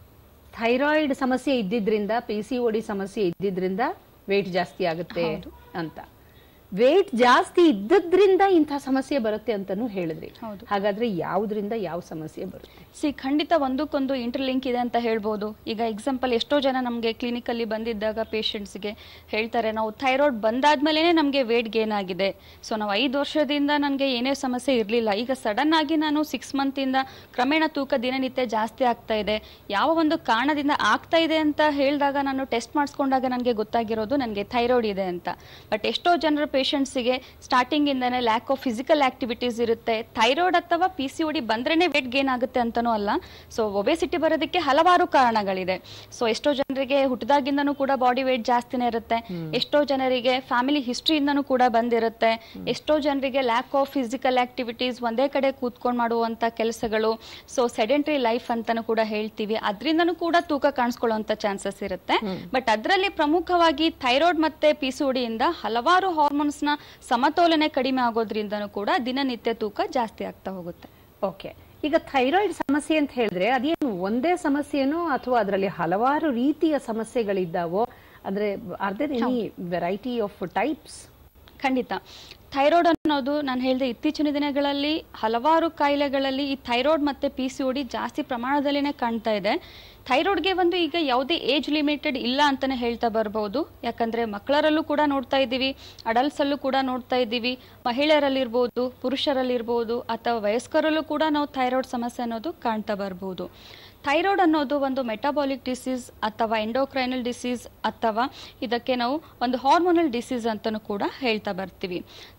ಥೈರಾಯ್ಡ್ ಸಮಸ್ಯೆ ಇದ್ದಿದ್ರಿಂದ ಪಿ ಸಿ ಡಿ ಸಮಸ್ಯೆ ಇದ್ದಿದ್ರಿಂದ ವೇಟ್ ಜಾಸ್ತಿ ಆಗುತ್ತೆ ಅಂತ ವೇಟ್ ಜಾಸ್ತಿ ಇದ್ದದ್ರಿಂದ ಇಂಥ ಸಮಸ್ಯೆ ಬರುತ್ತೆ ಅಂತಾನೂ ಹೇಳಿದ್ರಿ ಹೌದು. ಹಾಗಾದ್ರೆ ಯಾವುದರಿಂದ ಯಾವ ಸಮಸ್ಯೆ ಬರುತ್ತೆ ಸಿ ಖಂಡಿತ ಒಂದಕ್ಕೊಂದು ಇಂಟರ್ಲಿಂಕ್ ಇದೆ ಅಂತ ಹೇಳ್ಬೋದು ಈಗ ಎಕ್ಸಾಂಪಲ್ ಎಷ್ಟೋ ಜನ ನಮಗೆ ಕ್ಲಿನಿಕಲ್ಲಿ ಬಂದಿದ್ದಾಗ ಪೇಷಂಟ್ಸ್ಗೆ ಹೇಳ್ತಾರೆ ನಾವು ಥೈರಾಯ್ಡ್ ಬಂದಾದ್ಮೇಲೆ ನಮಗೆ ವೇಟ್ ಗೇನ್ ಆಗಿದೆ ಸೊ ನಾವು ಐದು ವರ್ಷದಿಂದ ನನಗೆ ಏನೇ ಸಮಸ್ಯೆ ಇರಲಿಲ್ಲ ಈಗ ಸಡನ್ ಆಗಿ ನಾನು ಸಿಕ್ಸ್ ಮಂತಿಂದ ಕ್ರಮೇಣ ತೂಕ ದಿನನಿತ್ಯ ಜಾಸ್ತಿ ಆಗ್ತಾ ಇದೆ ಯಾವ ಒಂದು ಕಾರಣದಿಂದ ಆಗ್ತಾ ಇದೆ ಅಂತ ಹೇಳಿದಾಗ ನಾನು ಟೆಸ್ಟ್ ಮಾಡಿಸ್ಕೊಂಡಾಗ ನನಗೆ ಗೊತ್ತಾಗಿರೋದು ನನಗೆ ಥೈರಾಯ್ಡ್ ಇದೆ ಅಂತ ಬಟ್ ಎಷ್ಟೋ ಜನರ ಪೇಷಂಟ್ಸಿಗೆ ಸ್ಟಾರ್ಟಿಂಗ್ ಇಂದಾನೆ ಲ್ಯಾಕ್ ಆಫ್ ಫಿಸಿಕಲ್ ಆಕ್ಟಿವಿಟೀಸ್ ಇರುತ್ತೆ ಥೈರಾಯ್ಡ್ ಅಥವಾ ಪಿ ಸಿ ಒಡಿ ಬಂದ್ರೇನೆ ವೇಟ್ ಗೇನ್ ಆಗುತ್ತೆ ಅಂತಾನೂ ಅಲ್ಲ ಸೊ ಒಬೆಸಿಟಿ ಬರೋದಕ್ಕೆ ಹಲವಾರು ಕಾರಣಗಳಿದೆ ಸೊ ಎಷ್ಟೋ ಜನರಿಗೆ ಹುಟ್ಟಿದಾಗಿಂದನೂ ಕೂಡ ಬಾಡಿ ವೇಟ್ ಜಾಸ್ತಿನೇ ಇರುತ್ತೆ ಎಷ್ಟೋ ಜನರಿಗೆ ಫ್ಯಾಮಿಲಿ ಹಿಸ್ಟ್ರಿಯಿಂದನೂ ಕೂಡ ಬಂದಿರುತ್ತೆ ಎಷ್ಟೋ ಜನರಿಗೆ ಲ್ಯಾಕ್ ಆಫ್ ಫಿಸಿಕಲ್ ಆಕ್ಟಿವಿಟೀಸ್ ಒಂದೇ ಕಡೆ ಕೂತ್ಕೊಂಡು ಮಾಡುವಂತ ಕೆಲಸಗಳು ಸೊ ಸೆಡೆಂಟ್ರಿ ಲೈಫ್ ಅಂತಾನೂ ಕೂಡ ಹೇಳ್ತೀವಿ ಅದರಿಂದನೂ ಕೂಡ ತೂಕ ಕಾಣಿಸ್ಕೊಳ್ಳುವಂತ ಚಾನ್ಸಸ್ ಇರುತ್ತೆ ಬಟ್ ಅದರಲ್ಲಿ ಪ್ರಮುಖವಾಗಿ ಥೈರಾಯ್ಡ್ ಮತ್ತೆ ಪಿಸಿಒಡಿಯಿಂದ ಹಲವಾರು ಹಾರ್ಮೋನ್ಸ್ ನ ಸಮತೋಲನೆ ಕಡಿಮೆ ಆಗೋದ್ರಿಂದನೂ ಕೂಡ ದಿನನಿತ್ಯ ತೂಕ ಜಾಸ್ತಿ ಆಗ್ತಾ ಹೋಗುತ್ತೆ ಓಕೆ ಈಗ ಥೈರಾಯ್ಡ್ ಸಮಸ್ಯೆ ಅಂತ ಹೇಳಿದ್ರೆ ಅದೇನು ಒಂದೇ ಸಮಸ್ಯೆನೋ ಅಥವಾ ಅದರಲ್ಲಿ ಹಲವಾರು ರೀತಿಯ ಸಮಸ್ಯೆಗಳಿದ್ದಾವೋ ಅಂದ್ರೆ are there any variety of types ಖಂಡಿತ ಥೈರಾಯ್ಡ್ ಅನ್ನೋದು ನಾನು ಹೇಳಿದೆ ಇತ್ತೀಚಿನ ದಿನಗಳಲ್ಲಿ ಹಲವಾರು ಕಾಯಿಲೆಗಳಲ್ಲಿ ಈ ಥೈರಾಯ್ಡ್ ಮತ್ತೆ ಪಿ ಸಿ ಒಡಿ ಜಾಸ್ತಿ ಪ್ರಮಾಣದಲ್ಲಿನೇ ಕಾಣ್ತಾ ಇದೆ ಥೈರಾಯ್ಡ್ಗೆ ಒಂದು ಈಗ ಯಾವುದೇ ಏಜ್ ಲಿಮಿಟೆಡ್ ಇಲ್ಲ ಅಂತಾನೆ ಹೇಳ್ತಾ ಬರ್ಬೋದು ಯಾಕಂದ್ರೆ ಮಕ್ಕಳರಲ್ಲೂ ಕೂಡ ನೋಡ್ತಾ ಇದ್ದೀವಿ ಅಡಲ್ಟ್ಸ್ ಅಲ್ಲೂ ಕೂಡ ನೋಡ್ತಾ ಇದ್ದೀವಿ ಮಹಿಳೆಯರಲ್ಲಿರ್ಬೋದು ಪುರುಷರಲ್ಲಿರ್ಬೋದು ಅಥವಾ ವಯಸ್ಕರಲ್ಲೂ ಕೂಡ ನಾವು ಥೈರಾಯ್ಡ್ ಸಮಸ್ಯೆ ಅನ್ನೋದು ಕಾಣ್ತಾ ಬರ್ಬೋದು ಥೈರಾಯ್ಡ್ ಅನ್ನೋದು ಒಂದು ಮೆಟಾಬಾಲಿಕ್ ಡಿಸೀಸ್ ಅಥವಾ ಎಂಡೋಕ್ರೈನಲ್ ಡಿಸೀಸ್ ಅಥವಾ ಇದಕ್ಕೆ ನಾವು ಒಂದು ಹಾರ್ಮೋನಲ್ ಡಿಸೀಸ್ ಅಂತಲೂ ಕೂಡ ಹೇಳ್ತಾ ಬರ್ತೀವಿ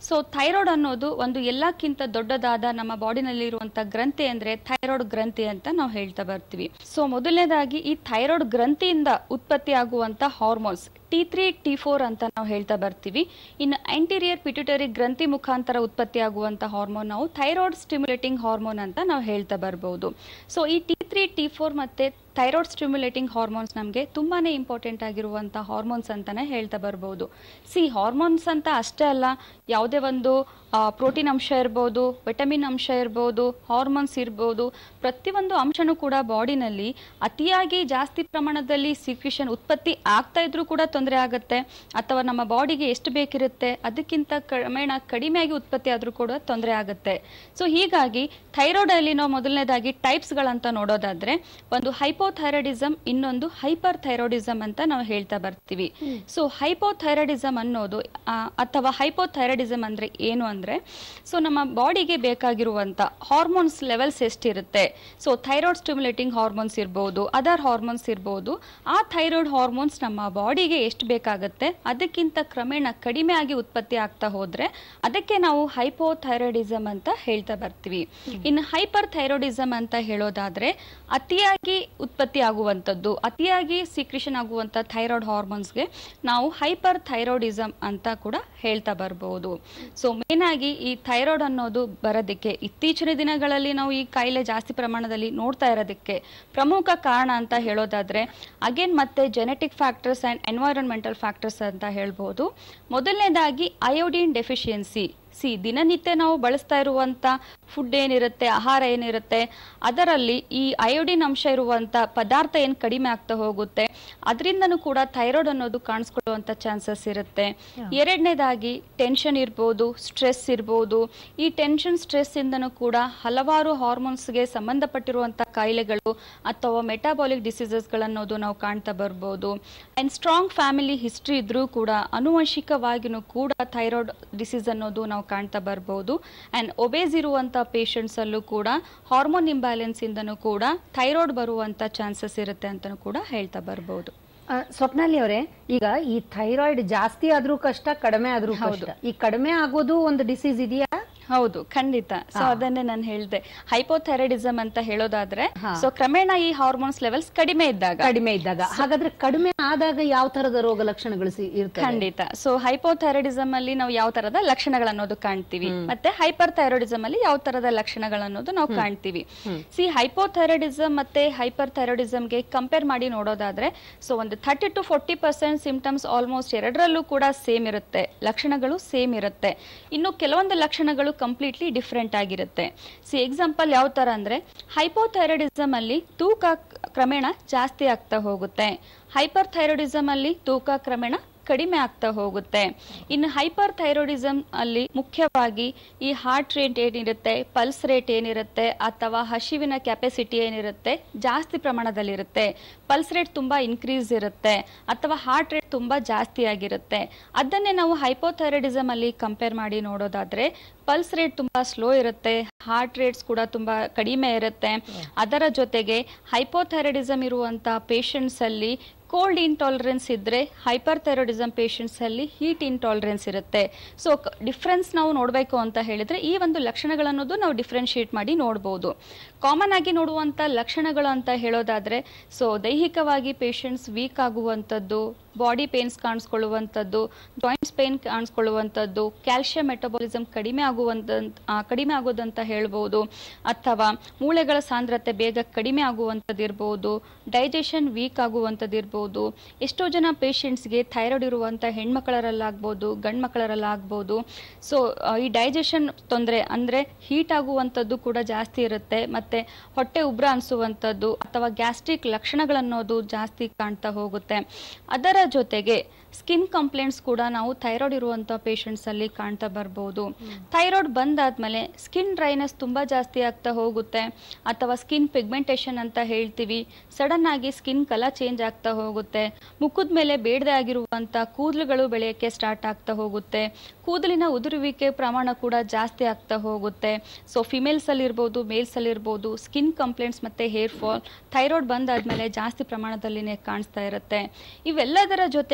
ಸೊ ಥೈರಾಯ್ಡ್ ಅನ್ನೋದು ಒಂದು ಎಲ್ಲಕ್ಕಿಂತ ದೊಡ್ಡದಾದ ನಮ್ಮ ಬಾಡಿನಲ್ಲಿರುವಂತ ಗ್ರಂಥಿ ಅಂದ್ರೆ ಥೈರಾಯ್ಡ್ ಗ್ರಂಥಿ ಅಂತ ನಾವು ಹೇಳ್ತಾ ಬರ್ತೀವಿ ಸೊ ಮೊದಲನೇದಾಗಿ ಈ ಥೈರಾಯ್ಡ್ ಗ್ರಂಥಿಯಿಂದ ಉತ್ಪತ್ತಿ ಆಗುವಂತ hormones T three T four ಅಂತ ನಾವು ಹೇಳ್ತಾ ಬರ್ತೀವಿ ಇನ್ನು ಆಂಟೀರಿಯರ್ ಪಿಟ್ಯೂಟರಿ ಗ್ರಂಥಿ ಮುಖಾಂತರ ಉತ್ಪತ್ತಿ ಆಗುವಂತ ಹಾರ್ಮೋನ್ ನಾವು ಥೈರಾಯ್ಡ್ ಸ್ಟಿಮ್ಯುಲೇಟಿಂಗ್ ಹಾರ್ಮೋನ್ ಅಂತ ನಾವು ಹೇಳ್ತಾ ಬರ್ಬೋದು ಸೊ ಈ ಟಿ ತ್ರೀ ಟಿ ಫೋರ್ ಮತ್ತೆ ಥೈರಾಯ್ಡ್ ಸ್ಟಿಮ್ಯುಲೇಟಿಂಗ್ ಹಾರ್ಮೋನ್ಸ್ ನಮಗೆ ತುಂಬಾನೇ ಇಂಪಾರ್ಟೆಂಟ್ ಆಗಿರುವಂಥ ಹಾರ್ಮೋನ್ಸ್ ಅಂತಾನೆ ಹೇಳ್ತಾ ಬರ್ಬೋದು ಸಿ ಹಾರ್ಮೋನ್ಸ್ ಅಂತ ಅಷ್ಟೇ ಅಲ್ಲ ಯಾವುದೇ ಒಂದು ಪ್ರೋಟೀನ್ ಅಂಶ ಇರ್ಬೋದು ವಿಟಮಿನ್ ಅಂಶ ಇರ್ಬೋದು ಹಾರ್ಮೋನ್ಸ್ ಇರ್ಬೋದು ಪ್ರತಿಯೊಂದು ಅಂಶನೂ ಕೂಡ ಬಾಡಿನಲ್ಲಿ ಅತಿಯಾಗಿ ಜಾಸ್ತಿ ಪ್ರಮಾಣದಲ್ಲಿ ಸಿಕ್ರಿಷನ್ ಉತ್ಪತ್ತಿ ಆಗ್ತಾ ಇದ್ರೂ ಕೂಡ ತೊಂದರೆ ಆಗುತ್ತೆ ಅಥವಾ ನಮ್ಮ ಬಾಡಿಗೆ ಎಷ್ಟು ಬೇಕಿರುತ್ತೆ ಅದಕ್ಕಿಂತ ಕ್ರಮೇಣ ಕಡಿಮೆಯಾಗಿ ಉತ್ಪತ್ತಿ ಆದ್ರೂ ಕೂಡ ತೊಂದರೆ ಆಗುತ್ತೆ ಸೊ ಹೀಗಾಗಿ ಥೈರಾಯ್ಡ್ ಅಲ್ಲಿ ನಾವು ಮೊದಲನೇದಾಗಿ ಟೈಪ್ಸ್ಗಳಂತ ನೋಡೋದಾದ್ರೆ ಒಂದು ಹೈಪೋಥೈರಾಯ್ಡಿಸಮ್ ಇನ್ನೊಂದು ಹೈಪರ್ ಥೈರಾಯ್ಡಿಸಮ್ ಅಂತ ನಾವು ಹೇಳ್ತಾ ಬರ್ತೀವಿ ಸೊ ಹೈಪೋಥೈರಾಯ್ಡಿಸಮ್ ಅನ್ನೋದು ಆ, ಅಥವಾ ಹೈಪೋಥೈರಾಯ್ಡಿಸಮ್ ಅಂದ್ರೆ ಏನು ಅಂದ್ರೆ ಸೊ ನಮ್ಮ ಬಾಡಿಗೆ ಬೇಕಾಗಿರುವಂತ ಹಾರ್ಮೋನ್ಸ್ ಲೆವೆಲ್ಸ್ ಎಷ್ಟಿರುತ್ತೆ ಸೊ ಥೈರಾಯ್ಡ್ ಸ್ಟಿಮ್ಯುಲೇಟಿಂಗ್ ಹಾರ್ಮೋನ್ಸ್ ಇರ್ಬೋದು ಅದರ್ ಹಾರ್ಮೋನ್ಸ್ ಇರ್ಬೋದು ಆ ಥೈರಾಯ್ಡ್ ಹಾರ್ಮೋನ್ಸ್ ನಮ್ಮ ಬಾಡಿಗೆ ಎಷ್ಟು ಬೇಕಾಗುತ್ತೆ ಅದಕ್ಕಿಂತ ಕ್ರಮೇಣ ಕಡಿಮೆ ಆಗಿ ಉತ್ಪತ್ತಿ ಆಗ್ತಾ ಹೋದ್ರೆ ಅದಕ್ಕೆ ನಾವು ಹೈಪೋಥೈರಾಯ್ಡಿಸಮ್ ಅಂತ ಹೇಳ್ತಾ ಬರ್ತೀವಿ ಇನ್ನು ಹೈಪರ್ ಥೈರಾಯ್ಡಿಸಮ್ ಅಂತ ಹೇಳೋದಾದ್ರೆ ಅತಿಯಾಗಿ ಉತ್ಪತ್ತಿ ಆಗುವಂಥದ್ದು ಅತಿಯಾಗಿ ಸಿಕ್ರಿಷನ್ ಆಗುವಂಥ ಥೈರಾಯ್ಡ್ ಹಾರ್ಮೋನ್ಸ್ಗೆ ನಾವು ಹೈಪರ್ ಥೈರಾಯ್ಡಿಸಮ್ ಅಂತ ಕೂಡ ಹೇಳ್ತಾ ಬರ್ಬೋದು ಸೊ ಮೇನ್ ಆಗಿ ಈ ಥೈರಾಯ್ಡ್ ಅನ್ನೋದು ಬರೋದಕ್ಕೆ ಇತ್ತೀಚಿನ ದಿನಗಳಲ್ಲಿ ನಾವು ಈ ಕಾಯಿಲೆ ಜಾಸ್ತಿ ಪ್ರಮಾಣದಲ್ಲಿ ನೋಡ್ತಾ ಇರೋದಕ್ಕೆ ಪ್ರಮುಖ ಕಾರಣ ಅಂತ ಹೇಳೋದಾದ್ರೆ ಅಗೇನ್ ಮತ್ತೆ genetic factors and environmental factors ಅಂತ ಹೇಳ್ಬೋದು ಮೊದಲನೇದಾಗಿ ಅಯೋಡಿನ್ ಡೆಫಿಷಿಯನ್ಸಿ ಸಿ ದಿನನಿತ್ಯ ನಾವು ಬಳಸ್ತಾ ಇರುವಂತ ಫುಡ್ ಏನಿರುತ್ತೆ ಆಹಾರ ಏನಿರುತ್ತೆ ಅದರಲ್ಲಿ ಈ ಅಯೋಡಿನ್ ಅಂಶ ಇರುವಂತ ಪದಾರ್ಥ ಏನು ಕಡಿಮೆ ಆಗ್ತಾ ಹೋಗುತ್ತೆ ಅದರಿಂದನೂ ಕೂಡ ಥೈರಾಯ್ಡ್ ಅನ್ನೋದು ಕಾಣಿಸ್ಕೊಳ್ಳುವಂತ ಚಾನ್ಸಸ್ ಇರುತ್ತೆ ಎರಡನೇದಾಗಿ ಟೆನ್ಷನ್ ಇರ್ಬೋದು ಸ್ಟ್ರೆಸ್ ಇರ್ಬೋದು ಈ ಟೆನ್ಷನ್ ಸ್ಟ್ರೆಸ್ ಇಂದನೂ ಕೂಡ ಹಲವಾರು ಹಾರ್ಮೋನ್ಸ್ಗೆ ಸಂಬಂಧಪಟ್ಟಿರುವಂತ ಕಾಯಿಲೆಗಳು ಅಥವಾ ಮೆಟಾಬಾಲಿಕ್ ಡಿಸೀಸಸ್ಗಳನ್ನೋದು ನಾವು ಕಾಣ್ತಾ ಬರ್ಬೋದು ಅಂಡ್ ಸ್ಟ್ರಾಂಗ್ ಫ್ಯಾಮಿಲಿ ಹಿಸ್ಟ್ರಿ ಇದ್ರೂ ಕೂಡ ಆನುವಂಶಿಕವಾಗಿನೂ ಕೂಡ ಥೈರಾಯ್ಡ್ ಡಿಸೀಸ್ ಅನ್ನೋದು ನಾವು ಕಾಣ್ತಾ ಬರ್ಬೋದು ಅಂಡ್ ಒಬೇಸ್ ಇರುವಂತ ಪೇಷಂಟ್ಸ್ ಅಲ್ಲೂ ಕೂಡ ಹಾರ್ಮೋನ್ ಇಂಬ್ಯಾಲೆನ್ಸ್ ಇಂದನೂ ಕೂಡ ಥೈರಾಯ್ಡ್ ಬರುವಂತ ಚಾನ್ಸಸ್ ಇರುತ್ತೆ ಅಂತಾನೂ ಕೂಡ ಹೇಳ್ತಾ ಬರ್ಬೋದು ಆ, ಸ್ವಪ್ನಾಲಿ ಅವರೇ ಈಗ ಈ ಥೈರಾಯ್ಡ್ ಜಾಸ್ತಿ ಆದ್ರೂ ಕಷ್ಟ ಕಡಿಮೆ ಆದ್ರೂ ಹೌದು. ಕಷ್ಟ ಈ ಕಡಿಮೆ ಆಗೋದು ಒಂದು ಡಿಸೀಸ್ ಇದೆಯಾ ಹೌದು ಖಂಡಿತ ಸೊ ಹಾ. ಅದನ್ನೇ ನಾನು ಹೇಳ್ದೆ ಹೈಪೋಥೈರಾಯ್ಡಿಸಮ್ ಅಂತ ಹೇಳೋದಾದ್ರೆ ಹಾ. ಸೊ ಕ್ರಮೇಣ ಈ ಹಾರ್ಮೋನ್ಸ್ ಲೆವೆಲ್ಸ್ ಕಡಿಮೆ ಇದ್ದಾಗ ಕಡಿಮೆ ಇದ್ದಾಗ ಹಾಗಾದ್ರೆ ಕಡಿಮೆ ಆದಾಗ ಯಾವ ತರದ ರೋಗ ಲಕ್ಷಣಗಳು ಸಿ- ಇರ್ತವೆ ಖಂಡಿತ ಸೊ ಹೈಪೋಥೈರಾಯ್ಡಿಸಮ್ ಅಲ್ಲಿ ನಾವು ಯಾವ ತರದ ಲಕ್ಷಣಗಳನ್ನೋದು ಕಾಣ್ತೀವಿ ಮತ್ತೆ ಹೈಪರ್ ಥೈರಾಯ್ಡಿಸಮ್ ಅಲ್ಲಿ ಯಾವ ತರದ ಲಕ್ಷಣಗಳನ್ನೋದು ನಾವು ಕಾಣ್ತೀವಿ ಸಿ ಹೈಪೋಥೈರಾಯ್ಡಿಸಮ್ ಮತ್ತೆ ಹೈಪರ್ ಗೆ ಕಂಪೇರ್ ಮಾಡಿ ನೋಡೋದಾದ್ರೆ ಸೊ ಒಂದು thirty to forty percent symptoms almost ಎರಡರಲ್ಲೂ ಕೂಡ ಸೇಮ್ ಇರುತ್ತೆ ಲಕ್ಷಣಗಳು ಸೇಮ್ ಇರುತ್ತೆ ಇನ್ನು ಕೆಲವೊಂದು ಲಕ್ಷಣಗಳು ಕಂಪ್ಲೀಟ್ಲಿ ಡಿಫ್ರೆಂಟ್ ಆಗಿರುತ್ತೆ ಸಿ ಎಕ್ಸಾಂಪಲ್ ಯಾವ ತರ ಅಂದ್ರೆ ಹೈಪೋಥೈರಾಯ್ಡಿಸಮ್ ಅಲ್ಲಿ ತೂಕ ಕ್ರಮೇಣ ಜಾಸ್ತಿ ಆಗ್ತಾ ಹೋಗುತ್ತೆ ಹೈಪರ್ ಥೈರಾಯ್ಡಿಸಮ್ ಅಲ್ಲಿ ತೂಕ ಕ್ರಮೇಣ ಕಡಿಮೆ ಆಗ್ತಾ ಹೋಗುತ್ತೆ ಇನ್ನು ಹೈಪರ್ ಥೈರಾಯ್ಡಿಸಮ್ ಅಲ್ಲಿ ಮುಖ್ಯವಾಗಿ ಈ ಹಾರ್ಟ್ ರೇಟ್ ಏನಿರುತ್ತೆ ಪಲ್ಸ್ ರೇಟ್ ಏನಿರುತ್ತೆ ಅಥವಾ ಹಸಿವಿನ ಕೆಪಾಸಿಟಿ ಏನಿರುತ್ತೆ ಜಾಸ್ತಿ ಪ್ರಮಾಣದಲ್ಲಿರುತ್ತೆ ಪಲ್ಸ್ ರೇಟ್ ತುಂಬಾ ಇನ್ಕ್ರೀಸ್ ಇರುತ್ತೆ ಅಥವಾ ಹಾರ್ಟ್ ರೇಟ್ ತುಂಬಾ ಜಾಸ್ತಿ ಆಗಿರುತ್ತೆ ಅದನ್ನೇ ನಾವು ಹೈಪೋಥೈರಾಯ್ಡಿಸಮ್ ಅಲ್ಲಿ ಕಂಪೇರ್ ಮಾಡಿ ನೋಡೋದಾದ್ರೆ ಪಲ್ಸ್ ರೇಟ್ ತುಂಬಾ ಸ್ಲೋ ಇರುತ್ತೆ ಹಾರ್ಟ್ ರೇಟ್ಸ್ ಕೂಡ ತುಂಬಾ ಕಡಿಮೆ ಇರುತ್ತೆ ಅದರ ಜೊತೆಗೆ ಹೈಪೋಥೈರಾಯ್ಡಿಸಮ್ ಇರುವಂತ ಪೇಷಂಟ್ಸ್ ಅಲ್ಲಿ ಕೋಲ್ಡ್ ಇಂಟಾಲರೆನ್ಸ್ ಇದ್ರೆ ಹೈಪರ್ ಥೈರಾಯ್ಡಿಸಮ್ ಪೇಷಂಟ್ಸ್ ಅಲ್ಲಿ ಹೀಟ್ ಇಂಟಾಲರೆನ್ಸ್ ಇರುತ್ತೆ ಸೊ ಡಿಫ್ರೆನ್ಸ್ ನಾವು ನೋಡಬೇಕು ಅಂತ ಹೇಳಿದ್ರೆ ಈ ಒಂದು ಲಕ್ಷಣಗಳನ್ನೋದು ನಾವು ಡಿಫ್ರೆನ್ಶಿಯೇಟ್ ಮಾಡಿ ನೋಡ್ಬೋದು ಕಾಮನ್ ಆಗಿ ನೋಡುವಂತ ಲಕ್ಷಣಗಳು ಅಂತ ಹೇಳೋದಾದ್ರೆ ಸೊ ದೈಹಿಕವಾಗಿ ಪೇಷಂಟ್ಸ್ ವೀಕ್ ಆಗುವಂಥದ್ದು ಬಾಡಿ ಪೇನ್ಸ್ ಕಾಣಿಸ್ಕೊಳ್ಳುವಂಥದ್ದು ಜಾಯಿಂಟ್ಸ್ ಪೇನ್ ಕಾಣಿಸ್ಕೊಳ್ಳುವಂಥದ್ದು ಕ್ಯಾಲ್ಸಿಯಂ ಮೆಟಬಾಲಿಸಮ್ ಕಡಿಮೆ ಆಗುವಂತ ಆ, ಕಡಿಮೆ ಆಗೋದಂತ ಹೇಳ್ಬೋದು ಅಥವಾ ಮೂಳೆಗಳ ಸಾಂದ್ರತೆ ಬೇಗ ಕಡಿಮೆ ಆಗುವಂಥದ್ದು ಇರ್ಬೋದು ಡೈಜೆಷನ್ ವೀಕ್ ಆಗುವಂಥದ್ದು ಇರ್ಬೋದು ಎಷ್ಟೋ ಜನ ಪೇಷಂಟ್ಸ್ಗೆ ಥೈರಾಯ್ಡ್ ಇರುವಂಥ ಹೆಣ್ಮಕ್ಳರಲ್ಲಾಗ್ಬೋದು ಗಂಡು ಮಕ್ಕಳರಲ್ಲಾಗ್ಬೋದು ಸೊ ಈ ಡೈಜೆಷನ್ ತೊಂದರೆ ಅಂದರೆ ಹೀಟ್ ಆಗುವಂಥದ್ದು ಕೂಡ ಜಾಸ್ತಿ ಇರುತ್ತೆ ಮತ್ತೆ ಹೊಟ್ಟೆ ಉಬ್ರ ಅನಿಸುವಂಥದ್ದು ಅಥವಾ ಗ್ಯಾಸ್ಟ್ರಿಕ್ ಲಕ್ಷಣಗಳನ್ನೋದು ಜಾಸ್ತಿ ಕಾಣ್ತಾ ಹೋಗುತ್ತೆ ಅದರ ಜೊತೆಗೆ ಸ್ಕಿನ್ ಕಂಪ್ಲೇಂಟ್ಸ್ ಕೂಡ ನಾವು ಥೈರಾಯ್ಡ್ ಇರುವಂಥ ಪೇಷಂಟ್ಸ್ ಅಲ್ಲಿ ಕಾಣ್ತಾ ಬರ್ಬೋದು ಥೈರಾಯ್ಡ್ ಬಂದಾದ್ಮೇಲೆ ಸ್ಕಿನ್ ಡ್ರೈನೆಸ್ ತುಂಬಾ ಜಾಸ್ತಿ ಆಗ್ತಾ ಹೋಗುತ್ತೆ ಅಥವಾ ಸ್ಕಿನ್ ಪಿಗ್ಮೆಂಟೇಷನ್ ಅಂತ ಹೇಳ್ತೀವಿ ಸಡನ್ ಆಗಿ ಸ್ಕಿನ್ ಕಲರ್ ಚೇಂಜ್ ಆಗ್ತಾ ಹೋಗುತ್ತೆ ಮುಖದ ಮೇಲೆ ಬೇಡದೆ ಆಗಿರುವಂತ ಕೂದಲುಗಳು ಬೆಳೆಯಕ್ಕೆ ಸ್ಟಾರ್ಟ್ ಆಗ್ತಾ ಹೋಗುತ್ತೆ ಕೂದಲಿನ ಉದುರುವಿಕೆ ಪ್ರಮಾಣ ಕೂಡ ಜಾಸ್ತಿ ಆಗ್ತಾ ಹೋಗುತ್ತೆ ಸೊ ಫಿಮೇಲ್ಸ್ ಅಲ್ಲಿ ಇರ್ಬೋದು ಮೇಲ್ಸ್ ಅಲ್ಲಿ ಇರ್ಬೋದು ಸ್ಕಿನ್ ಕಂಪ್ಲೇಂಟ್ಸ್ ಮತ್ತೆ ಹೇರ್ ಫಾಲ್ ಥೈರಾಯ್ಡ್ ಬಂದಾದ್ಮೇಲೆ ಜಾಸ್ತಿ ಪ್ರಮಾಣದಲ್ಲಿನೇ ಕಾಣಿಸ್ತಾ ಇರುತ್ತೆ ಇವೆಲ್ಲದರ ಜೊತೆಗೆ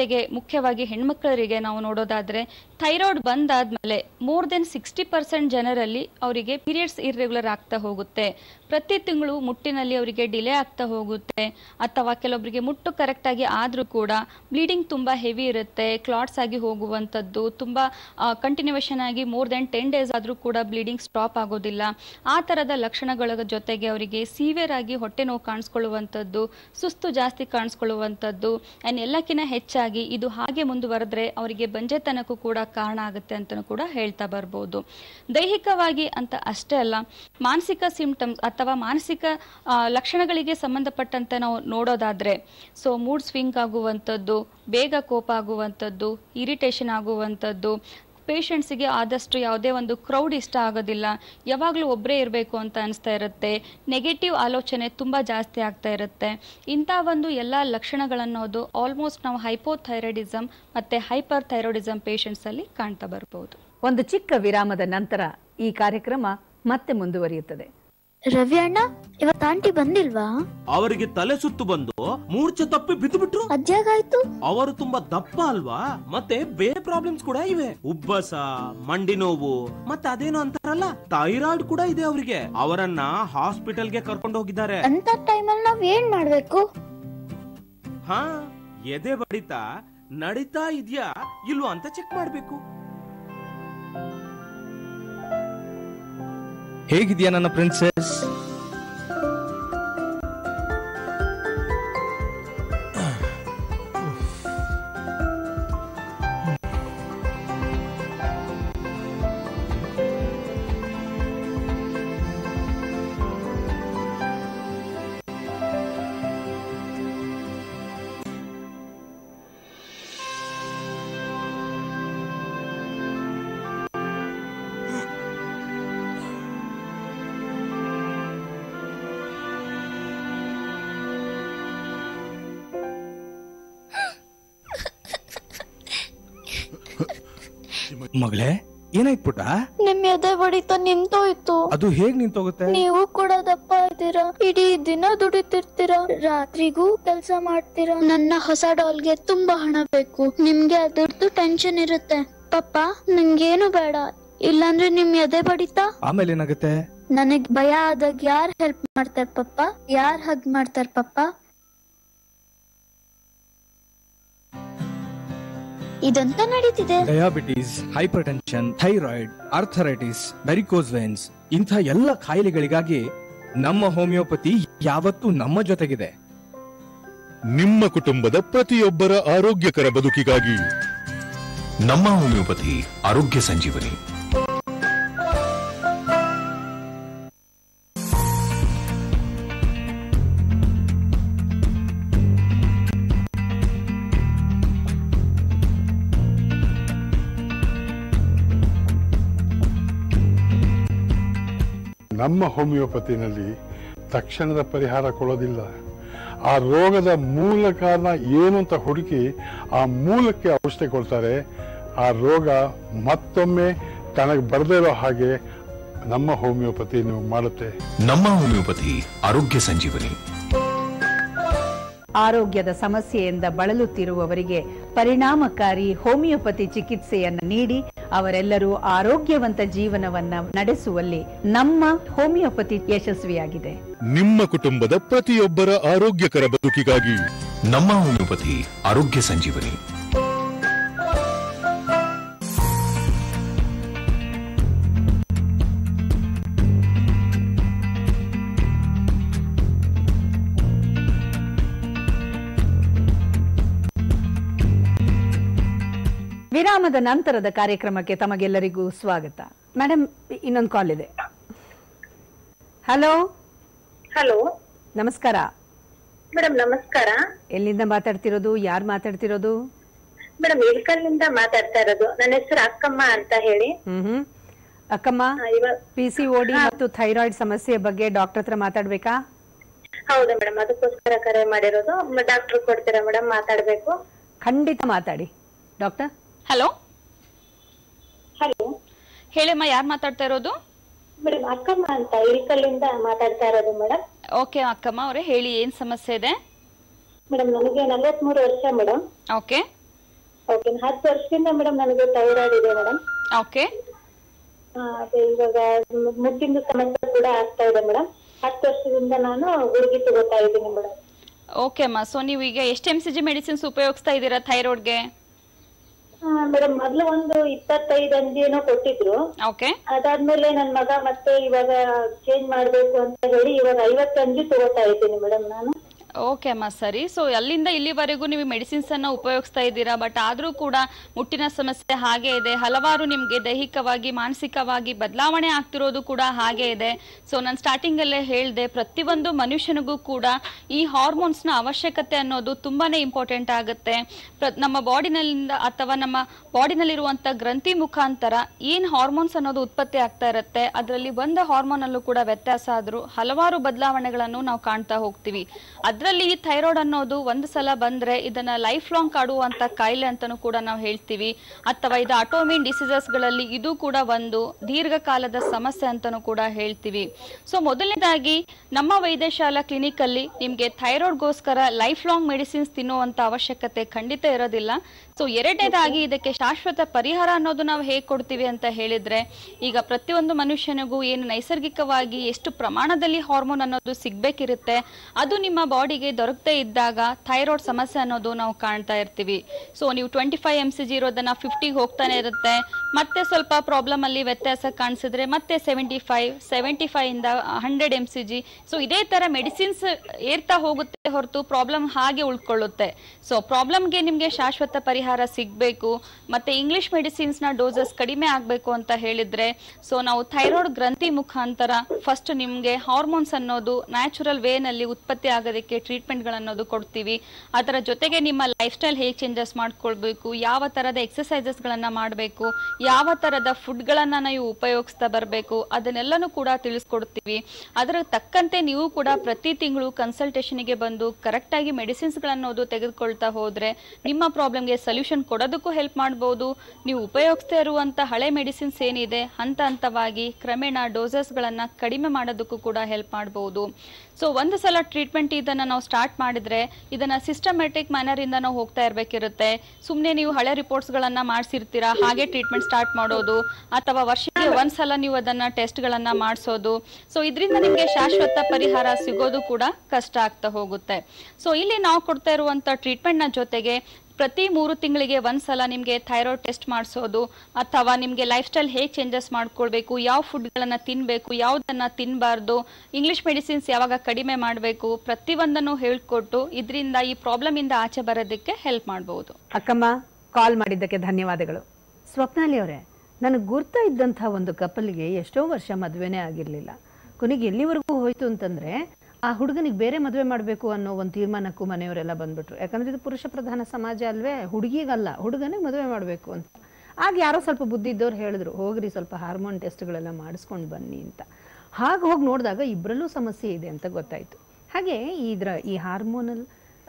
ಮುಖ್ಯವಾಗಿ ಹೆಣ್ಮಕ್ಳರಿಗೆ ನಾವು ನೋಡೋದಾದ್ರೆ ಥೈರಾಯ್ಡ್ ಬಂದಾದ್ಮೇಲೆ ಮೋರ್ ದೆನ್ ಸಿಕ್ಸ್ಟಿ ಪರ್ಸೆಂಟ್ ಜನರಲ್ಲಿ ಅವರಿಗೆ ಪೀರಿಯಡ್ಸ್ ಇರ್ರೆಗ್ಯುಲರ್ ಆಗ್ತಾ ಹೋಗುತ್ತೆ ಪ್ರತಿ ತಿಂಗಳು ಮುಟ್ಟಿನಲ್ಲಿ ಅವರಿಗೆ ಡಿಲೇ ಆಗ್ತಾ ಹೋಗುತ್ತೆ ಅಥವಾ ಕೆಲವೊಬ್ಬರಿಗೆ ಮುಟ್ಟು ಕರೆಕ್ಟಾಗಿ ಆದರೂ ಕೂಡ ಬ್ಲೀಡಿಂಗ್ ತುಂಬ ಹೆವಿ ಇರುತ್ತೆ ಕ್ಲಾಟ್ಸ್ ಆಗಿ ಹೋಗುವಂಥದ್ದು ತುಂಬ ಕಂಟಿನ್ಯೂವೇಷನ್ ಆಗಿ ಮೋರ್ ದೆನ್ ಟೆನ್ ಡೇಸ್ ಆದರೂ ಕೂಡ ಬ್ಲೀಡಿಂಗ್ ಸ್ಟಾಪ್ ಆಗೋದಿಲ್ಲ ಆ ಥರದ ಲಕ್ಷಣಗಳ ಜೊತೆಗೆ ಅವರಿಗೆ ಸೀವಿಯರ್ ಆಗಿ ಹೊಟ್ಟೆ ನೋವು ಕಾಣಿಸ್ಕೊಳ್ಳುವಂಥದ್ದು ಸುಸ್ತು ಜಾಸ್ತಿ ಕಾಣಿಸ್ಕೊಳ್ಳುವಂಥದ್ದು ಆ್ಯಂಡ್ ಎಲ್ಲಕ್ಕಿಂತ ಹೆಚ್ಚಾಗಿ ಇದು ಹಾಗೆ ಮುಂದುವರೆದ್ರೆ ಅವರಿಗೆ ಬಂಜೆತನಕ್ಕೂ ಕೂಡ ಕಾರಣ ಆಗುತ್ತೆ ಅಂತಲೂ ಕೂಡ ಹೇಳ್ತಾ ಬರ್ಬೋದು ದೈಹಿಕವಾಗಿ ಅಂತ ಅಷ್ಟೇ ಅಲ್ಲ ಮಾನಸಿಕ ಸಿಂಪ್ಟಮ್ಸ್ ಅಥವಾ ಮಾನಸಿಕ ಆ, ಲಕ್ಷಣಗಳಿಗೆ ಸಂಬಂಧಪಟ್ಟಂತೆ ನಾವು ನೋಡೋದಾದ್ರೆ ಸೊ ಮೂಡ್ ಸ್ವಿಂಗ್ ಆಗುವಂಥದ್ದು ಬೇಗ ಕೋಪ ಆಗುವಂಥದ್ದು ಇರಿಟೇಷನ್ ಆಗುವಂಥದ್ದು ಪೇಷಂಟ್ಸಿಗೆ ಆದಷ್ಟು ಯಾವುದೇ ಒಂದು ಕ್ರೌಡ್ ಇಷ್ಟ ಆಗೋದಿಲ್ಲ ಯಾವಾಗಲೂ ಒಬ್ಬರೇ ಇರಬೇಕು ಅಂತ ಅನಿಸ್ತಾ ಇರುತ್ತೆ ನೆಗೆಟಿವ್ ಆಲೋಚನೆ ತುಂಬ ಜಾಸ್ತಿ ಆಗ್ತಾ ಇರುತ್ತೆ ಇಂಥ ಒಂದು ಎಲ್ಲ ಲಕ್ಷಣಗಳನ್ನೋದು ಆಲ್ಮೋಸ್ಟ್ ನಾವು ಹೈಪೋಥೈರಾಯ್ಡಿಸಮ್ ಮತ್ತು ಹೈಪರ್ ಥೈರಾಯ್ಡಿಸಮ್ ಪೇಷಂಟ್ಸಲ್ಲಿ ಕಾಣ್ತಾ ಬರ್ಬೋದು ಒಂದು ಚಿಕ್ಕ ವಿರಾಮದ ನಂತರ ಈ ಕಾರ್ಯಕ್ರಮ ಮತ್ತೆ ಮುಂದುವರಿಯುತ್ತದೆ ರವಿ ಅಣ್ಣ ಇವತ್ತು ಆಂಟಿ ಬಂದಿಲ್ವಾ ಅವರಿಗೆ ತಲೆ ಸುತ್ತು ಬಂದು ಮೂರ್ಛೆ ತಪ್ಪಿ ಬಿದ್ದು ಬಿಟ್ರು ಅದ್ಯಾಗಾಯ್ತು ಅವರು ತುಂಬಾ ದಪ್ಪ ಅಲ್ವಾ ಮತ್ತೆ ಬೇರೆ ಪ್ರಾಬ್ಲಮ್ಸ್ ಕೂಡ ಇವೆ ಉಬ್ಬಸ ಮಂಡಿ ನೋವು ಮತ್ತೆ ಅದೇನೋ ಅಂತಾರಲ್ಲ ಥೈರಾಯ್ಡ್ ಕೂಡ ಇದೆ ಅವರಿಗೆ ಅವರನ್ನ ಹಾಸ್ಪಿಟಲ್ಗೆ ಕರ್ಕೊಂಡು ಹೋಗಿದ್ದಾರೆ ಅಂತ ಟೈಮಲ್ಲಿ ನಾವ್ ಏನ್ ಮಾಡ್ಬೇಕು ಹಾ ಎದೆ ಬಡಿತ ನಡೀತಾ ಇದ್ಯಾ ಇಲ್ವಾ ಅಂತ ಚೆಕ್ ಮಾಡ್ಬೇಕು ಹೇಗಿದ್ಯಾ ನನ್ನ ಪ್ರಿನ್ಸೆಸ್ ಮಗಳೇ ಏನಾಯ್ತು ಪುಟ ನಿಮ್ ಎದೆ ಬಡಿತ ನಿಂತೋಯ್ತು ಅದು ಹೇಗ್ ನಿಂತೋಗುತ್ತೆ ನೀವು ಕೂಡ ದಪ್ಪ ಇದ್ದೀರಾ ಇಡೀ ದಿನ ದುಡಿತಿರ್ತೀರಾ ರಾತ್ರಿಗೂ ಕೆಲ್ಸ ಮಾಡ್ತೀರಾ ನನ್ನ ಹೊಸ ಡಾಲ್ಗೆ ತುಂಬಾ ಹಣ ಬೇಕು ನಿಮ್ಗೆ ಅದ್ರದ್ದು ಟೆನ್ಷನ್ ಇರುತ್ತೆ ಪಪ್ಪ ನಂಗೇನು ಬೇಡ ಇಲ್ಲಾಂದ್ರೆ ನಿಮ್ ಎದೆ ಬಡಿತ ಆಮೇಲೆ ಏನಾಗುತ್ತೆ ನನಗ್ ಭಯ ಆದಾಗ ಯಾರ್ ಹೆಲ್ಪ್ ಮಾಡ್ತಾರ ಪಪ್ಪ ಯಾರ್ ಹಗ್ ಮಾಡ್ತಾರ ಪಪ್ಪ ಇದಂತ ನಡೀತಿದೆ diabetes hyper tension thyroid arthritis varicose veins ಇಂಥ ಎಲ್ಲ ಕಾಯಿಲೆಗಳಿಗಾಗಿ ನಮ್ಮ ಹೋಮಿಯೋಪತಿ ಯಾವತ್ತೂ ನಮ್ಮ ಜೊತೆಗಿದೆ ನಿಮ್ಮ ಕುಟುಂಬದ ಪ್ರತಿಯೊಬ್ಬರ ಆರೋಗ್ಯಕರ ಬದುಕಿಗಾಗಿ ನಮ್ಮ ಹೋಮಿಯೋಪತಿ ಆರೋಗ್ಯ ಸಂಜೀವನಿ ನಮ್ಮ ಹೋಮಿಯೋಪತಿನಲ್ಲಿ ತಕ್ಷಣದ ಪರಿಹಾರ ಕೊಡೋದಿಲ್ಲ ಆ ರೋಗದ ಮೂಲ ಕಾರಣ ಏನು ಅಂತ ಹುಡುಕಿ ಆ ಮೂಲಕ್ಕೆ ಔಷಧಿ ಕೊಡ್ತಾರೆ ಆ ರೋಗ ಮತ್ತೊಮ್ಮೆ ತನಗೆ ಬರದೇ ಇರೋ ಹಾಗೆ ನಮ್ಮ ಹೋಮಿಯೋಪತಿ ಮಾಡುತ್ತೆ ನಮ್ಮ ಹೋಮಿಯೋಪತಿ ಆರೋಗ್ಯ ಸಂಜೀವನಿ ಆರೋಗ್ಯದ ಸಮಸ್ಯೆಯಿಂದ ಬಳಲುತ್ತಿರುವವರಿಗೆ ಪರಿಣಾಮಕಾರಿ ಹೋಮಿಯೋಪತಿ ಚಿಕಿತ್ಸೆಯನ್ನು ನೀಡಿ ಅವರೆಲ್ಲರೂ ಆರೋಗ್ಯವಂತ ಜೀವನವನ್ನ ನಡೆಸುವಲ್ಲಿ ನಮ್ಮ ಹೋಮಿಯೋಪತಿ ಯಶಸ್ವಿಯಾಗಿದೆ ನಿಮ್ಮ ಕುಟುಂಬದ ಪ್ರತಿಯೊಬ್ಬರ ಆರೋಗ್ಯಕರ ಬದುಕಿಗಾಗಿ ನಮ್ಮ ಹೋಮಿಯೋಪತಿ ಆರೋಗ್ಯ ಸಂಜೀವನಿ ವಿರಾಮದ ನಂತರದ ಕಾರ್ಯಕ್ರಮಕ್ಕೆ ತಮಗೆಲ್ಲರಿಗೂ ಸ್ವಾಗತ ಮೇಡಮ್ ಇನ್ನೊಂದು ಕಾಲ್ ಇದೆ ಹಲೋ ಹಲೋ ನಮಸ್ಕಾರ ಮೇಡಮ್ ನಮಸ್ಕಾರ ಎಲ್ಲಿಂದ ಮಾತಾಡ್ತಿರೋದು ಯಾರು ಮಾತಾಡ್ತಿರೋದು ಮೇಡಮ್ ಇಳ್ಕಲ್ನಿಂದ ಮಾತಾಡ್ತಾ ಇರೋದು ನನ್ನ ಹೆಸರು ಅಕ್ಕಮ್ಮ ಅಂತ ಹೇಳಿ ಹ್ಮ್ ಹ್ಮ್ ಅಕ್ಕಮ್ಮ ಆ, ಇವ- ಪಿ ಸಿ ಓಡಿ ಮತ್ತು ಥೈರಾಯ್ಡ್ ಸಮಸ್ಯೆ ಬಗ್ಗೆ ಡಾಕ್ಟರ್ ಹತ್ರ ಮಾತಾಡ್ಬೇಕಾ ಹೌದು ಮೇಡಮ್ ಅದಕ್ಕೋಸ್ಕರ ಕರೆ ಮಾಡಿರೋದು ಡಾಕ್ಟರ್ ಕೊಡ್ತೀರಾ ಮೇಡಮ್ ಮಾತಾಡ್ಬೇಕು ಖಂಡಿತ ಮಾತಾಡಿ ಡಾಕ್ಟರ್ ಹಲೋ ಹಲೋ ಹೇಳಿಮ್ಮ ಯಾರು ಮಾತಾಡ್ತಾ ಇರೋದು ಮೇಡಮ್ ಅಕ್ಕಮ್ಮ ಅಂತ ಇಳ್ಕಲ್ಲಿಂದ ಮಾತಾಡ್ತಾ ಇರೋದು ಮೇಡಮ್ ಓಕೆ ಅಕ್ಕಮ್ಮ ಅವರೇ ಹೇಳಿ ಏನು ಸಮಸ್ಯೆ ಇದೆ ಮೇಡಮ್ ನನಗೆ ನಲವತ್ಮೂರು ವರ್ಷ ಮೇಡಮ್ ಓಕೆ ಓಕೆ ಹತ್ತು ವರ್ಷದಿಂದ ಮೇಡಮ್ ನನಗೆ ಥೈರಾಯ್ಡ್ ಇದೆ ಮೇಡಮ್ ಓಕೆ ಅದೇ ಇವಾಗ ಮು- ಮುಟ್ಟಿನ ಸಮಸ್ಯೆ ಕೂಡ ಆಗ್ತಾ ಇದೆ ಮೇಡಮ್ ಹತ್ತು ವರ್ಷದಿಂದ ನಾನು ಗುಳಿಗೆ ತಗೋತಾ ಇದ್ದೀನಿ ಮೇಡಮ್ ಓಕೆ ಅಮ್ಮ ಸೊ ನೀವು ಈಗ ಎಷ್ಟು ಎಮ್ ಸಿ ಜಿ ಮೆಡಿಸಿನ್ಸ್ ಉಪಯೋಗಿಸ್ತಾ ಇದ್ದೀರಾ ಥೈರಾಯ್ಡ್ಗೆ ಮೇಡಮ್ ಮೊದ್ಲು ಒಂದು ಇಪ್ಪತ್ತೈದು ಅಂಜಿ ಏನೋ ಕೊಟ್ಟಿದ್ರು ಓಕೆ ಅದಾದ್ಮೇಲೆ ನನ್ ಮಗ ಮತ್ತೆ ಇವಾಗ ಚೇಂಜ್ ಮಾಡ್ಬೇಕು ಅಂತ ಹೇಳಿ ಇವಾಗ ಐವತ್ತು ಅಂಜಿ ತಗೋತಾ ಇದ್ದೀನಿ ಮೇಡಮ್ ನಾನು ಓಕೆ ಅಮ್ಮ ಸರಿ ಸೊ ಅಲ್ಲಿಂದ ಇಲ್ಲಿವರೆಗೂ ನೀವು ಮೆಡಿಸಿನ್ಸ್ ಅನ್ನ ಉಪಯೋಗಿಸ್ತಾ ಇದ್ದೀರಾ ಬಟ್ ಆದ್ರೂ ಕೂಡ ಮುಟ್ಟಿನ ಸಮಸ್ಯೆ ಹಾಗೆ ಇದೆ ಹಲವಾರು ನಿಮ್ಗೆ ದೈಹಿಕವಾಗಿ ಮಾನಸಿಕವಾಗಿ ಬದಲಾವಣೆ ಆಗ್ತಿರೋದು ಕೂಡ ಹಾಗೆ ಇದೆ ಸೊ ನಾನು ಸ್ಟಾರ್ಟಿಂಗ್ ಅಲ್ಲೇ ಹೇಳ್ದೆ ಪ್ರತಿಯೊಂದು ಮನುಷ್ಯನಿಗೂ ಕೂಡ ಈ ಹಾರ್ಮೋನ್ಸ್ ನ ಅವಶ್ಯಕತೆ ಅನ್ನೋದು ತುಂಬಾನೇ ಇಂಪಾರ್ಟೆಂಟ್ ಆಗುತ್ತೆ ಪ್ರ- ನಮ್ಮ ಬಾಡಿನಲ್ಲಿಂದ ಅಥವಾ ನಮ್ಮ ಬಾಡಿನಲ್ಲಿರುವಂತ ಗ್ರಂಥಿ ಮುಖಾಂತರ ಏನ್ ಹಾರ್ಮೋನ್ಸ್ ಅನ್ನೋದು ಉತ್ಪತ್ತಿ ಆಗ್ತಾ ಇರುತ್ತೆ ಅದರಲ್ಲಿ ಒಂದು ಹಾರ್ಮೋನ್ ಅಲ್ಲೂ ಕೂಡ ವ್ಯತ್ಯಾಸ ಆದ್ರೂ ಹಲವಾರು ಬದಲಾವಣೆಗಳನ್ನು ನಾವು ಕಾಣ್ತಾ ಹೋಗ್ತೀವಿ ಅದರಲ್ಲಿ ಈ ಥೈರಾಯ್ಡ್ ಅನ್ನೋದು ಒಂದು ಸಲ ಬಂದ್ರೆ ಇದನ್ನ ಲೈಫ್ ಲಾಂಗ್ ಕಾಡುವಂತ ಕಾಯಿಲೆ ಅಂತಾನೂ ಕೂಡ ನಾವು ಹೇಳ್ತೀವಿ ಅಥವಾ ಇದು ಆಟೋಮಿನ್ ಡಿಸೀಸಸ್ ಗಳಲ್ಲಿ ಇದು ಕೂಡ ಒಂದು ದೀರ್ಘಕಾಲದ ಸಮಸ್ಯೆ ಅಂತಾನೂ ಕೂಡ ಹೇಳ್ತೀವಿ ಸೊ ಮೊದಲನೇದಾಗಿ ನಮ್ಮ ವೈದ್ಯಶಾಲಾ ಕ್ಲಿನಿಕ್ ಅಲ್ಲಿ ನಿಮ್ಗೆ ಥೈರಾಯ್ಡ್ಗೋಸ್ಕರ ಲೈಫ್ ಲಾಂಗ್ ಮೆಡಿಸಿನ್ಸ್ ತಿನ್ನುವಂತ ಅವಶ್ಯಕತೆ ಖಂಡಿತ ಇರೋದಿಲ್ಲ ಸೊ ಎರಡನೇದಾಗಿ ಇದಕ್ಕೆ ಶಾಶ್ವತ ಪರಿಹಾರ ಅನ್ನೋದು ನಾವು ಹೇಗೆ ಕೊಡ್ತೀವಿ ಅಂತ ಹೇಳಿದ್ರೆ ಈಗ ಪ್ರತಿಯೊಂದು ಮನುಷ್ಯನಿಗೂ ಏನು ನೈಸರ್ಗಿಕವಾಗಿ ಎಷ್ಟು ಪ್ರಮಾಣದಲ್ಲಿ ಹಾರ್ಮೋನ್ ಅನ್ನೋದು ಸಿಗ್ಬೇಕಿರುತ್ತೆ ಅದು ನಿಮ್ಮ ಬಾಡಿಗೆ ದೊರಕದೇ ಇದ್ದಾಗ ಥೈರಾಯ್ಡ್ ಸಮಸ್ಯೆ ಅನ್ನೋದು ನಾವು ಕಾಣ್ತಾ ಇರ್ತೀವಿ ಸೊ ನೀವು twenty five M C G ಇರೋದನ್ನ ಫಿಫ್ಟಿಗೆ ಹೋಗ್ತಾನೆ ಇರುತ್ತೆ ಮತ್ತೆ ಸ್ವಲ್ಪ ಪ್ರಾಬ್ಲಮ್ ಅಲ್ಲಿ ವ್ಯತ್ಯಾಸ ಕಾಣಿಸಿದ್ರೆ ಮತ್ತೆ ಸೆವೆಂಟಿ ಫೈವ್ ಸೆವೆಂಟಿ ಫೈವ್ ಇಂದ hundred M C G so ಇದೇ ತರ ಮೆಡಿಸಿನ್ಸ್ ಏರ್ತಾ ಹೋಗುತ್ತೆ ಹೊರತು ಪ್ರಾಬ್ಲಮ್ ಹಾಗೆ ಉಳ್ಕೊಳ್ಳುತ್ತೆ ಸೊ ಪ್ರಾಬ್ಲಮ್ಗೆ ನಿಮಗೆ ಶಾಶ್ವತ ಪರಿಹಾರ ಸಿಗಬೇಕು ಮತ್ತೆ ಇಂಗ್ಲಿಷ್ ಮೆಡಿಸಿನ್ಸ್ ನ ಡೋಸಸ್ ಕಡಿಮೆ ಆಗಬೇಕು ಅಂತ ಹೇಳಿದ್ರೆ ಸೊ ನಾವು ಥೈರಾಯ್ಡ್ ಗ್ರಂಥಿ ಮುಖಾಂತರ ಫಸ್ಟ್ ನಿಮಗೆ ಹಾರ್ಮೋನ್ಸ್ ಅನ್ನೋದು ನ್ಯಾಚುರಲ್ ವೇನಲ್ಲಿ ಉತ್ಪತ್ತಿ ಆಗೋದಕ್ಕೆ ಟ್ರೀಟ್ಮೆಂಟ್ ಗಳನ್ನೋದು ಕೊಡ್ತೀವಿ ಅದರ ಜೊತೆಗೆ ನಿಮ್ಮ ಲೈಫ್ ಸ್ಟೈಲ್ ಹೇಗೆ ಚೇಂಜಸ್ ಮಾಡ್ಕೊಳ್ಬೇಕು ಯಾವ ತರದ ಎಕ್ಸಸೈಸಸ್ ಗಳನ್ನ ಮಾಡಬೇಕು ಯಾವ ತರದ ಫುಡ್ ಗಳನ್ನ ನೀವು ಉಪಯೋಗಿಸ್ತಾ ಬರಬೇಕು ಅದನ್ನೆಲ್ಲನೂ ಕೂಡ ತಿಳಿಸ್ಕೊಡ್ತೀವಿ ಅದರ ತಕ್ಕಂತೆ ನೀವು ಕೂಡ ಪ್ರತಿ ತಿಂಗಳು ಕನ್ಸಲ್ಟೇಷನ್ಗೆ ಬಂದು ಕರೆಕ್ಟ್ ಆಗಿ ಮೆಡಿಸಿನ್ಸ್ ಗಳನ್ನೋದು ತೆಗೆದುಕೊಳ್ತಾ ಹೋದ್ರೆ ನಿಮ್ಮ ಪ್ರಾಬ್ಲಮ್ಗೆ ಸೊಲ್ಯೂಷನ್ ಕೊಡೋದಕ್ಕೂ ಹೆಲ್ಪ್ ಮಾಡಬಹುದು ನೀವು ಉಪಯೋಗಿಸ್ತಾ ಇರುವಂತ ಹಳೆ ಮೆಡಿಸಿನ್ಸ್ ಏನಿದೆ ಹಂತ ಹಂತವಾಗಿ ಕ್ರಮೇಣ ಡೋಸಸ್ ಗಳನ್ನ ಕಡಿಮೆ ಮಾಡೋದಕ್ಕೂ ಕೂಡ ಹೆಲ್ಪ್ ಮಾಡಬಹುದು ಸೊ ಒಂದು ಸಲ ಟ್ರೀಟ್ಮೆಂಟ್ ಇದನ್ನ ನಾವು ಸ್ಟಾರ್ಟ್ ಮಾಡಿದ್ರೆ ಇದನ್ನ ಸಿಸ್ಟಮ್ಯಾಟಿಕ್ ಮ್ಯಾನರ್ ಇಂದ ನಾವು ಹೋಗ್ತಾ ಇರ್ಬೇಕಿರುತ್ತೆ ಸುಮ್ನೆ ನೀವು ಹಳೆ ರಿಪೋರ್ಟ್ಸ್ ಗಳನ್ನ ಮಾಡಿಸಿರ್ತೀರಾ ಹಾಗೆ ಟ್ರೀಟ್ಮೆಂಟ್ ಸ್ಟಾರ್ಟ್ ಮಾಡೋದು ಅಥವಾ ವರ್ಷಕ್ಕೆ ಒಂದ್ಸಲ ನೀವು ಅದನ್ನ ಟೆಸ್ಟ್ ಗಳನ್ನ ಮಾಡಿಸೋದು ಸೊ ಇದರಿಂದ ನಿಮ್ಗೆ ಶಾಶ್ವತ ಪರಿಹಾರ ಸಿಗೋದು ಕೂಡ ಕಷ್ಟ ಆಗ್ತಾ ಹೋಗುತ್ತೆ ಸೊ ಇಲ್ಲಿ ನಾವು ಕೊಡ್ತಾ ಇರುವಂತ ಟ್ರೀಟ್ಮೆಂಟ್ ನ ಜೊತೆಗೆ ಪ್ರತಿ ಮೂರು ತಿಂಗಳಿಗೆ ಒಂದ್ಸಲ ನಿಮಗೆ ಥೈರಾಯ್ಡ್ ಟೆಸ್ಟ್ ಮಾಡಿಸೋದು ಅಥವಾ ನಿಮಗೆ ಲೈಫ್ ಸ್ಟೈಲ್ ಹೇಗೆ ಚೇಂಜಸ್ ಮಾಡ್ಕೊಳ್ಬೇಕು ಯಾವ ಫುಡ್ಗಳನ್ನ ತಿನ್ನಬೇಕು ಯಾವುದನ್ನ ತಿನ್ನಬಾರ್ದು ಇಂಗ್ಲಿಷ್ ಮೆಡಿಸಿನ್ಸ್ ಯಾವಾಗ ಕಡಿಮೆ ಮಾಡಬೇಕು ಪ್ರತಿಯೊಂದನ್ನು ಹೇಳ್ಕೊಟ್ಟು ಇದರಿಂದ ಈ ಪ್ರಾಬ್ಲಮ್ ಇಂದ ಆಚೆ ಬರೋದಕ್ಕೆ ಹೆಲ್ಪ್ ಮಾಡಬಹುದು ಅಕ್ಕಮ್ಮ ಕಾಲ್ ಮಾಡಿದ್ದಕ್ಕೆ ಧನ್ಯವಾದಗಳು ಸ್ವಪ್ನಾಲಿ ಅವರೇ ನನಗೆ ಗುರ್ತ ಇದ್ದಂಥ ಒಂದು ಕಪಲ್ಗೆ ಎಷ್ಟೋ ವರ್ಷ ಮದುವೆನೇ ಆಗಿರಲಿಲ್ಲ ಕೊನೆಗೆ ಎಲ್ಲಿವರೆಗೂ ಹೋಯ್ತು ಅಂತಂದ್ರೆ ಆ ಹುಡುಗನಿಗೆ ಬೇರೆ ಮದುವೆ ಮಾಡಬೇಕು ಅನ್ನೋ ಒಂದು ತೀರ್ಮಾನಕ್ಕೂ ಮನೆಯವರೆಲ್ಲ ಬಂದ್ಬಿಟ್ರು ಯಾಕಂದ್ರೆ ಇದು ಪುರುಷ ಪ್ರಧಾನ ಸಮಾಜ ಅಲ್ವೇ ಹುಡುಗಿಗಲ್ಲ ಹುಡುಗನಿಗೆ ಮದುವೆ ಮಾಡಬೇಕು ಅಂತ ಆಗ ಯಾರೋ ಸ್ವಲ್ಪ ಬುದ್ಧಿ ಇದ್ದವ್ರು ಹೇಳಿದ್ರು ಹೋಗ್ರಿ ಸ್ವಲ್ಪ ಹಾರ್ಮೋನ್ ಟೆಸ್ಟ್ಗಳೆಲ್ಲ ಮಾಡಿಸ್ಕೊಂಡು ಬನ್ನಿ ಅಂತ ಹಾಗೆ ಹೋಗಿ ನೋಡಿದಾಗ ಇಬ್ಬರಲ್ಲೂ ಸಮಸ್ಯೆ ಇದೆ ಅಂತ ಗೊತ್ತಾಯ್ತು ಹಾಗೆ ಇದರ ಈ ಹಾರ್ಮೋನಲ್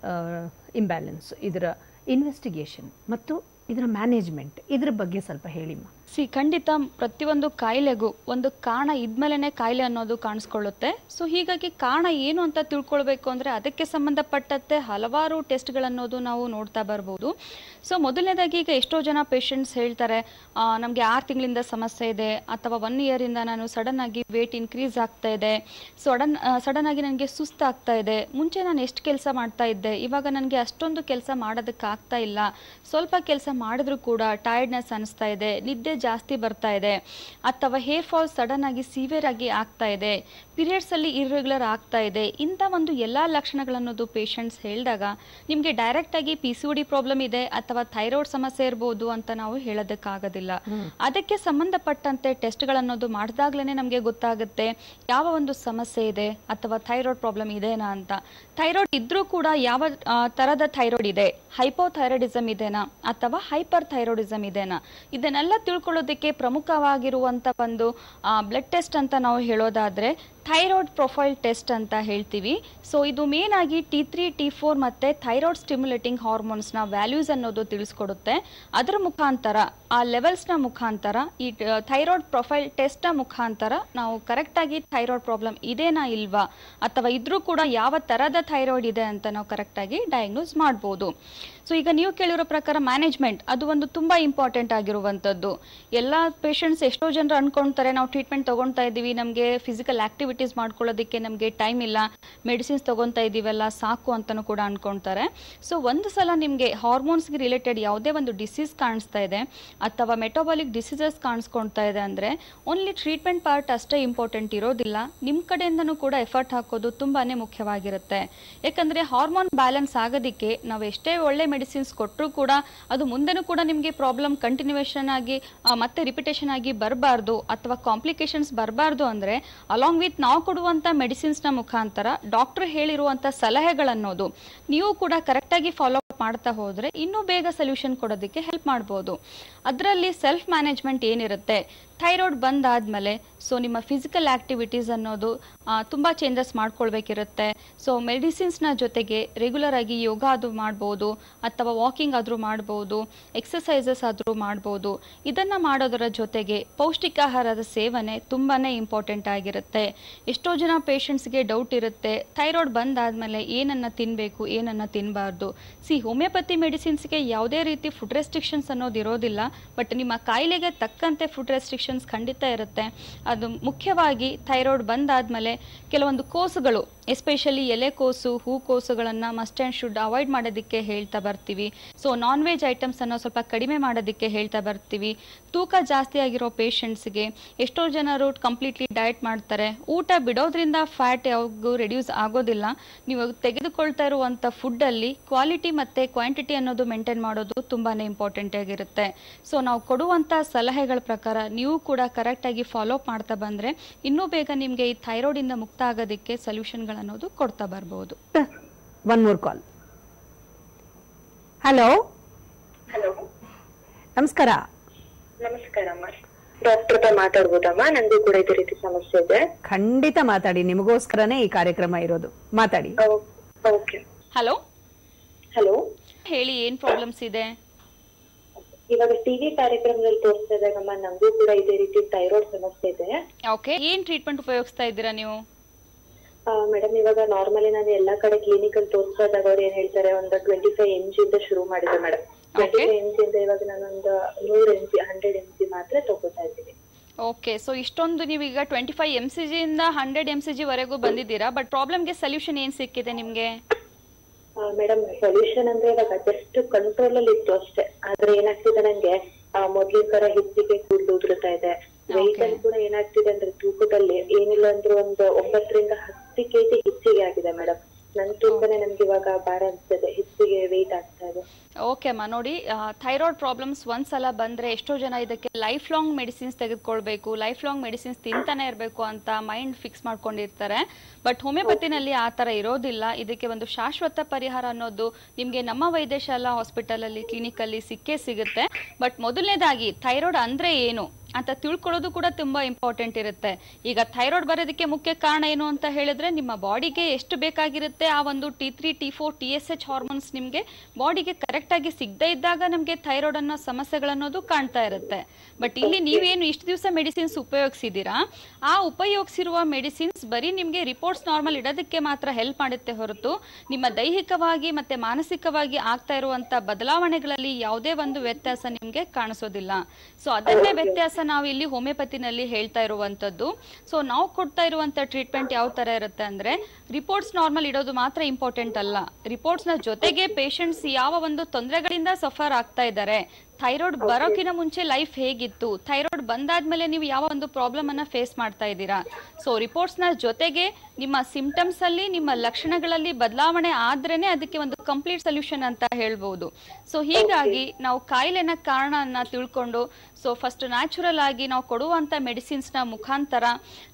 ಇಂಬ್ಯಾಲೆನ್ಸ್ ಇದರ ಇನ್ವೆಸ್ಟಿಗೇಷನ್ ಮತ್ತು ಇದರ ಮ್ಯಾನೇಜ್ಮೆಂಟ್ ಇದ್ರ ಬಗ್ಗೆ ಸ್ವಲ್ಪ ಹೇಳಿಮ್ಮ ಸಿ ಖಂಡಿತ ಪ್ರತಿಯೊಂದು ಕಾಯಿಲೆಗೂ ಒಂದು ಕಾರಣ ಇದ್ಮೇಲೆ ಕಾಯಿಲೆ ಅನ್ನೋದು ಕಾಣಿಸ್ಕೊಳ್ಳುತ್ತೆ ಸೊ ಹೀಗಾಗಿ ಕಾರಣ ಏನು ಅಂತ ತಿಳ್ಕೊಳ್ಬೇಕು ಅಂದ್ರೆ ಅದಕ್ಕೆ ಸಂಬಂಧಪಟ್ಟಂತೆ ಹಲವಾರು ಟೆಸ್ಟ್ಗಳನ್ನೋದು ನಾವು ನೋಡ್ತಾ ಬರ್ಬೋದು ಸೊ ಮೊದಲನೇದಾಗಿ ಈಗ ಎಷ್ಟೋ ಜನ ಪೇಷಂಟ್ಸ್ ಹೇಳ್ತಾರೆ ನಮಗೆ ಆರು ತಿಂಗಳಿಂದ ಸಮಸ್ಯೆ ಇದೆ ಅಥವಾ ಒನ್ ಇಯರಿಂದ ನಾನು ಸಡನ್ ಆಗಿ ವೇಟ್ ಇನ್ಕ್ರೀಸ್ ಆಗ್ತಾ ಇದೆ ಸಡನ್ ಸಡನ್ ಆಗಿ ನನಗೆ ಸುಸ್ತಾಗ್ತಾ ಇದೆ ಮುಂಚೆ ನಾನು ಎಷ್ಟು ಕೆಲಸ ಮಾಡ್ತಾ ಇದ್ದೆ ಇವಾಗ ನನಗೆ ಅಷ್ಟೊಂದು ಕೆಲಸ ಮಾಡೋದಕ್ಕೆ ಆಗ್ತಾ ಇಲ್ಲ ಸ್ವಲ್ಪ ಕೆಲಸ ಮಾಡಿದ್ರು ಕೂಡ ಟೈರ್ಡ್ನೆಸ್ ಅನಿಸ್ತಾ ಇದೆ ನಿದ್ದೆ ಜಾಸ್ತಿ ಬರ್ತಾ ಇದೆ ಅಥವಾ ಹೇರ್ ಫಾಲ್ ಸಡನ್ ಆಗಿ ಸಿವಿಯರ್ ಆಗಿ ಆಗ್ತಾ ಇದೆ ಪೀರಿಯಡ್ಸ್ ಅಲ್ಲಿ ಇರ್ರೆಗ್ಯುಲರ್ ಆಗ್ತಾ ಇದೆ ಇಂಥ ಒಂದು ಎಲ್ಲಾ ಲಕ್ಷಣಗಳನ್ನೋದು ಪೇಷಂಟ್ಸ್ ಹೇಳಿದಾಗ ನಿಮಗೆ ಡೈರೆಕ್ಟ್ ಆಗಿ ಪಿ ಸಿ ಡಿ ಪ್ರಾಬ್ಲಮ್ ಇದೆ ಅಥವಾ ಥೈರಾಯ್ಡ್ ಸಮಸ್ಯೆ ಇರ್ಬೋದು ಅಂತ ನಾವು ಹೇಳೋದಕ್ಕಾಗೋದಿಲ್ಲ ಅದಕ್ಕೆ ಸಂಬಂಧಪಟ್ಟಂತೆ ಟೆಸ್ಟ್ಗಳನ್ನೋದು ಮಾಡಿದಾಗ್ಲೇ ನಮಗೆ ಗೊತ್ತಾಗುತ್ತೆ ಯಾವ ಒಂದು ಸಮಸ್ಯೆ ಇದೆ ಅಥವಾ ಥೈರಾಯ್ಡ್ ಪ್ರಾಬ್ಲಮ್ ಇದೆನಾ ಅಂತ ಥೈರಾಯ್ಡ್ ಇದ್ರೂ ಕೂಡ ಯಾವ ಆ, ತರದ ಥೈರಾಯ್ಡ್ ಇದೆ ಹೈಪೋಥೈರಾಯ್ಡಿಸಮ್ ಇದೆನಾ ಅಥವಾ ಹೈಪರ್ ಥೈರಾಯ್ಡಿಸಮ್ ಇದೆನಾ ಇದನ್ನೆಲ್ಲ ತಿಳ್ಕೊಳ್ಳೋದಕ್ಕೆ ಪ್ರಮುಖವಾಗಿರುವಂತ ಒಂದು ಬ್ಲಡ್ ಟೆಸ್ಟ್ ಅಂತ ನಾವು ಹೇಳೋದಾದ್ರೆ ಥೈರಾಯ್ಡ್ ಪ್ರೊಫೈಲ್ ಟೆಸ್ಟ್ ಅಂತ ಹೇಳ್ತೀವಿ ಸೊ ಇದು ಮೇನ್ ಆಗಿ ಟಿ ತ್ರೀ ಟಿ ಫೋರ್ ಮತ್ತೆ ಥೈರಾಯ್ಡ್ ಸ್ಟಿಮ್ಯುಲೇಟಿಂಗ್ ಹಾರ್ಮೋನ್ಸ್ನ ವ್ಯಾಲ್ಯೂಸ್ ಅನ್ನೋದು ತಿಳಿಸ್ಕೊಡುತ್ತೆ ಅದರ ಮುಖಾಂತರ ಆ ಲೆವೆಲ್ಸ್ನ ಮುಖಾಂತರ ಈ ಥೈರಾಯ್ಡ್ ಪ್ರೊಫೈಲ್ ಟೆಸ್ಟ್ನ ಮುಖಾಂತರ ನಾವು ಕರೆಕ್ಟಾಗಿ ಥೈರಾಯ್ಡ್ ಪ್ರಾಬ್ಲಮ್ ಇದೆನಾ ಇಲ್ವಾ ಅಥವಾ ಇದ್ರೂ ಕೂಡ ಯಾವ ಥರದ ಥೈರಾಯ್ಡ್ ಇದೆ ಅಂತ ನಾವು ಕರೆಕ್ಟಾಗಿ ಡಯಾಗ್ನೋಸ್ ಮಾಡ್ಬೋದು ಸೊ ಈಗ ನೀವು ಕೇಳಿರೋ ಪ್ರಕಾರ ಮ್ಯಾನೇಜ್ಮೆಂಟ್ ಅದು ಒಂದು ತುಂಬ ಇಂಪಾರ್ಟೆಂಟ್ ಆಗಿರುವಂಥದ್ದು ಎಲ್ಲ ಪೇಷಂಟ್ಸ್ ಎಷ್ಟೋ ಜನರು ಅನ್ಕೊಂತಾರೆ ನಾವು ಟ್ರೀಟ್ಮೆಂಟ್ ತಗೊಳ್ತಾ ಇದ್ದೀವಿ ನಮಗೆ ಫಿಸಿಕಲ್ ಆಕ್ಟಿವಿಟೀಸ್ ಮಾಡ್ಕೊಳ್ಳೋದಕ್ಕೆ ನಮಗೆ ಟೈಮ್ ಇಲ್ಲ ಮೆಡಿಸಿನ್ಸ್ ತಗೊತಾ ಇದ್ದೀವಲ್ಲ ಸಾಕು ಅಂತಲೂ ಕೂಡ ಅನ್ಕೊಂತಾರೆ ಸೊ ಒಂದು ಸಲ ನಿಮಗೆ ಹಾರ್ಮೋನ್ಸ್ಗೆ ರಿಲೇಟೆಡ್ ಯಾವುದೇ ಒಂದು ಡಿಸೀಸ್ ಕಾಣಿಸ್ತಾ ಇದೆ ಅಥವಾ ಮೆಟೋಬಾಲಿಕ್ ಡಿಸೀಸಸ್ ಕಾಣಿಸ್ಕೊಳ್ತಾ ಇದೆ ಅಂದರೆ ಓನ್ಲಿ ಟ್ರೀಟ್ಮೆಂಟ್ ಪಾರ್ಟ್ ಅಷ್ಟೇ ಇಂಪಾರ್ಟೆಂಟ್ ಇರೋದಿಲ್ಲ ನಿಮ್ಮ ಕಡೆಯಿಂದನೂ ಕೂಡ ಎಫರ್ಟ್ ಹಾಕೋದು ತುಂಬಾ ಮುಖ್ಯವಾಗಿರುತ್ತೆ ಯಾಕಂದರೆ ಹಾರ್ಮೋನ್ ಬ್ಯಾಲೆನ್ಸ್ ಆಗೋದಕ್ಕೆ ನಾವು ಎಷ್ಟೇ ಒಳ್ಳೆ ಮೆಡಿಸಿನ್ಸ್ ಕೊಟ್ಟರೂ ಕೂಡ ಅದು ಮುಂದೆನೂ ಕೂಡ ನಿಮಗೆ ಪ್ರಾಬ್ಲಮ್ ಕಂಟಿನ್ಯೂಷನ್ ಆಗಿ ಆ, ಮತ್ತೆ ರಿಪಿಟೇಷನ್ ಆಗಿ ಬರಬಾರ್ದು ಅಥವಾ ಕಾಂಪ್ಲಿಕೇಶನ್ಸ್ ಬರಬಾರ್ದು ಅಂದರೆ ಅಲಾಂಗ್ ವಿತ್ ನಾವು ಕೊಡುವಂಥ ಮೆಡಿಸಿನ್ಸ್ನ ಮುಖಾಂತರ ಡಾಕ್ಟರ್ ಹೇಳಿರುವಂಥ ಸಲಹೆಗಳನ್ನೋದು ನೀವು ಕೂಡ ಕರೆಕ್ಟಾಗಿ ಫಾಲೋ ಮಾಡ್ತಾ ಹೋದರೆ ಇನ್ನೂ ಬೇಗ ಸೊಲ್ಯೂಷನ್ ಕೊಡೋದಕ್ಕೆ ಹೆಲ್ಪ್ ಮಾಡ್ಬೋದು ಅದರಲ್ಲಿ ಸೆಲ್ಫ್ ಮ್ಯಾನೇಜ್ಮೆಂಟ್ ಏನಿರುತ್ತೆ ಥೈರಾಯ್ಡ್ ಬಂದಾದಮೇಲೆ ಸೊ ನಿಮ್ಮ ಫಿಸಿಕಲ್ ಆ್ಯಕ್ಟಿವಿಟೀಸ್ ಅನ್ನೋದು ತುಂಬ ಚೇಂಜಸ್ ಮಾಡ್ಕೊಳ್ಬೇಕಿರುತ್ತೆ ಸೊ ಮೆಡಿಸಿನ್ಸ್ನ ಜೊತೆಗೆ ರೆಗ್ಯುಲರ್ ಆಗಿ ಯೋಗ ಅದು ಮಾಡ್ಬೋದು ಅಥವಾ ವಾಕಿಂಗ್ ಆದರೂ ಮಾಡ್ಬೋದು ಎಕ್ಸಸೈಸಸ್ ಆದರೂ ಮಾಡ್ಬೋದು ಇದನ್ನು ಮಾಡೋದರ ಜೊತೆಗೆ ಪೌಷ್ಟಿಕಾಹಾರದ ಸೇವನೆ ತುಂಬಾ ಇಂಪಾರ್ಟೆಂಟ್ ಆಗಿರುತ್ತೆ ಎಷ್ಟೋ ಜನ ಪೇಷಂಟ್ಸ್ಗೆ ಡೌಟ್ ಇರುತ್ತೆ ಥೈರಾಯ್ಡ್ ಬಂದಾದಮೇಲೆ ಏನನ್ನು ತಿನ್ನಬೇಕು ಏನನ್ನು ತಿನ್ನಬಾರ್ದು ಸಿ ಹೋಮಿಯೋಪತಿ ಮೆಡಿಸಿನ್ಸ್ಗೆ ಯಾವುದೇ ರೀತಿ ಫುಡ್ ರೆಸ್ಟ್ರಿಕ್ಷನ್ಸ್ ಅನ್ನೋದು ಇರೋದಿಲ್ಲ ಬಟ್ ನಿಮ್ಮ ಕಾಯಿಲೆಗೆ ತಕ್ಕಂತೆ ಫುಡ್ ರೆಸ್ಟ್ರಿಕ್ಷನ್ಸ್ ಖಂಡಿತ ಇರುತ್ತೆ ಅದು ಮುಖ್ಯವಾಗಿ ಥೈರಾಯ್ಡ್ ಬಂದಾದಮೇಲೆ ಕೆಲವೊಂದು ಕೋಸುಗಳು ಎಸ್ಪೆಷಲಿ ಎಲೆಕೋಸು ಹೂಕೋಸುಗಳನ್ನು ಮಸ್ಟ್ ಆ್ಯಂಡ್ ಶುಡ್ ಅವಾಯ್ಡ್ ಮಾಡೋದಕ್ಕೆ ಹೇಳ್ತಾ ಬರ್ತೀವಿ ಸೊ ನಾನ್ ವೆಜ್ ಐಟಮ್ಸ್ ಅನ್ನು ಸ್ವಲ್ಪ ಕಡಿಮೆ ಮಾಡೋದಕ್ಕೆ ಹೇಳ್ತಾ ಬರ್ತೀವಿ ತೂಕ ಜಾಸ್ತಿ ಆಗಿರೋ ಪೇಷಂಟ್ಸ್ಗೆ ಎಷ್ಟೋ ಜನರು ಕಂಪ್ಲೀಟ್ಲಿ ಡಯಟ್ ಮಾಡ್ತಾರೆ ಊಟ ಬಿಡೋದ್ರಿಂದ ಫ್ಯಾಟ್ ಯಾವಾಗೂ ರೆಡ್ಯೂಸ್ ಆಗೋದಿಲ್ಲ ನೀವು ತೆಗೆದುಕೊಳ್ತಾ ಇರುವಂಥ ಫುಡ್ಡಲ್ಲಿ ಕ್ವಾಲಿಟಿ ಮತ್ತು ಕ್ವಾಂಟಿಟಿ ಅನ್ನೋದು ಮೇಂಟೈನ್ ಮಾಡೋದು ತುಂಬಾ ಇಂಪಾರ್ಟೆಂಟ್ ಆಗಿರುತ್ತೆ ಸೊ ನಾವು ಕೊಡುವಂಥ ಸಲಹೆಗಳ ಪ್ರಕಾರ ನೀವು ಕೂಡ ಕರೆಕ್ಟಾಗಿ ಫಾಲೋ ಅಪ್ ಮಾಡ್ತಾ ಬಂದರೆ ಇನ್ನೂ ಬೇಗ ನಿಮಗೆ ಈ ಥೈರಾಯ್ಡಿಂದ ಮುಕ್ತ ಆಗೋದಕ್ಕೆ ಸೊಲ್ಯೂಷನ್ಗಳನ್ನೋದು ಕೊಡ್ತಾ ಬರ್ಬೋದು one more call hello hello ನಮಸ್ಕಾರ ನಮಸ್ಕಾರಮ್ಮ ಡಾಕ್ಟರ್ ಹತ್ರ ಮಾತಾಡ್ಬೋದಮ್ಮ ನಂದು ಕೂಡ ಇದೇ ರೀತಿ ಸಮಸ್ಯೆ ಇದೆ ಖಂಡಿತ ಮಾತಾಡಿ ನಿಮಗೋಸ್ಕರನೇ ಈ ಕಾರ್ಯಕ್ರಮ ಇರೋದು ಮಾತಾಡಿ ಓಕೆ ಹಲೋ ಹಲೋ ಹೇಳಿ ಏನು ಪ್ರಾಬ್ಲಮ್ಸ್ ಇದೆ ಇವಾಗ ಟಿವಿ ಕಾರ್ಯಕ್ರಮದಲ್ಲಿ ತೋರಿಸ್ತಾ ಇದ್ದಾಗಮ್ಮ ನಂಗೂ ಕೂಡ ಇದೇ ರೀತಿ ಥೈರಾಯ್ಡ್ ಸಮಸ್ಯೆ ಇದೆ ಓಕೆ ಏನು ಟ್ರೀಟ್ಮೆಂಟ್ ಉಪಯೋಗಿಸ್ತಾ ಇದ್ದೀರಾ ನೀವು ಮೇಡಮ್ ಇವಾಗ ನಾರ್ಮಲಿ ನಾನು ಎಲ್ಲಾ ಕಡೆ ಕ್ಲಿನಿಕ್ ಅಲ್ಲಿ ತೋರಿಸ್ತಾ ಇದ್ದಾಗ ಅವ್ರು ಏನ್ ಹೇಳ್ತಾರೆ ಒಂದು ಟ್ವೆಂಟಿ ಫೈವ್ ಎಂ ಜಿ ಇಂದ ಶುರು ಮಾಡಿದೆ madam twenty five M G ಇಂದ ಇವಾಗ ನಾನೊಂದು ನೂರ್ M G hundred M G ಮಾತ್ರ ತಗೋತಾ ಇದ್ದೀನಿ ಓಕೆ ಸೊ ಇಷ್ಟೊಂದು ನೀವೀಗ ಟ್ವೆಂಟಿ ಫೈವ್ ಎಮ್ ಸಿ ಜಿಯಿಂದ ಹಂಡ್ರೆಡ್ ಎಮ್ ಸಿ ಜಿವರೆಗೂ ಬಂದಿದ್ದೀರಾ ಬಟ್ ಪ್ರಾಬ್ಲಮ್ಗೆ ಸೊಲ್ಯೂಷನ್ ಏನು ಸಿಕ್ಕಿದೆ ನಿಮಗೆ ಮೇಡಮ್ ಸೊಲ್ಯೂಷನ್ ಅಂದ್ರೆ ಇವಾಗ ಜಸ್ಟ್ ಕಂಟ್ರೋಲ್ ಅಲ್ಲಿ ಇತ್ತು ಅಷ್ಟೇ ಆದ್ರೆ ಏನಾಗ್ತಿದೆ ನಂಗೆ ಆ, ಮೊದ್ಲಿನ ತರ ಹೆಚ್ಚಿಗೆ ಕೂದಲು ಉದುರುತ್ತಾ ಇದೆ ವೆಯ್ಟ್ ಅಲ್ಲಿ ಕೂಡ ಏನಾಗ್ತಿದೆ ಅಂದ್ರೆ ತೂಕದಲ್ಲಿ ಏನಿಲ್ಲ ಅಂದ್ರೆ ಒಂದು ಒಂಬತ್ತರಿಂದ ಹತ್ತು ಕೆಜಿ ಹೆಚ್ಚಿಗೆ ಆಗಿದೆ ಮೇಡಮ್ ನನ್ ತೂಕನೇ ನನ್ಗೆ ಇವಾಗ ಭಾರ ಅನ್ಸ್ತದೆ ಹೆಚ್ಚಿಗೆ ವೆಯ್ಟ್ ಆಗ್ತಾ ಇದೆ ಓಕೆ ಅಮ್ಮ ನೋಡಿ ಥೈರಾಯ್ಡ್ ಪ್ರಾಬ್ಲಮ್ಸ್ ಒಂದ್ಸಲ ಬಂದರೆ ಎಷ್ಟೋ ಜನ ಇದಕ್ಕೆ ಲೈಫ್ ಲಾಂಗ್ ಮೆಡಿಸಿನ್ಸ್ ತೆಗೆದುಕೊಳ್ಬೇಕು ಲೈಫ್ ಲಾಂಗ್ ಮೆಡಿಸಿನ್ಸ್ ತಿಂತಾನೆ ಇರಬೇಕು ಅಂತ ಮೈಂಡ್ ಫಿಕ್ಸ್ ಮಾಡ್ಕೊಂಡಿರ್ತಾರೆ ಬಟ್ ಹೋಮಿಯೋಪತಿನಲ್ಲಿ ಆ ಥರ ಇರೋದಿಲ್ಲ ಇದಕ್ಕೆ ಒಂದು ಶಾಶ್ವತ ಪರಿಹಾರ ಅನ್ನೋದು ನಿಮಗೆ ನಮ್ಮ ವೈದ್ಯಶಾಲಾ ಹಾಸ್ಪಿಟಲಲ್ಲಿ ಕ್ಲಿನಿಕಲ್ಲಿ ಸಿಕ್ಕೇ ಸಿಗುತ್ತೆ ಬಟ್ ಮೊದಲನೇದಾಗಿ ಥೈರಾಯ್ಡ್ ಅಂದರೆ ಏನು ಅಂತ ತಿಳ್ಕೊಳ್ಳೋದು ಕೂಡ ತುಂಬಾ ಇಂಪಾರ್ಟೆಂಟ್ ಇರುತ್ತೆ ಈಗ ಥೈರಾಯ್ಡ್ ಬರೋದಕ್ಕೆ ಮುಖ್ಯ ಕಾರಣ ಏನು ಅಂತ ಹೇಳಿದ್ರೆ ನಿಮ್ಮ ಬಾಡಿಗೆ ಎಷ್ಟು ಬೇಕಾಗಿರುತ್ತೆ ಆ ಒಂದು T three T four T S H hormones ನಿಮಗೆ ಬಾಡಿಗೆ ಕರೆಕ್ಟ್ ಆಗಿ ಸಿಗದೇ ಇದ್ದಾಗ ನಮಗೆ ಥೈರಾಯ್ಡ್ ಅನ್ನೋ ಸಮಸ್ಯೆಗಳನ್ನೋದು ಕಾಣ್ತಾ ಇರುತ್ತೆ ಬಟ್ ಇಲ್ಲಿ ನೀವೇನು ಇಷ್ಟು ದಿವಸ ಮೆಡಿಸಿನ್ಸ್ ಉಪಯೋಗಿಸಿದ್ದೀರಾ ಆ ಉಪಯೋಗಿಸಿರುವ ಮೆಡಿಸಿನ್ಸ್ ಬರೀ ನಿಮಗೆ ರಿಪೋರ್ಟ್ಸ್ ನಾರ್ಮಲ್ ಇಡೋದಕ್ಕೆ ಮಾತ್ರ ಹೆಲ್ಪ್ ಮಾಡುತ್ತೆ ಹೊರತು ನಿಮ್ಮ ದೈಹಿಕವಾಗಿ ಮತ್ತೆ ಮಾನಸಿಕವಾಗಿ ಆಗ್ತಾ ಇರುವಂತ ಬದಲಾವಣೆಗಳಲ್ಲಿ ಯಾವುದೇ ಒಂದು ವ್ಯತ್ಯಾಸ ನಿಮಗೆ ಕಾಣಿಸೋದಿಲ್ಲ ಸೊ ಅದನ್ನೇ ವ್ಯತ್ಯಾಸ ನಾವು ಇಲ್ಲಿ ಹೋಮಿಯೋಪತಿನಲ್ಲಿ ಹೇಳ್ತಾ ಇರುವಂತದ್ದು ಸೊ ನಾವು ಕೊಡ್ತಾ ಇರುವಂತ ಟ್ರೀಟ್ಮೆಂಟ್ ಯಾವ ತರ ಇರುತ್ತೆ ಅಂದ್ರೆ ರಿಪೋರ್ಟ್ಸ್ ನಾರ್ಮಲ್ ಇಡೋದು ಮಾತ್ರ ಇಂಪಾರ್ಟೆಂಟ್ ಅಲ್ಲ ರಿಪೋರ್ಟ್ಸ್ ನ ಜೊತೆಗೆ ಪೇಷಂಟ್ಸ್ ಯಾವ ಒಂದು ತೊಂದರೆಗಳಿಂದ ಸಫರ್ ಆಗ್ತಾ ಇದ್ದಾರೆ ಥೈರಾಯ್ಡ್ ಬರೋಕಿನ ಮುಂಚೆ ಲೈಫ್ ಹೇಗಿತ್ತು ಥೈರಾಯ್ಡ್ ಬಂದಾದ್ಮೇಲೆ ನೀವು ಯಾವ ಒಂದು ಪ್ರಾಬ್ಲಮ್ ಅನ್ನ ಫೇಸ್ ಮಾಡ್ತಾ ಇದ್ದೀರಾ ಸೊ ರಿಪೋರ್ಟ್ಸ್ ನ ಜೊತೆಗೆ ನಿಮ್ಮ ಸಿಂಪ್ಟಮ್ಸ್ ಅಲ್ಲಿ ನಿಮ್ಮ ಲಕ್ಷಣಗಳಲ್ಲಿ ಬದಲಾವಣೆ ಆದ್ರೇನೆ ಅದಕ್ಕೆ ಒಂದು ಕಂಪ್ಲೀಟ್ ಸೊಲ್ಯೂಷನ್ ಅಂತ ಹೇಳ್ಬಹುದು ಸೊ ಹೀಗಾಗಿ ನಾವು ಕಾಯಿಲೆನ ಕಾರಣನ ತಿಳ್ಕೊಂಡು ಸೊ ಫಸ್ಟ್ ನ್ಯಾಚುರಲ್ ಆಗಿ ನಾವು ಕೊಡುವಂತ ಮೆಡಿಸಿನ್ಸ್ ನ ಮುಖಾಂತರ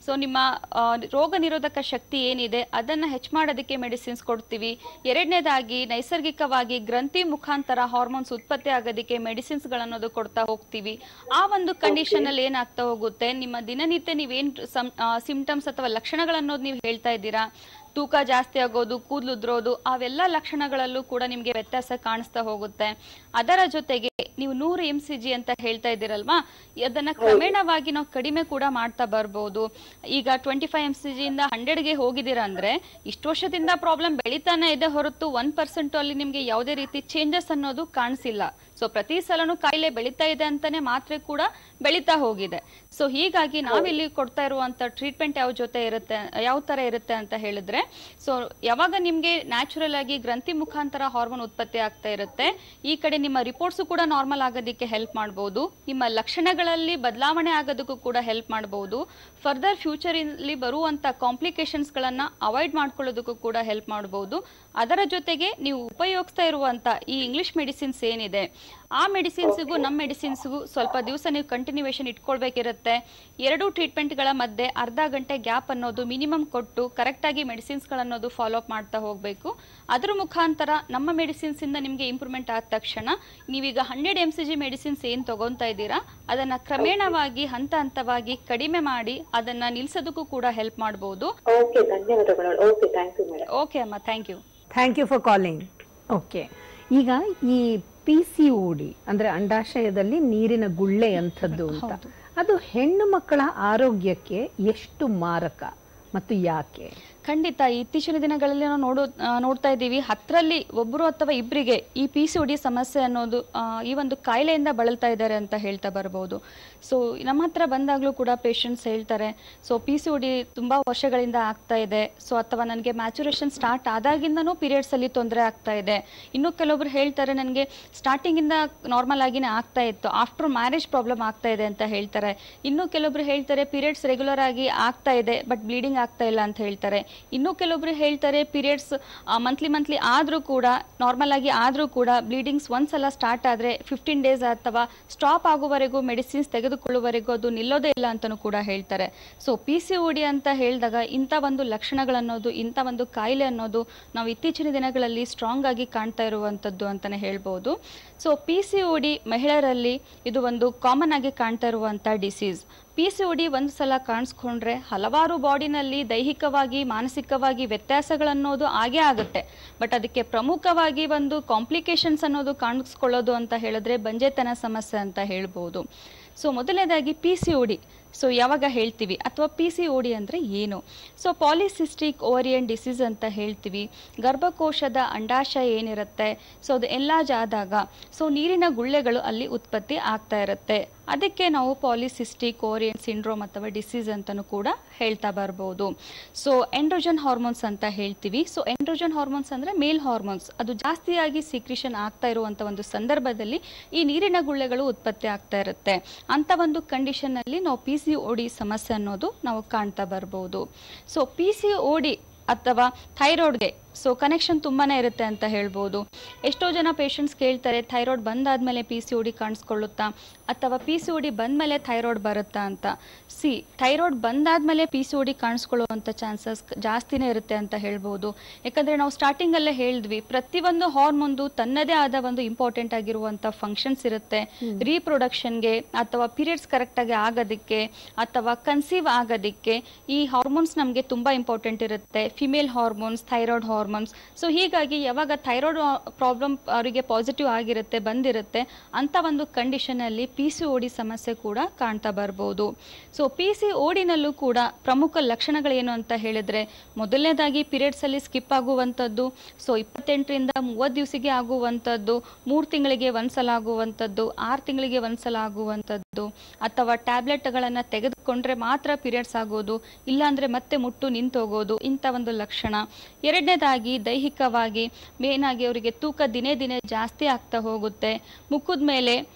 ಸೊ ನಿಮ್ಮ ಆ, ರೋಗ ನಿರೋಧಕ ಶಕ್ತಿ ಏನಿದೆ ಅದನ್ನ ಹೆಚ್ಚು ಮಾಡೋದಕ್ಕೆ ಮೆಡಿಸಿನ್ಸ್ ಕೊಡ್ತೀವಿ ಎರಡನೇದಾಗಿ ನೈಸರ್ಗಿಕವಾಗಿ ಗ್ರಂಥಿ ಮುಖಾಂತರ ಹಾರ್ಮೋನ್ಸ್ ಉತ್ಪತ್ತಿ ಆಗೋದಕ್ಕೆ ಮೆಡಿಸಿನ್ಸ್ ಗಳನ್ನೋದು ಕೊಡ್ತಾ ಹೋಗ್ತೀವಿ ಆ ಒಂದು ಕಂಡೀಷನ್ ಅಲ್ಲಿ ಏನಾಗ್ತಾ ಹೋಗುತ್ತೆ ನಿಮ್ಮ ದಿನನಿತ್ಯ ನೀವೇನ್ ಸಿಂಪ್ಟಮ್ಸ್ ಅಥವಾ ಲಕ್ಷಣಗಳನ್ನೋದು ನೀವು ಹೇಳ್ತಾ ಇದ್ದೀರಾ ತೂಕ ಜಾಸ್ತಿ ಆಗೋದು ಕೂದಲು ಉದ್ರೋದು ಅವೆಲ್ಲ ಲಕ್ಷಣಗಳಲ್ಲೂ ಕೂಡ ನಿಮಗೆ ವ್ಯತ್ಯಾಸ ಕಾಣಿಸ್ತಾ ಹೋಗುತ್ತೆ ಅದರ ಜೊತೆಗೆ ನೀವು ನೂರು ಎಂ ಸಿ ಜಿ ಅಂತ ಹೇಳ್ತಾ ಇದ್ದೀರಲ್ವಾ ಅದನ್ನ ಕ್ರಮೇಣವಾಗಿ ನಾವು ಕಡಿಮೆ ಕೂಡ ಮಾಡ್ತಾ ಬರ್ಬೋದು ಈಗ twenty five M C G ಇಂದ ಹಂಡ್ರೆಡ್ಗೆ ಹೋಗಿದ್ದೀರಾ ಅಂದ್ರೆ ಇಷ್ಟು ವರ್ಷದಿಂದ ಪ್ರಾಬ್ಲಮ್ ಬೆಳಿತಾನೆ ಇದೆ ಹೊರತು ಒನ್ ಪರ್ಸೆಂಟ್ ಅಲ್ಲಿ ನಿಮ್ಗೆ ಯಾವುದೇ ರೀತಿ ಚೇಂಜಸ್ ಅನ್ನೋದು ಕಾಣಿಸಿಲ್ಲ ಸೊ ಪ್ರತಿ ಸಲನೂ ಕಾಯಿಲೆ ಬೆಳೀತಾ ಇದೆ ಅಂತಾನೆ ಮಾತ್ರೆ ಕೂಡ ಬೆಳೀತಾ ಹೋಗಿದೆ ಸೊ ಹೀಗಾಗಿ ನಾವಿಲ್ಲಿ ಕೊಡ್ತಾ ಇರುವಂತ ಟ್ರೀಟ್ಮೆಂಟ್ ಯಾವ ಜೊತೆ ಇರುತ್ತೆ ಯಾವ ತರ ಇರುತ್ತೆ ಅಂತ ಹೇಳಿದ್ರೆ ಸೊ ಯಾವಾಗ ನಿಮ್ಗೆ ನ್ಯಾಚುರಲ್ ಆಗಿ ಗ್ರಂಥಿ ಮುಖಾಂತರ ಹಾರ್ಮೋನ್ ಉತ್ಪತ್ತಿ ಆಗ್ತಾ ಇರುತ್ತೆ ಈ ಕಡೆ ನಿಮ್ಮ ರಿಪೋರ್ಟ್ಸ್ ಕೂಡ ನಾರ್ಮಲ್ ಆಗೋದಕ್ಕೆ ಹೆಲ್ಪ್ ಮಾಡಬಹುದು ನಿಮ್ಮ ಲಕ್ಷಣಗಳಲ್ಲಿ ಬದಲಾವಣೆ ಆಗೋದಕ್ಕೂ ಕೂಡ ಹೆಲ್ಪ್ ಮಾಡಬಹುದು ಫರ್ದರ್ ಫ್ಯೂಚರ್ ಅಲ್ಲಿ ಬರುವಂತ ಕಾಂಪ್ಲಿಕೇಶನ್ಸ್ ಗಳನ್ನ ಅವಾಯ್ಡ್ ಮಾಡ್ಕೊಳ್ಳೋದಕ್ಕೂ ಕೂಡ ಹೆಲ್ಪ್ ಮಾಡಬಹುದು ಅದರ ಜೊತೆಗೆ ನೀವು ಉಪಯೋಗಿಸ್ತಾ ಇರುವಂತ ಈ ಇಂಗ್ಲಿಷ್ ಮೆಡಿಸಿನ್ಸ್ ಏನಿದೆ ಆ ಮೆಡಿಸಿನ್ಸ್ಗೂ ನಮ್ಮ ಮೆಡಿಸಿನ್ಸ್ಗೂ ಸ್ವಲ್ಪ ದಿವಸ ನೀವು ಕಂಟಿನ್ಯೂವೇಷನ್ ಇಟ್ಕೊಳ್ಬೇಕಿರುತ್ತೆ ಎರಡು ಟ್ರೀಟ್ಮೆಂಟ್ಗಳ ಮಧ್ಯೆ ಅರ್ಧ ಗಂಟೆ ಗ್ಯಾಪ್ ಅನ್ನೋದು ಮಿನಿಮಮ್ ಕೊಟ್ಟು ಕರೆಕ್ಟಾಗಿ ಮೆಡಿಸಿನ್ಸ್ಗಳನ್ನೋದು ಫಾಲೋ ಅಪ್ ಮಾಡ್ತಾ ಹೋಗಬೇಕು ಅದ್ರ ಮುಖಾಂತರ ನಮ್ಮ ಮೆಡಿಸಿನ್ಸ್ ಇಂದ ನಿಮಗೆ ಇಂಪ್ರೂವ್ಮೆಂಟ್ ಆದ ತಕ್ಷಣ ನೀವೀಗ hundred M C G medicines ಏನು ತಗೊಂತಾ ಇದ್ದೀರಾ ಅದನ್ನ ಕ್ರಮೇಣವಾಗಿ ಹಂತ ಹಂತವಾಗಿ ಕಡಿಮೆ ಮಾಡಿ ಅದನ್ನ ನಿಲ್ಸೋದಕ್ಕೂ ಕೂಡ ಹೆಲ್ಪ್ ಮಾಡಬಹುದು ಓಕೆ ಧನ್ಯವಾದಗಳು okay thank you madam okay ಅಮ್ಮ thank you thank you for calling okay ಈಗ ಈ ಪಿ ಸಿ ಡಿ ಅಂದ್ರೆ ಅಂಡಾಶಯದಲ್ಲಿ ನೀರಿನ ಗುಳ್ಳೆ ಅಂಥದ್ದು ಅಂತ ಅದು ಹೆಣ್ಣು ಮಕ್ಕಳ ಆರೋಗ್ಯಕ್ಕೆ ಎಷ್ಟು ಮಾರಕ ಮತ್ತು ಯಾಕೆ ಖಂಡಿತ ಇತ್ತೀಚಿನ ದಿನಗಳಲ್ಲಿ ನಾವು ನೋಡೋ ಆ, ನೋಡ್ತಾ ಇದ್ದೀವಿ ಹತ್ತರಲ್ಲಿ ಒಬ್ಬರು ಅಥವಾ ಇಬ್ಬರಿಗೆ ಈ ಪಿ ಸಿ ಡಿ ಸಮಸ್ಯೆ ಅನ್ನೋದು ಆ, ಈ ಒಂದು ಕಾಯಿಲೆಯಿಂದ ಬಳಲ್ತಾ ಇದ್ದಾರೆ ಅಂತ ಹೇಳ್ತಾ ಬರ್ಬೋದು ಸೊ ನಮ್ಮ ಹತ್ರ ಬಂದಾಗಲೂ ಕೂಡ ಪೇಷಂಟ್ಸ್ ಹೇಳ್ತಾರೆ ಸೊ ಪಿ ಸಿ ಡಿ ತುಂಬ ವರ್ಷಗಳಿಂದ ಆಗ್ತಾ ಇದೆ ಸೊ ಅಥವಾ ನನಗೆ ಮ್ಯಾಚುರೇಷನ್ ಸ್ಟಾರ್ಟ್ ಆದಾಗಿಂದನೂ ಪೀರಿಯಡ್ಸ್ ಅಲ್ಲಿ ತೊಂದರೆ ಆಗ್ತಾ ಇದೆ ಇನ್ನು ಕೆಲವೊಬ್ರು ಹೇಳ್ತಾರೆ ನನಗೆ ಸ್ಟಾರ್ಟಿಂಗ್ ಇಂದ ನಾರ್ಮಲ್ ಆಗಿನೇ ಆಗ್ತಾ ಇತ್ತು ಆಫ್ಟರ್ ಮ್ಯಾರೇಜ್ ಪ್ರಾಬ್ಲಮ್ ಆಗ್ತಾ ಇದೆ ಅಂತ ಹೇಳ್ತಾರೆ ಇನ್ನು ಕೆಲವೊಬ್ರು ಹೇಳ್ತಾರೆ ಪೀರಿಯಡ್ಸ್ ರೆಗ್ಯುಲರ್ ಆಗಿ ಆಗ್ತಾ ಇದೆ ಬಟ್ ಬ್ಲೀಡಿಂಗ್ ಆಗ್ತಾ ಇಲ್ಲ ಅಂತ ಹೇಳ್ತಾರೆ ಇನ್ನು ಕೆಲವೊಬ್ರು ಹೇಳ್ತಾರೆ ಪೀರಿಯಡ್ಸ್ ಮಂತ್ಲಿ ಮಂತ್ಲಿ ಆದ್ರೂ ಕೂಡ ನಾರ್ಮಲ್ ಆಗಿ ಆದ್ರೂ ಕೂಡ ಬ್ಲೀಡಿಂಗ್ಸ್ ಒಂದ್ಸಲ ಸ್ಟಾರ್ಟ್ ಆದ್ರೆ ಫಿಫ್ಟೀನ್ ಡೇಸ್ ಅಥವಾ ಸ್ಟಾಪ್ ಆಗುವವರೆಗೂ ಮೆಡಿಸಿನ್ಸ್ ತೆಗೆದುಕೊಳ್ಳುವವರೆಗೂ ಅದು ನಿಲ್ಲೋದೇ ಇಲ್ಲ ಅಂತಾನೂ ಕೂಡ ಹೇಳ್ತಾರೆ ಸೊ ಪಿ ಸಿ ಡಿ ಅಂತ ಹೇಳಿದಾಗ ಇಂಥ ಒಂದು ಲಕ್ಷಣಗಳನ್ನೋದು ಇಂಥ ಒಂದು ಕಾಯಿಲೆ ಅನ್ನೋದು ನಾವು ಇತ್ತೀಚಿನ ದಿನಗಳಲ್ಲಿ ಸ್ಟ್ರಾಂಗ್ ಆಗಿ ಕಾಣ್ತಾ ಇರುವಂತದ್ದು ಅಂತಾನೆ ಹೇಳ್ಬೋದು ಸೊ ಪಿ ಸಿ ಡಿ ಮಹಿಳೆಯರಲ್ಲಿ ಇದು ಒಂದು ಕಾಮನ್ ಆಗಿ ಕಾಣ್ತಾ ಇರುವಂತ ಡಿಸೀಸ್ ಪಿ ಸಿ ಡಿ ಒಂದು ಸಲ ಕಾಣಿಸ್ಕೊಂಡ್ರೆ ಹಲವಾರು ಬಾಡಿನಲ್ಲಿ ದೈಹಿಕವಾಗಿ ಮಾನಸಿಕವಾಗಿ ವ್ಯತ್ಯಾಸಗಳನ್ನೋದು ಆಗೇ ಆಗುತ್ತೆ ಬಟ್ ಅದಕ್ಕೆ ಪ್ರಮುಖವಾಗಿ ಒಂದು ಕಾಂಪ್ಲಿಕೇಶನ್ಸ್ ಅನ್ನೋದು ಕಾಣಿಸ್ಕೊಳ್ಳೋದು ಅಂತ ಹೇಳಿದ್ರೆ ಬಂಜೆತನ ಸಮಸ್ಯೆ ಅಂತ ಹೇಳ್ಬೋದು ಸೊ ಮೊದಲನೇದಾಗಿ ಪಿ ಸಿ ಡಿ ಸೊ ಯಾವಾಗ ಹೇಳ್ತೀವಿ ಅಥವಾ ಪಿ ಸಿ ಡಿ ಅಂದರೆ ಏನು ಸೊ ಪಾಲಿಸಿಸ್ಟಿಕ್ ಓರಿಯನ್ ಡಿಸೀಸ್ ಅಂತ ಹೇಳ್ತೀವಿ ಗರ್ಭಕೋಶದ ಅಂಡಾಶಯ ಏನಿರುತ್ತೆ ಸೊ ಅದು ಎಲ್ಲಾಜ್ ಆದಾಗ ಸೊ ನೀರಿನ ಗುಳ್ಳೆಗಳು ಅಲ್ಲಿ ಉತ್ಪತ್ತಿ ಆಗ್ತಾ ಇರುತ್ತೆ ಅದಕ್ಕೆ ನಾವು ಪಾಲಿಸಿಸ್ಟಿಕ್ ಓರಿಯನ್ ಸಿಂಡ್ರೋಮ್ ಅಥವಾ ಡಿಸೀಸ್ ಅಂತಲೂ ಕೂಡ ಹೇಳ್ತಾ ಬರ್ಬೋದು ಸೊ ಎಂಡ್ರೋಜನ್ ಹಾರ್ಮೋನ್ಸ್ ಅಂತ ಹೇಳ್ತೀವಿ ಸೊ ಎಂಡ್ರೋಜನ್ ಹಾರ್ಮೋನ್ಸ್ ಅಂದರೆ ಮೇಲ್ ಹಾರ್ಮೋನ್ಸ್ ಅದು ಜಾಸ್ತಿಯಾಗಿ ಸಿಕ್ರಿಷನ್ ಆಗ್ತಾ ಇರುವಂಥ ಒಂದು ಸಂದರ್ಭದಲ್ಲಿ ಈ ನೀರಿನ ಗುಳ್ಳೆಗಳು ಉತ್ಪತ್ತಿ ಆಗ್ತಾ ಇರುತ್ತೆ ಅಂತ ಒಂದು ಕಂಡೀಷನ್ನಲ್ಲಿ ನಾವು ಪಿ ಸಿ ಡಿ ಸಮಸ್ಯೆ ಅನ್ನೋದು ನಾವು ಕಾಣ್ತಾ ಬರ್ಬೋದು ಸೊ ಪಿ ಸಿ ಡಿ ಅಥವಾ ಥೈರಾಯ್ಡ್ಗೆ ಸೊ ಕನೆಕ್ಷನ್ ತುಂಬಾನೇ ಇರುತ್ತೆ ಅಂತ ಹೇಳ್ಬೋದು ಎಷ್ಟೋ ಜನ ಪೇಷಂಟ್ಸ್ ಕೇಳ್ತಾರೆ ಥೈರಾಯ್ಡ್ ಬಂದಾದ್ಮೇಲೆ ಪಿ ಸಿ ಡಿ ಕಾಣಿಸ್ಕೊಳ್ಳುತ್ತಾ ಅಥವಾ ಪಿ ಸಿ ಡಿ ಬಂದ್ಮೇಲೆ ಥೈರಾಯ್ಡ್ ಬರುತ್ತಾ ಅಂತ ಸಿ ಥೈರಾಯ್ಡ್ ಬಂದಾದ್ಮೇಲೆ ಪಿ ಸಿ ಡಿ ಕಾಣಿಸ್ಕೊಳ್ಳುವಂಥ ಚಾನ್ಸಸ್ ಜಾಸ್ತಿನೇ ಇರುತ್ತೆ ಅಂತ ಹೇಳ್ಬೋದು ಯಾಕಂದ್ರೆ ನಾವು ಸ್ಟಾರ್ಟಿಂಗ್ ಅಲ್ಲೇ ಹೇಳಿದ್ವಿ ಪ್ರತಿಯೊಂದು ಹಾರ್ಮೋನ್ದು ತನ್ನದೇ ಆದ ಒಂದು ಇಂಪಾರ್ಟೆಂಟ್ ಆಗಿರುವಂತ ಫಂಕ್ಷನ್ಸ್ ಇರುತ್ತೆ ರೀಪ್ರೊಡಕ್ಷನ್ಗೆ ಅಥವಾ ಪೀರಿಯಡ್ಸ್ ಕರೆಕ್ಟ್ ಆಗಿ ಆಗೋದಕ್ಕೆ ಅಥವಾ ಕನ್ಸೀವ್ ಆಗೋದಕ್ಕೆ ಈ ಹಾರ್ಮೋನ್ಸ್ ನಮಗೆ ತುಂಬಾ ಇಂಪಾರ್ಟೆಂಟ್ ಇರುತ್ತೆ female hormones thyroid hormones so ಹೀಗಾಗಿ ಯಾವಾಗ ಥೈರಾಯ್ಡ್ ಪ್ರಾಬ್ಲಮ್ ಅವರಿಗೆ ಪಾಸಿಟಿವ್ ಆಗಿರುತ್ತೆ ಬಂದಿರುತ್ತೆ ಅಂತ ಒಂದು ಕಂಡೀಷನ್ ಅಲ್ಲಿ ಪಿ ಸಿ ಡಿ ಸಮಸ್ಯೆ ಕೂಡ ಕಾಣ್ತಾ ಬರ್ಬೋದು ಸೊ ಪಿ ಸಿ ಓಡಿನಲ್ಲೂ ಕೂಡ ಪ್ರಮುಖ ಲಕ್ಷಣಗಳೇನು ಅಂತ ಹೇಳಿದ್ರೆ ಮೊದಲನೇದಾಗಿ ಪೀರಿಯಡ್ಸ್ ಅಲ್ಲಿ ಸ್ಕಿಪ್ ಆಗುವಂಥದ್ದು ಸೊ ಇಪ್ಪತ್ತೆಂಟರಿಂದ ಮೂವತ್ತು ದಿವಸಿಗೆ ಆಗುವಂಥದ್ದು ಮೂರು ತಿಂಗಳಿಗೆ ಒಂದ್ಸಲ ಆಗುವಂಥದ್ದು ಆರು ತಿಂಗಳಿಗೆ ಒಂದ್ಸಲ ಆಗುವಂಥದ್ದು ಅಥವಾ ಟ್ಯಾಬ್ಲೆಟ್ಗಳನ್ನ ತೆಗೆದುಕೊಂಡ್ರೆ ಮಾತ್ರ ಪೀರಿಯಡ್ಸ್ ಆಗೋದು ಇಲ್ಲಾಂದ್ರೆ ಮತ್ತೆ ಮುಟ್ಟು ನಿಂತೋಗೋದು ಇಂಥ ಒಂದು ಲಕ್ಷಣ ಎರಡನೇದಾಗಿ ದೈಹಿಕವಾಗಿ ಮೇನ್ ಆಗಿ ಅವರಿಗೆ ತೂಕ ದಿನೇ ದಿನೇ ಜಾಸ್ತಿ ಆಗ್ತಾ ಹೋಗುತ್ತೆ ಮುಖದ ಮೇಲೆ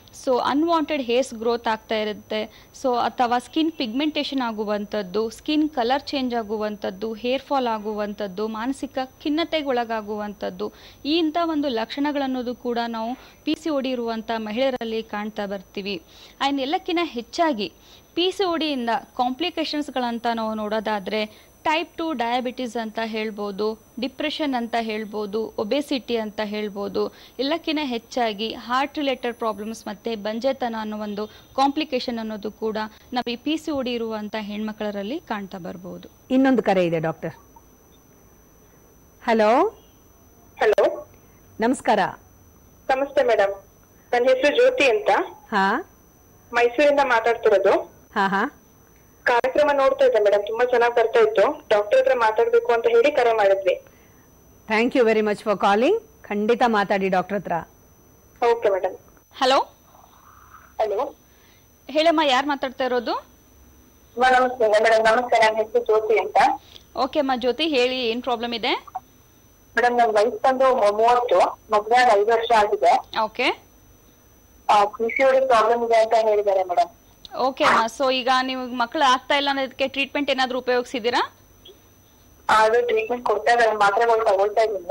ಸೊ ಅನ್ವಾಂಟೆಡ್ ಹೇರ್ಸ್ ಗ್ರೋತ್ ಆಗ್ತಾ ಇರುತ್ತೆ ಸೊ ಅಥವಾ ಸ್ಕಿನ್ ಪಿಗ್ಮೆಂಟೇಷನ್ ಆಗುವಂಥದ್ದು ಸ್ಕಿನ್ ಕಲರ್ ಚೇಂಜ್ ಆಗುವಂಥದ್ದು ಹೇರ್ ಫಾಲ್ ಆಗುವಂಥದ್ದು ಮಾನಸಿಕ ಖಿನ್ನತೆಗೊಳಗಾಗುವಂಥದ್ದು ಈ ಇಂಥ ಒಂದು ಲಕ್ಷಣಗಳನ್ನೋದು ಕೂಡ ನಾವು ಪಿ ಸಿ ಒಡಿ ಇರುವಂಥ ಮಹಿಳೆಯರಲ್ಲಿ ಕಾಣ್ತಾ ಬರ್ತೀವಿ ಆ್ಯಂಡ್ ಎಲ್ಲಕ್ಕಿಂತ ಹೆಚ್ಚಾಗಿ ಪಿ ಸಿ ಒಡಿಯಿಂದ ಕಾಂಪ್ಲಿಕೇಶನ್ಸ್ಗಳಂತ ನಾವು ನೋಡೋದಾದರೆ ಟೈಪ್ ಟು ಡಯಾಬಿಟಿಸ್ ಅಂತ ಹೇಳ್ಬೋದು ಡಿಪ್ರೆಷನ್ ಅಂತ ಹೇಳ್ಬೋದು ಒಬೆಸಿಟಿ ಅಂತ ಹೇಳ್ಬೋದು ಎಲ್ಲಕ್ಕಿಂತ ಹೆಚ್ಚಾಗಿ ಹಾರ್ಟ್ ರಿಲೇಟೆಡ್ ಪ್ರಾಬ್ಲಮ್ಸ್ ಮತ್ತು ಬಂಜೆತನ ಅನ್ನೋ ಒಂದು ಕಾಂಪ್ಲಿಕೇಶನ್ ಅನ್ನೋದು ಕೂಡ ನಾವು ಈ ಪಿ ಸಿ ಒಡಿ ಇರುವಂಥ ಹೆಣ್ಮಕ್ಳರಲ್ಲಿ ಕಾಣ್ತಾ ಬರ್ಬೋದು ಇನ್ನೊಂದು ಕರೆ ಇದೆ ಡಾಕ್ಟರ್ ಹಲೋ ಹಲೋ ನಮಸ್ಕಾರ ನಮಸ್ತೆ ಮೇಡಮ್ ನನ್ನ ಹೆಸರು ಜ್ಯೋತಿ ಅಂತ ಹಾ ಮೈಸೂರಿಂದ ಮಾತಾಡ್ತಿರೋದು ಹಾ ಹಾ ಕಾರ್ಯಕ್ರಮ ನೋಡ್ತಾ ಇದ್ದೆ ಮೇಡಮ್ ತುಂಬಾ ಚೆನ್ನಾಗಿ ಬರ್ತಾ ಇತ್ತು ಡಾಕ್ಟರ್ ಹತ್ರ ಮಾತಾಡ್ಬೇಕು ಅಂತ ಹೇಳಿ ಕರೆ ಮಾಡಿದ್ವಿ thank you very much for calling ಖಂಡಿತ ಮಾತಾಡಿ ಡಾಕ್ಟರ್ ಹತ್ರ ಓಕೆ ಮೇಡಮ್ ಹಲೋ ಹಲೋ ಹೇಳಮ್ಮ ಯಾರು ಮಾತಾಡ್ತಾ ಇರೋದು ನಮಸ್ತೆ ಮೇಡಮ್ ನಮಸ್ತೆ ನನ್ನ ಹೆಸರು ಜ್ಯೋತಿ ಅಂತ ಓಕೆ ಅಮ್ಮ ಜ್ಯೋತಿ ಹೇಳಿ ಏನು ಪ್ರಾಬ್ಲಮ್ ಇದೆ ಮೇಡಮ್ ನನ್ ವಯಸ್ಸು ಬಂದು ಮೂ- ಮೂವತ್ತು ಮದುವೆ ಆಗಿ ಐದು ವರ್ಷ ಆಗಿದೆ ಓಕೆ ಪಿ ಸಿ ಪ್ರಾಬ್ಲಮ್ ಇದೆ ಅಂತ ಹೇಳಿದ್ದಾರೆ ಮೇಡಮ್ ಓಕೆ ಅಮ್ಮ ಸೊ ಈಗ ನೀವು ಮಕ್ಕಳು ಆಗ್ತಾ ಇಲ್ಲ ಅನ್ನೋದಕ್ಕೆ ಟ್ರೀಟ್ಮೆಂಟ್ ಏನಾದರೂ ಉಪಯೋಗಿಸಿದ್ದೀರಾ ಅದು ಟ್ರೀಟ್ಮೆಂಟ್ ಕೊಡ್ತಾ ಇದ್ದಾರೆ ಮಾತ್ರೆಗಳು ತಗೊಳ್ತಾ ಇದ್ದೀನಿ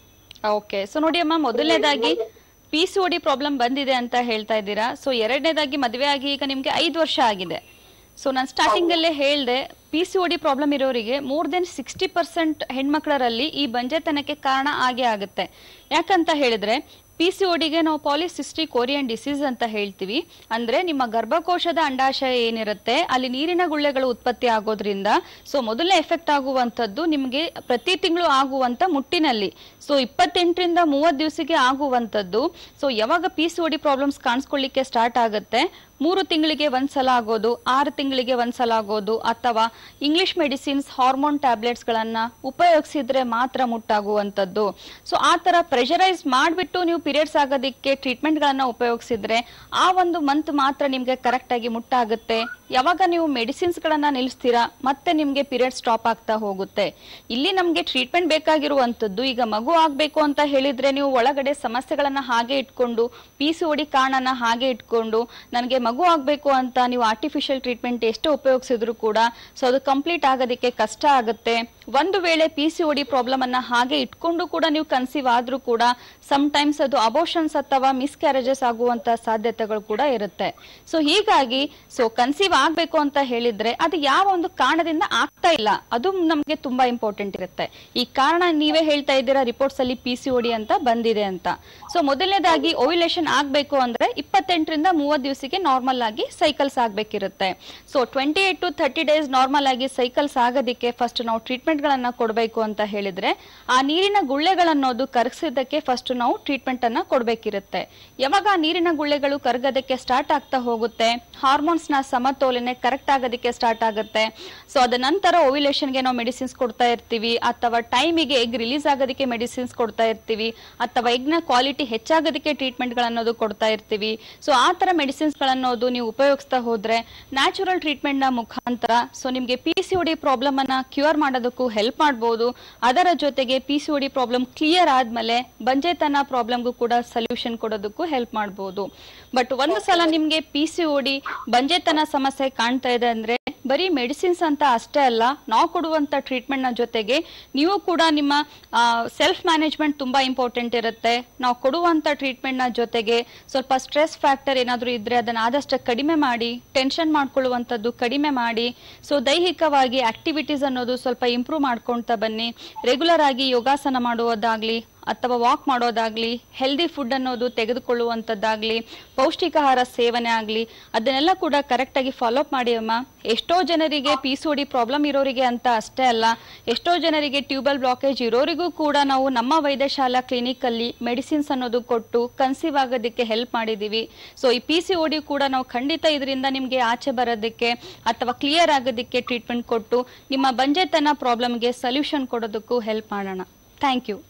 ಓಕೆ ಸೊ ನೋಡಿ ಅಮ್ಮ ಮೊದಲನೇದಾಗಿ P C O D problem ಬಂದಿದೆ ಅಂತ ಹೇಳ್ತಾ ಇದ್ದೀರಾ ಸೊ ಎರಡನೇದಾಗಿ ಮದುವೆ ಆಗಿ ಈಗ ನಿಮಗೆ ಐದು ವರ್ಷ ಆಗಿದೆ ಸೊ ನಾನು ಸ್ಟಾರ್ಟಿಂಗಲ್ಲೇ ಹೇಳಿದೆ P C O D problem ಇರೋರಿಗೆ ಮೋರ್ ದೆನ್ ಸಿಕ್ಸ್ಟಿ ಪರ್ಸೆಂಟ್ ಹೆಣ್ಮಕ್ಳರಲ್ಲಿ ಈ ಬಂಜೆತನಕ್ಕೆ ಕಾರಣ ಆಗೇ ಆಗುತ್ತೆ ಯಾಕಂತ ಹೇಳಿದ್ರೆ ಪಿ ಸಿ ಒಡಿಗೆ ನಾವು ಪಾಲಿಸಿಸ್ಟಿಕ್ ಓರಿಯನ್ ಡಿಸೀಸ್ ಅಂತ ಹೇಳ್ತೀವಿ ಅಂದ್ರೆ ನಿಮ್ಮ ಗರ್ಭಕೋಶದ ಅಂಡಾಶಯ ಏನಿರುತ್ತೆ ಅಲ್ಲಿ ನೀರಿನ ಗುಳ್ಳೆಗಳು ಉತ್ಪತ್ತಿ ಆಗೋದ್ರಿಂದ ಸೊ ಮೊದಲನೇ ಎಫೆಕ್ಟ್ ಆಗುವಂಥದ್ದು ನಿಮಗೆ ಪ್ರತಿ ತಿಂಗಳು ಆಗುವಂತ ಮುಟ್ಟಿನಲ್ಲಿ ಸೊ ಇಪ್ಪತ್ತೆಂಟರಿಂದ ಮೂವತ್ತು ದಿವಸಕ್ಕೆ ಆಗುವಂಥದ್ದು ಸೊ ಯಾವಾಗ ಪಿ ಸಿ ಒಡಿ ಪ್ರಾಬ್ಲಮ್ಸ್ ಕಾಣಿಸ್ಕೊಳ್ಳಿಕ್ಕೆ ಸ್ಟಾರ್ಟ್ ಆಗುತ್ತೆ ಮೂರು ತಿಂಗಳಿಗೆ ಒಂದ್ಸಲ ಆಗೋದು ಆರು ತಿಂಗಳಿಗೆ ಒಂದ್ಸಲ ಆಗೋದು ಅಥವಾ ಇಂಗ್ಲಿಷ್ ಮೆಡಿಸಿನ್ಸ್ ಹಾರ್ಮೋನ್ ಟ್ಯಾಬ್ಲೆಟ್ಸ್ಗಳನ್ನ ಉಪಯೋಗಿಸಿದ್ರೆ ಮಾತ್ರ ಮುಟ್ಟಾಗುವಂಥದ್ದು ಸೊ ಆ ಥರ ಪ್ರೆಷರೈಸ್ ಮಾಡಿಬಿಟ್ಟು ನೀವು ಪೀರಿಯಡ್ಸ್ ಆಗೋದಕ್ಕೆ ಟ್ರೀಟ್ಮೆಂಟ್ಗಳನ್ನ ಉಪಯೋಗಿಸಿದ್ರೆ ಆ ಒಂದು ಮಂತ್ ಮಾತ್ರ ನಿಮಗೆ ಕರೆಕ್ಟಾಗಿ ಮುಟ್ಟಾಗುತ್ತೆ ಯಾವಾಗ ನೀವು ಮೆಡಿಸಿನ್ಸ್ಗಳನ್ನ ನಿಲ್ಲಿಸ್ತೀರಾ ಮತ್ತೆ ನಿಮಗೆ ಪೀರಿಯಡ್ ಸ್ಟಾಪ್ ಆಗ್ತಾ ಹೋಗುತ್ತೆ ಇಲ್ಲಿ ನಮಗೆ ಟ್ರೀಟ್ಮೆಂಟ್ ಬೇಕಾಗಿರುವಂಥದ್ದು ಈಗ ಮಗು ಆಗಬೇಕು ಅಂತ ಹೇಳಿದ್ರೆ ನೀವು ಒಳಗಡೆ ಸಮಸ್ಯೆಗಳನ್ನ ಹಾಗೆ ಇಟ್ಕೊಂಡು ಪಿ ಸಿ ಒಡಿ ಕಾರಣನ ಹಾಗೆ ಇಟ್ಕೊಂಡು ನನಗೆ ಮಗು ಆಗಬೇಕು ಅಂತ ನೀವು ಆರ್ಟಿಫಿಷಿಯಲ್ ಟ್ರೀಟ್ಮೆಂಟ್ ಎಷ್ಟು ಉಪಯೋಗಿಸಿದ್ರು ಕೂಡ ಸೊ ಅದು ಕಂಪ್ಲೀಟ್ ಆಗೋದಕ್ಕೆ ಕಷ್ಟ ಆಗುತ್ತೆ ಒಂದು ವೇಳೆ ಪಿ ಸಿ ಒಡಿ ಪ್ರಾಬ್ಲಮ್ ಅನ್ನ ಹಾಗೆ ಇಟ್ಕೊಂಡು ಕೂಡ ನೀವು ಕನ್ಸೀವ್ ಆದ್ರೂ ಕೂಡ ಟೈಮ್ಸ್ ಅದು ಅಬೋಷನ್ಸ್ ಅಥವಾ ಮಿಸ್ಕ್ಯಾರೇಜಸ್ ಆಗುವಂತ ಸಾಧ್ಯತೆಗಳು ಕೂಡ ಇರುತ್ತೆ ಸೊ ಹೀಗಾಗಿ ಸೊ ಕನ್ಸೀವ್ ಆಗ್ಬೇಕು ಅಂತ ಹೇಳಿದ್ರೆ ಅದು ಯಾವ ಒಂದು ಕಾರಣದಿಂದ ಆಗ್ತಾ ಇಲ್ಲ ಅದು ನಮಗೆ ತುಂಬಾ ಇಂಪಾರ್ಟೆಂಟ್ ಇರುತ್ತೆ ಈ ಕಾರಣ ನೀವೇ ಹೇಳ್ತಾ ಇದ್ದೀರಾ ರಿಪೋರ್ಟ್ಸ್ ಅಲ್ಲಿ ಪಿ ಸಿ ಒಡಿ ಅಂತ ಬಂದಿದೆ ಅಂತ ಸೊ ಮೊದಲನೇದಾಗಿ ಓವ್ಯುಲೇಷನ್ ಆಗ್ಬೇಕು ಅಂದ್ರೆ ಇಪ್ಪತ್ತೆಂಟರಿಂದ ಮೂವತ್ತು ದಿವಸಕ್ಕೆ ನಾರ್ಮಲ್ ಆಗಿ ಸೈಕಲ್ಸ್ ಆಗ್ಬೇಕಿರುತ್ತೆ so twenty eight to thirty days normal ಆಗಿ ಸೈಕಲ್ಸ್ ಆಗೋದಕ್ಕೆ ಫಸ್ಟ್ ನಾವು ಟ್ರೀಟ್ಮೆಂಟ್ ಗಳನ್ನ ಕೊಡಬೇಕು ಅಂತ ಹೇಳಿದ್ರೆ ಆ ನೀರಿನ ಗುಳ್ಳೆಗಳನ್ನೋದು ಕರಗಿಸೋದಕ್ಕೆ ಫಸ್ಟ್ ನಾವು ಟ್ರೀಟ್ಮೆಂಟ್ ಅನ್ನ ಕೊಡಬೇಕಿರುತ್ತೆ ಯಾವಾಗ ಆ ನೀರಿನ ಗುಳ್ಳೆಗಳು ಕರಗೋದಕ್ಕೆ ಸ್ಟಾರ್ಟ್ ಆಗ್ತಾ ಹೋಗುತ್ತೆ ಹಾರ್ಮೋನ್ಸ್ ನ ಸಮತೋಲನೆ ಕರೆಕ್ಟ್ ಆಗೋದಕ್ಕೆ ಸ್ಟಾರ್ಟ್ ಆಗುತ್ತೆ ಸೊ ಅದ ನಂತರ ಓವ್ಯುಲೇಷನ್ಗೆ ನಾವು ಮೆಡಿಸಿನ್ಸ್ ಕೊಡ್ತಾ ಇರ್ತೀವಿ ಅಥವಾ ಟೈಮಿಗೆ ಎಗ್ ರಿಲೀಸ್ ಆಗೋದಕ್ಕೆ ಮೆಡಿಸಿನ್ಸ್ ಕೊಡ್ತಾ ಇರ್ತೀವಿ ಅಥವಾ ಎಗ್ನ ಕ್ವಾಲಿಟಿ ಹೆಚ್ಚಾಗೋದಕ್ಕೆ ಟ್ರೀಟ್ಮೆಂಟ್ ಗಳನ್ನೋದು ಕೊಡ್ತಾ ಇರ್ತೀವಿ ಸೊ ಆ ತರ ಮೆಡಿಸಿನ್ಸ್ ಗಳನ್ನೋದು ನೀವು ಉಪಯೋಗಿಸ್ತಾ ಹೋದ್ರೆ ನ್ಯಾಚುರಲ್ ಟ್ರೀಟ್ಮೆಂಟ್ ನ ಮುಖಾಂತರ ಸೊ ನಿಮಗೆ ಪಿ ಸಿ ಒಡಿ ಪ್ರಾಬ್ಲಮ್ ಅನ್ನ ಕ್ಯೂರ್ ಮಾಡೋದಕ್ಕೂ ಹೆಲ್ಪ್ ಮಾಡಬಹುದು ಅದರ ಜೊತೆಗೆ P C O D problem clear ಆದ್ಮೇಲೆ ಬಂಜೆತನ ಪ್ರಾಬ್ಲಮ್ಗೂ ಕೂಡ ಸೊಲ್ಯೂಷನ್ ಕೊಡೋದಕ್ಕೂ ಹೆಲ್ಪ್ ಮಾಡಬಹುದು ಬಟ್ ಒಂದು ಸಲ ನಿಮ್ಗೆ ಪಿ ಸಿ ಒಡಿ ಬಂಜೆತನ ಸಮಸ್ಯೆ ಕಾಣ್ತಾ ಇದೆ ಅಂದ್ರೆ ಬರೀ ಮೆಡಿಸಿನ್ಸ್ ಅಂತ ಅಷ್ಟೇ ಅಲ್ಲ ನಾವು ಕೊಡುವಂತ ಟ್ರೀಟ್ಮೆಂಟ್ ನ ಜೊತೆಗೆ ನೀವು ಕೂಡ ನಿಮ್ಮ ಸೆಲ್ಫ್ ಮ್ಯಾನೇಜ್ಮೆಂಟ್ ತುಂಬಾ ಇಂಪಾರ್ಟೆಂಟ್ ಇರುತ್ತೆ ನಾವು ಕೊಡುವಂತ ಟ್ರೀಟ್ಮೆಂಟ್ ನ ಜೊತೆಗೆ ಸ್ವಲ್ಪ ಸ್ಟ್ರೆಸ್ ಫ್ಯಾಕ್ಟರ್ ಏನಾದರೂ ಇದ್ರೆ ಅದನ್ನ ಆದಷ್ಟು ಕಡಿಮೆ ಮಾಡಿ ಟೆನ್ಷನ್ ಮಾಡ್ಕೊಳ್ಳುವಂಥದ್ದು ಕಡಿಮೆ ಮಾಡಿ ಸೊ ದೈಹಿಕವಾಗಿ ಆಕ್ಟಿವಿಟೀಸ್ ಅನ್ನೋದು ಸ್ವಲ್ಪ ಇಂಪ್ರೂವ್ ಮಾಡ್ಕೊಳ್ತಾ ಬನ್ನಿ ರೆಗ್ಯುಲರ್ ಆಗಿ ಯೋಗಾಸನ ಮಾಡುವುದಾಗ್ಲಿ ಅಥವಾ ವಾಕ್ ಮಾಡೋದಾಗ್ಲಿ ಹೆಲ್ದಿ ಫುಡ್ ಅನ್ನೋದು ತೆಗೆದುಕೊಳ್ಳುವಂಥದ್ದಾಗ್ಲಿ ಪೌಷ್ಟಿಕಾಹಾರ ಸೇವನೆ ಆಗಲಿ ಅದನ್ನೆಲ್ಲ ಕೂಡ ಕರೆಕ್ಟಾಗಿ ಫಾಲೋಅಪ್ ಮಾಡಿ ಅಮ್ಮ ಎಷ್ಟೋ ಜನರಿಗೆ ಪಿ ಸಿ ಡಿ ಪ್ರಾಬ್ಲಮ್ ಇರೋರಿಗೆ ಅಂತ ಅಷ್ಟೇ ಅಲ್ಲ ಎಷ್ಟೋ ಜನರಿಗೆ ಟ್ಯೂಬಲ್ ಬ್ಲಾಕೇಜ್ ಇರೋರಿಗೂ ಕೂಡ ನಾವು ನಮ್ಮ ವೈದ್ಯಶಾಲಾ ಕ್ಲಿನಿಕಲ್ಲಿ ಮೆಡಿಸಿನ್ಸ್ ಅನ್ನೋದು ಕೊಟ್ಟು ಕನ್ಸೀವ್ ಆಗೋದಕ್ಕೆ ಹೆಲ್ಪ್ ಮಾಡಿದ್ದೀವಿ ಸೊ ಈ ಪಿ ಸಿ ಡಿ ಕೂಡ ನಾವು ಖಂಡಿತ ಇದರಿಂದ ನಿಮಗೆ ಆಚೆ ಬರೋದಕ್ಕೆ ಅಥವಾ ಕ್ಲಿಯರ್ ಆಗೋದಕ್ಕೆ ಟ್ರೀಟ್ಮೆಂಟ್ ಕೊಟ್ಟು ನಿಮ್ಮ ಬಂಜೆತನ ಪ್ರಾಬ್ಲಮ್ಗೆ ಸೊಲ್ಯೂಷನ್ ಕೊಡೋದಕ್ಕೂ ಹೆಲ್ಪ್ ಮಾಡೋಣ ಥ್ಯಾಂಕ್ ಯು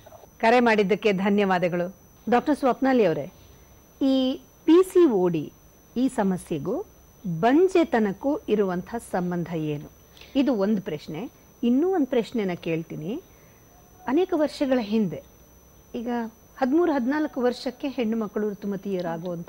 ಕರೆ ಮಾಡಿದ್ದಕ್ಕೆ ಧನ್ಯವಾದಗಳು ಡಾಕ್ಟರ್ ಸ್ವಪ್ನಾಲಿ ಅವರೇ ಈ ಪಿ ಸಿ ಓಡಿ ಈ ಸಮಸ್ಯೆಗೂ ಬಂಜೆತನಕ್ಕೂ ಇರುವಂಥ ಸಂಬಂಧ ಏನು ಇದು ಒಂದು ಪ್ರಶ್ನೆ ಇನ್ನೂ ಒಂದು ಪ್ರಶ್ನೆನ ಕೇಳ್ತೀನಿ ಅನೇಕ ವರ್ಷಗಳ ಹಿಂದೆ ಈಗ ಹದಿಮೂರು ಹದಿನಾಲ್ಕು ವರ್ಷಕ್ಕೆ ಹೆಣ್ಣು ಮಕ್ಕಳು ಋತುಮತಿಯರಾಗುವಂಥದ್ದು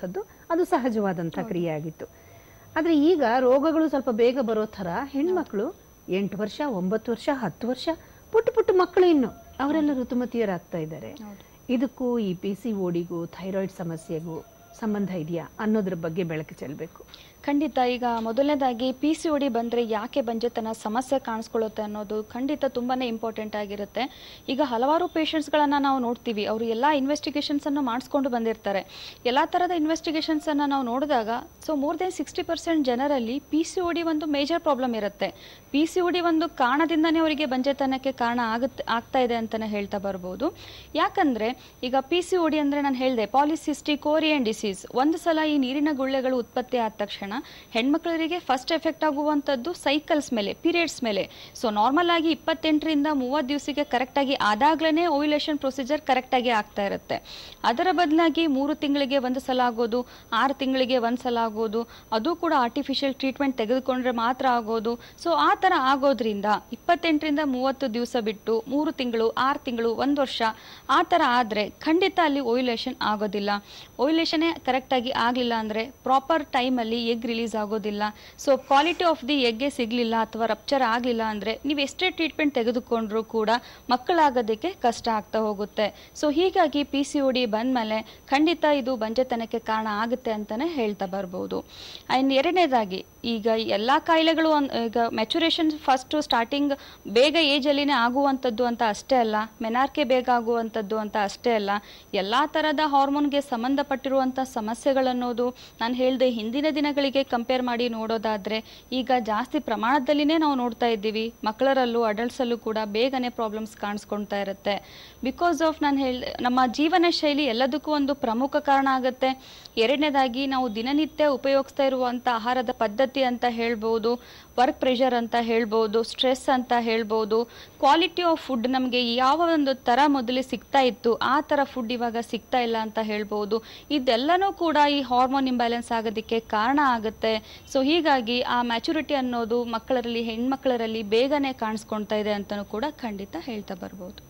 ಅದು ಸಹಜವಾದಂಥ ಕ್ರಿಯೆ ಆಗಿತ್ತು ಆದರೆ ಈಗ ರೋಗಗಳು ಸ್ವಲ್ಪ ಬೇಗ ಬರೋ ಥರ ಹೆಣ್ಮಕ್ಳು ಎಂಟು ವರ್ಷ ಒಂಬತ್ತು ವರ್ಷ ಹತ್ತು ವರ್ಷ ಪುಟ್ಟ ಪುಟ್ಟ ಮಕ್ಕಳು ಇನ್ನು ಅವರೆಲ್ಲ ಋತುಮತಿಯರಾಗ್ತಾ ಇದ್ದಾರೆ ಇದಕ್ಕೂ ಈ ಪಿ ಸಿ ಓಡಿಗೂ ಥೈರಾಯ್ಡ್ ಸಮಸ್ಯೆಗೂ ಸಂಬಂಧ ಇದೆಯಾ ಅನ್ನೋದ್ರ ಬಗ್ಗೆ ಬೆಳಕು ಚೆಲ್ಲಬೇಕು ಖಂಡಿತ ಈಗ ಮೊದಲನೇದಾಗಿ ಪಿ ಸಿ ಒಡಿ ಬಂದರೆ ಯಾಕೆ ಬಂಜೆತನ ಸಮಸ್ಯೆ ಕಾಣಿಸ್ಕೊಳ್ಳುತ್ತೆ ಅನ್ನೋದು ಖಂಡಿತ ತುಂಬಾ ಇಂಪಾರ್ಟೆಂಟ್ ಆಗಿರುತ್ತೆ ಈಗ ಹಲವಾರು ಪೇಷಂಟ್ಸ್ಗಳನ್ನು ನಾವು ನೋಡ್ತೀವಿ ಅವರು ಎಲ್ಲ ಇನ್ವೆಸ್ಟಿಗೇಷನ್ಸನ್ನು ಮಾಡಿಸ್ಕೊಂಡು ಬಂದಿರ್ತಾರೆ ಎಲ್ಲ ಥರದ ಇನ್ವೆಸ್ಟಿಗೇಷನ್ಸನ್ನು ನಾವು ನೋಡಿದಾಗ so more than sixty percent ಜನರಲ್ಲಿ ಪಿ ಸಿ ಒಡಿ ಒಂದು ಮೇಜರ್ ಪ್ರಾಬ್ಲಮ್ ಇರುತ್ತೆ ಪಿ ಸಿ ಒಡಿ ಒಂದು ಕಾರಣದಿಂದನೇ ಅವರಿಗೆ ಬಂಜೆತನಕ್ಕೆ ಕಾರಣ ಆಗುತ್ತೆ ಆಗ್ತಾ ಇದೆ ಅಂತಲೇ ಹೇಳ್ತಾ ಬರ್ಬೋದು ಯಾಕಂದರೆ ಈಗ ಪಿ ಸಿ ಒಡಿ ಅಂದರೆ ನಾನು ಹೇಳಿದೆ ಪಾಲಿಸಿಸ್ಟಿಕ್ ಓರಿಯನ್ ಡಿಸೀಸ್ ಒಂದು ಸಲ ಈ ನೀರಿನ ಗುಳ್ಳೆಗಳು ಉತ್ಪತ್ತಿ ಆದ ತಕ್ಷಣ ಹೆಣ್ಮಕ್ಳರಿಗೆ ಫಸ್ಟ್ ಎಫೆಕ್ಟ್ ಆಗುವಂಥದ್ದು ಸೈಕಲ್ಸ್ ಮೇಲೆ ಪೀರಿಯಡ್ಸ್ ಮೇಲೆ ಸೊ ನಾರ್ಮಲ್ ಆಗಿ ಇಪ್ಪತ್ತೆಂಟರಿಂದ ಮೂವತ್ತು ದಿವಸಕ್ಕೆ ಕರೆಕ್ಟಾಗಿ ಆದಾಗ್ಲೇ ಓವ್ಯುಲೇಷನ್ ಪ್ರೊಸೀಜರ್ ಕರೆಕ್ಟಾಗಿ ಆಗ್ತಾ ಇರುತ್ತೆ ಅದರ ಬದಲಾಗಿ ಮೂರು ತಿಂಗಳಿಗೆ ಒಂದು ಸಲ ಆಗೋದು ಆರು ತಿಂಗಳಿಗೆ ಒಂದು ಸಲ ಆಗೋದು ಅದು ಕೂಡ ಆರ್ಟಿಫಿಷಿಯಲ್ ಟ್ರೀಟ್ಮೆಂಟ್ ತೆಗೆದುಕೊಂಡ್ರೆ ಮಾತ್ರ ಆಗೋದು ಸೊ ಆ ಥರ ಆಗೋದ್ರಿಂದ ಇಪ್ಪತ್ತೆಂಟರಿಂದ ಮೂವತ್ತು ದಿವಸ ಬಿಟ್ಟು ಮೂರು ತಿಂಗಳು ಆರು ತಿಂಗಳು ಒಂದು ವರ್ಷ ಆ ಥರ ಆದರೆ ಖಂಡಿತ ಅಲ್ಲಿ ಓವ್ಯುಲೇಷನ್ ಆಗೋದಿಲ್ಲ ಓವ್ಯುಲೇಷನೇ ಕರೆಕ್ಟಾಗಿ ಆಗಲಿಲ್ಲ ಅಂದರೆ ಪ್ರಾಪರ್ ಟೈಮಲ್ಲಿ ಎಗ್ ರಿಲೀಸ್ ಆಗೋದಿಲ್ಲ ಸೊ ಕ್ವಾಲಿಟಿ ಆಫ್ ದಿ ಎಗ್ಗೆ ಸಿಗಲಿಲ್ಲ ಅಥವಾ ರಪ್ಚರ್ ಆಗಲಿಲ್ಲ ಅಂದರೆ ನೀವು ಎಷ್ಟೇ ಟ್ರೀಟ್ಮೆಂಟ್ ತೆಗೆದುಕೊಂಡ್ರೂ ಕೂಡ ಮಕ್ಕಳಾಗೋದಕ್ಕೆ ಕಷ್ಟ ಆಗ್ತಾ ಹೋಗುತ್ತೆ ಸೊ ಹೀಗಾಗಿ ಪಿ ಸಿ ಒ ಡಿ ಬಂದಮೇಲೆ ಖಂಡಿತ ಇದು ಬಂಜೆತನಕ್ಕೆ ಕಾರಣ ಆಗುತ್ತೆ ಅಂತಲೇ ಹೇಳ್ತಾ ಬರ್ಬೋದು ಆ್ಯಂಡ್ ಎರಡನೇದಾಗಿ ಈಗ ಎಲ್ಲ ಕಾಯಿಲೆಗಳು ಅನ್- ಈಗ ಮೆಚುರೇಷನ್ ಫಸ್ಟು ಸ್ಟಾರ್ಟಿಂಗ್ ಬೇಗ ಏಜಲ್ಲಿನೇ ಆಗುವಂಥದ್ದು ಅಂತ ಅಷ್ಟೇ ಅಲ್ಲ ಮೆನಾರ್ಕೆ ಬೇಗ ಆಗುವಂಥದ್ದು ಅಂತ ಅಷ್ಟೇ ಅಲ್ಲ ಎಲ್ಲ ಥರದ ಹಾರ್ಮೋನ್ಗೆ ಸಂಬಂಧಪಟ್ಟಿರುವಂಥ ಸಮಸ್ಯೆಗಳನ್ನೋದು ನಾನು ಹೇಳಿದೆ ಹಿಂದಿನ ದಿನಗಳಿಗೆ ಕಂಪೇರ್ ಮಾಡಿ ನೋಡೋದಾದರೆ ಈಗ ಜಾಸ್ತಿ ಪ್ರಮಾಣದಲ್ಲಿನೇ ನಾವು ನೋಡ್ತಾ ಇದ್ದೀವಿ ಮಕ್ಕಳರಲ್ಲೂ ಅಡಲ್ಟ್ಸಲ್ಲೂ ಕೂಡ ಬೇಗನೆ ಪ್ರಾಬ್ಲಮ್ಸ್ ಕಾಣಿಸ್ಕೊಳ್ತಾ ಇರುತ್ತೆ ಬಿಕಾಸ್ ಆಫ್ ನಾನು ಹೇಳ್ ನಮ್ಮ ಜೀವನ ಶೈಲಿ ಎಲ್ಲದಕ್ಕೂ ಒಂದು ಪ್ರಮುಖ ಕಾರಣ ಆಗುತ್ತೆ ಎರಡನೇದಾಗಿ ನಾವು ದಿನನಿತ್ಯ ಉಪಯೋಗಿಸ್ತಾ ಇರುವಂಥ ಆಹಾರದ ಪದ್ಧತಿ ಅಂತ ಹೇಳ್ಬೋದು ವರ್ಕ್ ಪ್ರೆಷರ್ ಅಂತ ಹೇಳ್ಬೋದು ಸ್ಟ್ರೆಸ್ ಅಂತ ಹೇಳ್ಬೋದು ಕ್ವಾಲಿಟಿ ಆಫ್ ಫುಡ್ ನಮಗೆ ಯಾವ ಒಂದು ಥರ ಮೊದಲು ಸಿಗ್ತಾ ಇತ್ತು ಆ ಥರ ಫುಡ್ ಇವಾಗ ಸಿಗ್ತಾ ಇಲ್ಲ ಅಂತ ಹೇಳ್ಬೋದು ಇದೆಲ್ಲನೂ ಕೂಡ ಈ ಹಾರ್ಮೋನ್ ಇಂಬ್ಯಾಲೆನ್ಸ್ ಆಗೋದಕ್ಕೆ ಕಾರಣ ಆಗುತ್ತೆ ಸೊ ಹೀಗಾಗಿ ಆ ಮ್ಯಾಚುರಿಟಿ ಅನ್ನೋದು ಮಕ್ಕಳರಲ್ಲಿ ಹೆಣ್ಮಕ್ಳರಲ್ಲಿ ಬೇಗನೆ ಕಾಣಿಸ್ಕೊಳ್ತಾ ಇದೆ ಅಂತಲೂ ಕೂಡ ಖಂಡಿತ ಹೇಳ್ತಾ ಬರ್ಬೋದು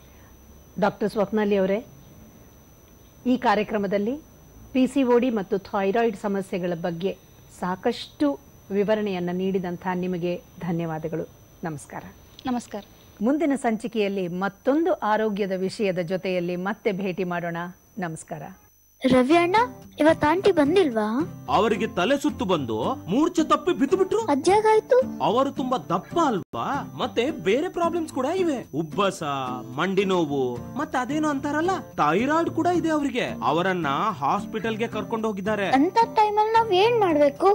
ಡಾಕ್ಟರ್ ಸ್ವಪ್ನಾಲಿ ಅವರೇ ಈ ಕಾರ್ಯಕ್ರಮದಲ್ಲಿ ಪಿ ಸಿ ಡಿ ಮತ್ತು ಥೈರಾಯ್ಡ್ ಸಮಸ್ಯೆಗಳ ಬಗ್ಗೆ ಸಾಕಷ್ಟು ವಿವರಣೆಯನ್ನು ನೀಡಿದಂಥ ನಿಮಗೆ ಧನ್ಯವಾದಗಳು ನಮಸ್ಕಾರ ನಮಸ್ಕಾರ ಮುಂದಿನ ಸಂಚಿಕೆಯಲ್ಲಿ ಮತ್ತೊಂದು ಆರೋಗ್ಯದ ವಿಷಯದ ಜೊತೆಯಲ್ಲಿ ಮತ್ತೆ ಭೇಟಿ ಮಾಡೋಣ ನಮಸ್ಕಾರ ರವಿ ಅಣ್ಣ ಇವತ್ ಆಂಟಿ ಬಂದಿಲ್ವಾ ಅವರಿಗೆ ತಲೆ ಸುತ್ತು ಬಂದು ಮೂರ್ಛೆ ತಪ್ಪಿ ಬಿದ್ದು ಬಿಟ್ರು ಅದ್ಯಾಗಾಯ್ತು ಅವರು ತುಂಬಾ ದಪ್ಪ ಅಲ್ವಾ ಮತ್ತೆ ಬೇರೆ ಪ್ರಾಬ್ಲಮ್ಸ್ ಕೂಡ ಇವೆ ಉಬ್ಬಸ ಮಂಡಿ ನೋವು ಮತ್ತೆ ಅದೇನೋ ಅಂತಾರಲ್ಲ ಥೈರಾಯ್ಡ್ ಕೂಡ ಇದೆ ಅವರಿಗೆ ಅವರನ್ನ ಹಾಸ್ಪಿಟಲ್ಗೆ ಕರ್ಕೊಂಡು ಹೋಗಿದ್ದಾರೆ ಅಂತ ಟೈಮಲ್ಲಿ ನಾವ್ ಏನ್ ಮಾಡ್ಬೇಕು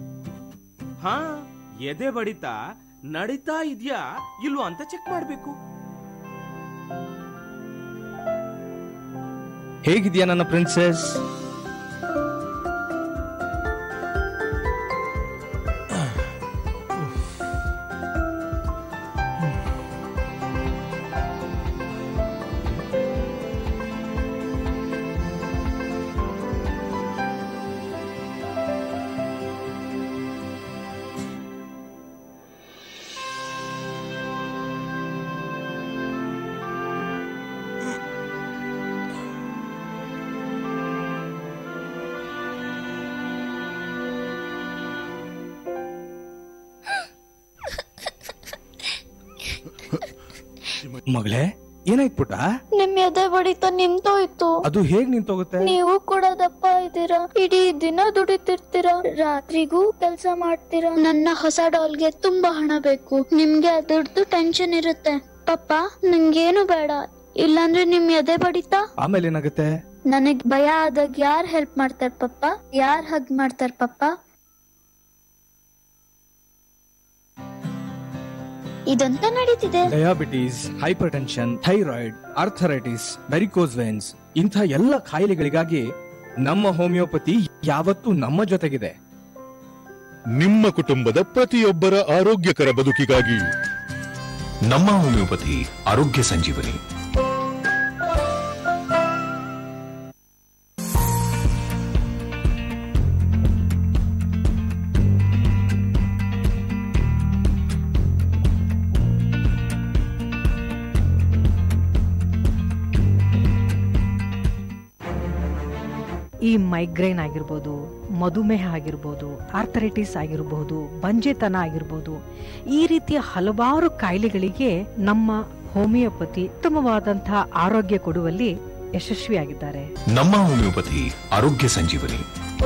ಹಾ ಎದೆ ಬಡಿತ ನಡೀತಾ ಇದ್ಯಾ ಇಲ್ವಾ ಅಂತ ಚೆಕ್ ಮಾಡ್ಬೇಕು ಹೇಗಿದ್ಯಾ ನನ್ನ ಪ್ರಿನ್ಸೆಸ್ ಮಗಳೇ ಏನಾಯ್ತು ಪುಟ ನಿಮ್ ಎದೆ ಬಡಿತ ನಿಂತೋಯ್ತು ಅದು ಹೇಗ್ ನಿಂತೋಗುತ್ತೆ ನೀವು ಕೂಡ ದಪ್ಪ ಇದ್ದೀರಾ ಇಡೀ ದಿನ ದುಡಿತಿರ್ತೀರಾ ರಾತ್ರಿಗೂ ಕೆಲ್ಸ ಮಾಡ್ತೀರಾ ನನ್ನ ಹೊಸ ಡಾಲ್ಗೆ ತುಂಬಾ ಹಣ ಬೇಕು ನಿಮ್ಗೆ ಅದ್ರದ್ದು ಟೆನ್ಷನ್ ಇರುತ್ತೆ ಪಪ್ಪ ನಂಗೇನು ಬೇಡ ಇಲ್ಲಾಂದ್ರೆ ನಿಮ್ ಎದೆ ಬಡಿತ ಆಮೇಲೆ ಏನಾಗುತ್ತೆ ನನಗ್ ಭಯ ಆದಾಗ ಯಾರ್ ಹೆಲ್ಪ್ ಮಾಡ್ತಾರ ಪಪ್ಪ ಯಾರ್ ಹಗ್ ಮಾಡ್ತಾರ ಪಪ್ಪ ಇದಂತ ನಡೀತಿದೆ diabetes hyper tension thyroid arthritis varicose veins ಇಂಥ ಎಲ್ಲ ಕಾಯಿಲೆಗಳಿಗಾಗಿ ನಮ್ಮ ಹೋಮಿಯೋಪತಿ ಯಾವತ್ತೂ ನಮ್ಮ ಜೊತೆಗಿದೆ ನಿಮ್ಮ ಕುಟುಂಬದ ಪ್ರತಿಯೊಬ್ಬರ ಆರೋಗ್ಯಕರ ಬದುಕಿಗಾಗಿ ನಮ್ಮ ಹೋಮಿಯೋಪತಿ ಆರೋಗ್ಯ ಸಂಜೀವನಿ ಈ ಮೈಗ್ರೇನ್ ಆಗಿರ್ಬೋದು ಮಧುಮೇಹ ಆಗಿರ್ಬೋದು ಆರ್ಥರೈಟಿಸ್ ಆಗಿರ್ಬೋದು ಬಂಜೆತನ ಆಗಿರ್ಬೋದು ಈ ರೀತಿಯ ಹಲವಾರು ಕಾಯಿಲೆಗಳಿಗೆ ನಮ್ಮ ಹೋಮಿಯೋಪತಿ ಉತ್ತಮವಾದಂತಹ ಆರೋಗ್ಯ ಕೊಡುವಲ್ಲಿ ಯಶಸ್ವಿಯಾಗಿದ್ದಾರೆ ನಮ್ಮ ಹೋಮಿಯೋಪತಿ ಆರೋಗ್ಯ ಸಂಜೀವನಿ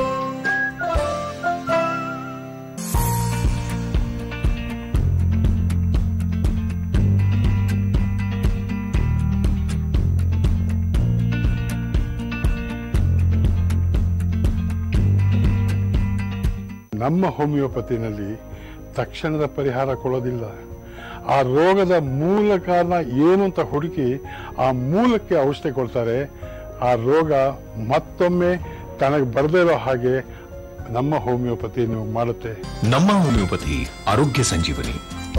ನಮ್ಮ ಹೋಮಿಯೋಪತಿನಲ್ಲಿ ತಕ್ಷಣದ ಪರಿಹಾರ ಕೊಡೋದಿಲ್ಲ ಆ ರೋಗದ ಮೂಲ ಕಾರಣ ಏನು ಅಂತ ಹುಡುಕಿ ಆ ಮೂಲಕ್ಕೆ ಔಷಧಿ ಕೊಡ್ತಾರೆ ಆ ರೋಗ ಮತ್ತೊಮ್ಮೆ ತನಗೆ ಬರದೇ ಇರೋ ಹಾಗೆ ನಮ್ಮ ಹೋಮಿಯೋಪತಿ ಮಾಡುತ್ತೆ ನಮ್ಮ ಹೋಮಿಯೋಪತಿ ಆರೋಗ್ಯ ಸಂಜೀವನಿ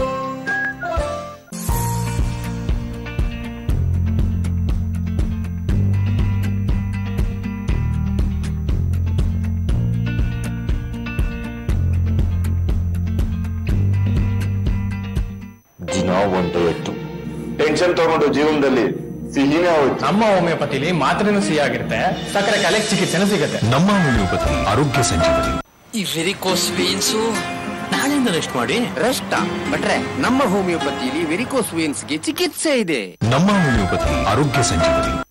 ದಿನ ಒಂದ್ ಡಯಟ್ ಟೆನ್ಷನ್ ತಗೊಂಡು ಜೀವನದಲ್ಲಿ ಸಿಹಿನೇ ಹೋಯ್ತು ನಮ್ಮ ಹೋಮಿಯೋಪತಿಲಿ ಮಾತ್ರೆನೂ ಸಿಹಿಯಾಗಿರುತ್ತೆ ಸಕ್ಕರೆ ಕಾಯಿಲೆ ಚಿಕಿತ್ಸೆನೂ ಸಿಗುತ್ತೆ ನಮ್ಮ ಹೋಮಿಯೋಪತಿ ಆರೋಗ್ಯ ಸಂಜೀವನಿ ಈ ವೆರಿಕೋಸ್ ವೇನ್ಸು ನಾಳೆಯಿಂದ ರೆಸ್ಟ್ ಮಾಡಿ ರೆಸ್ಟ್ ಬಟ್ರೆ ನಮ್ಮ ಹೋಮಿಯೋಪತಿಲಿ ವೆರಿಕೋಸ್ ವೇನ್ಸ್ಗೆ ಚಿಕಿತ್ಸೆ ಇದೆ ನಮ್ಮ ಹೋಮಿಯೋಪತಿ ಆರೋಗ್ಯ ಸಂಜೀವನಿ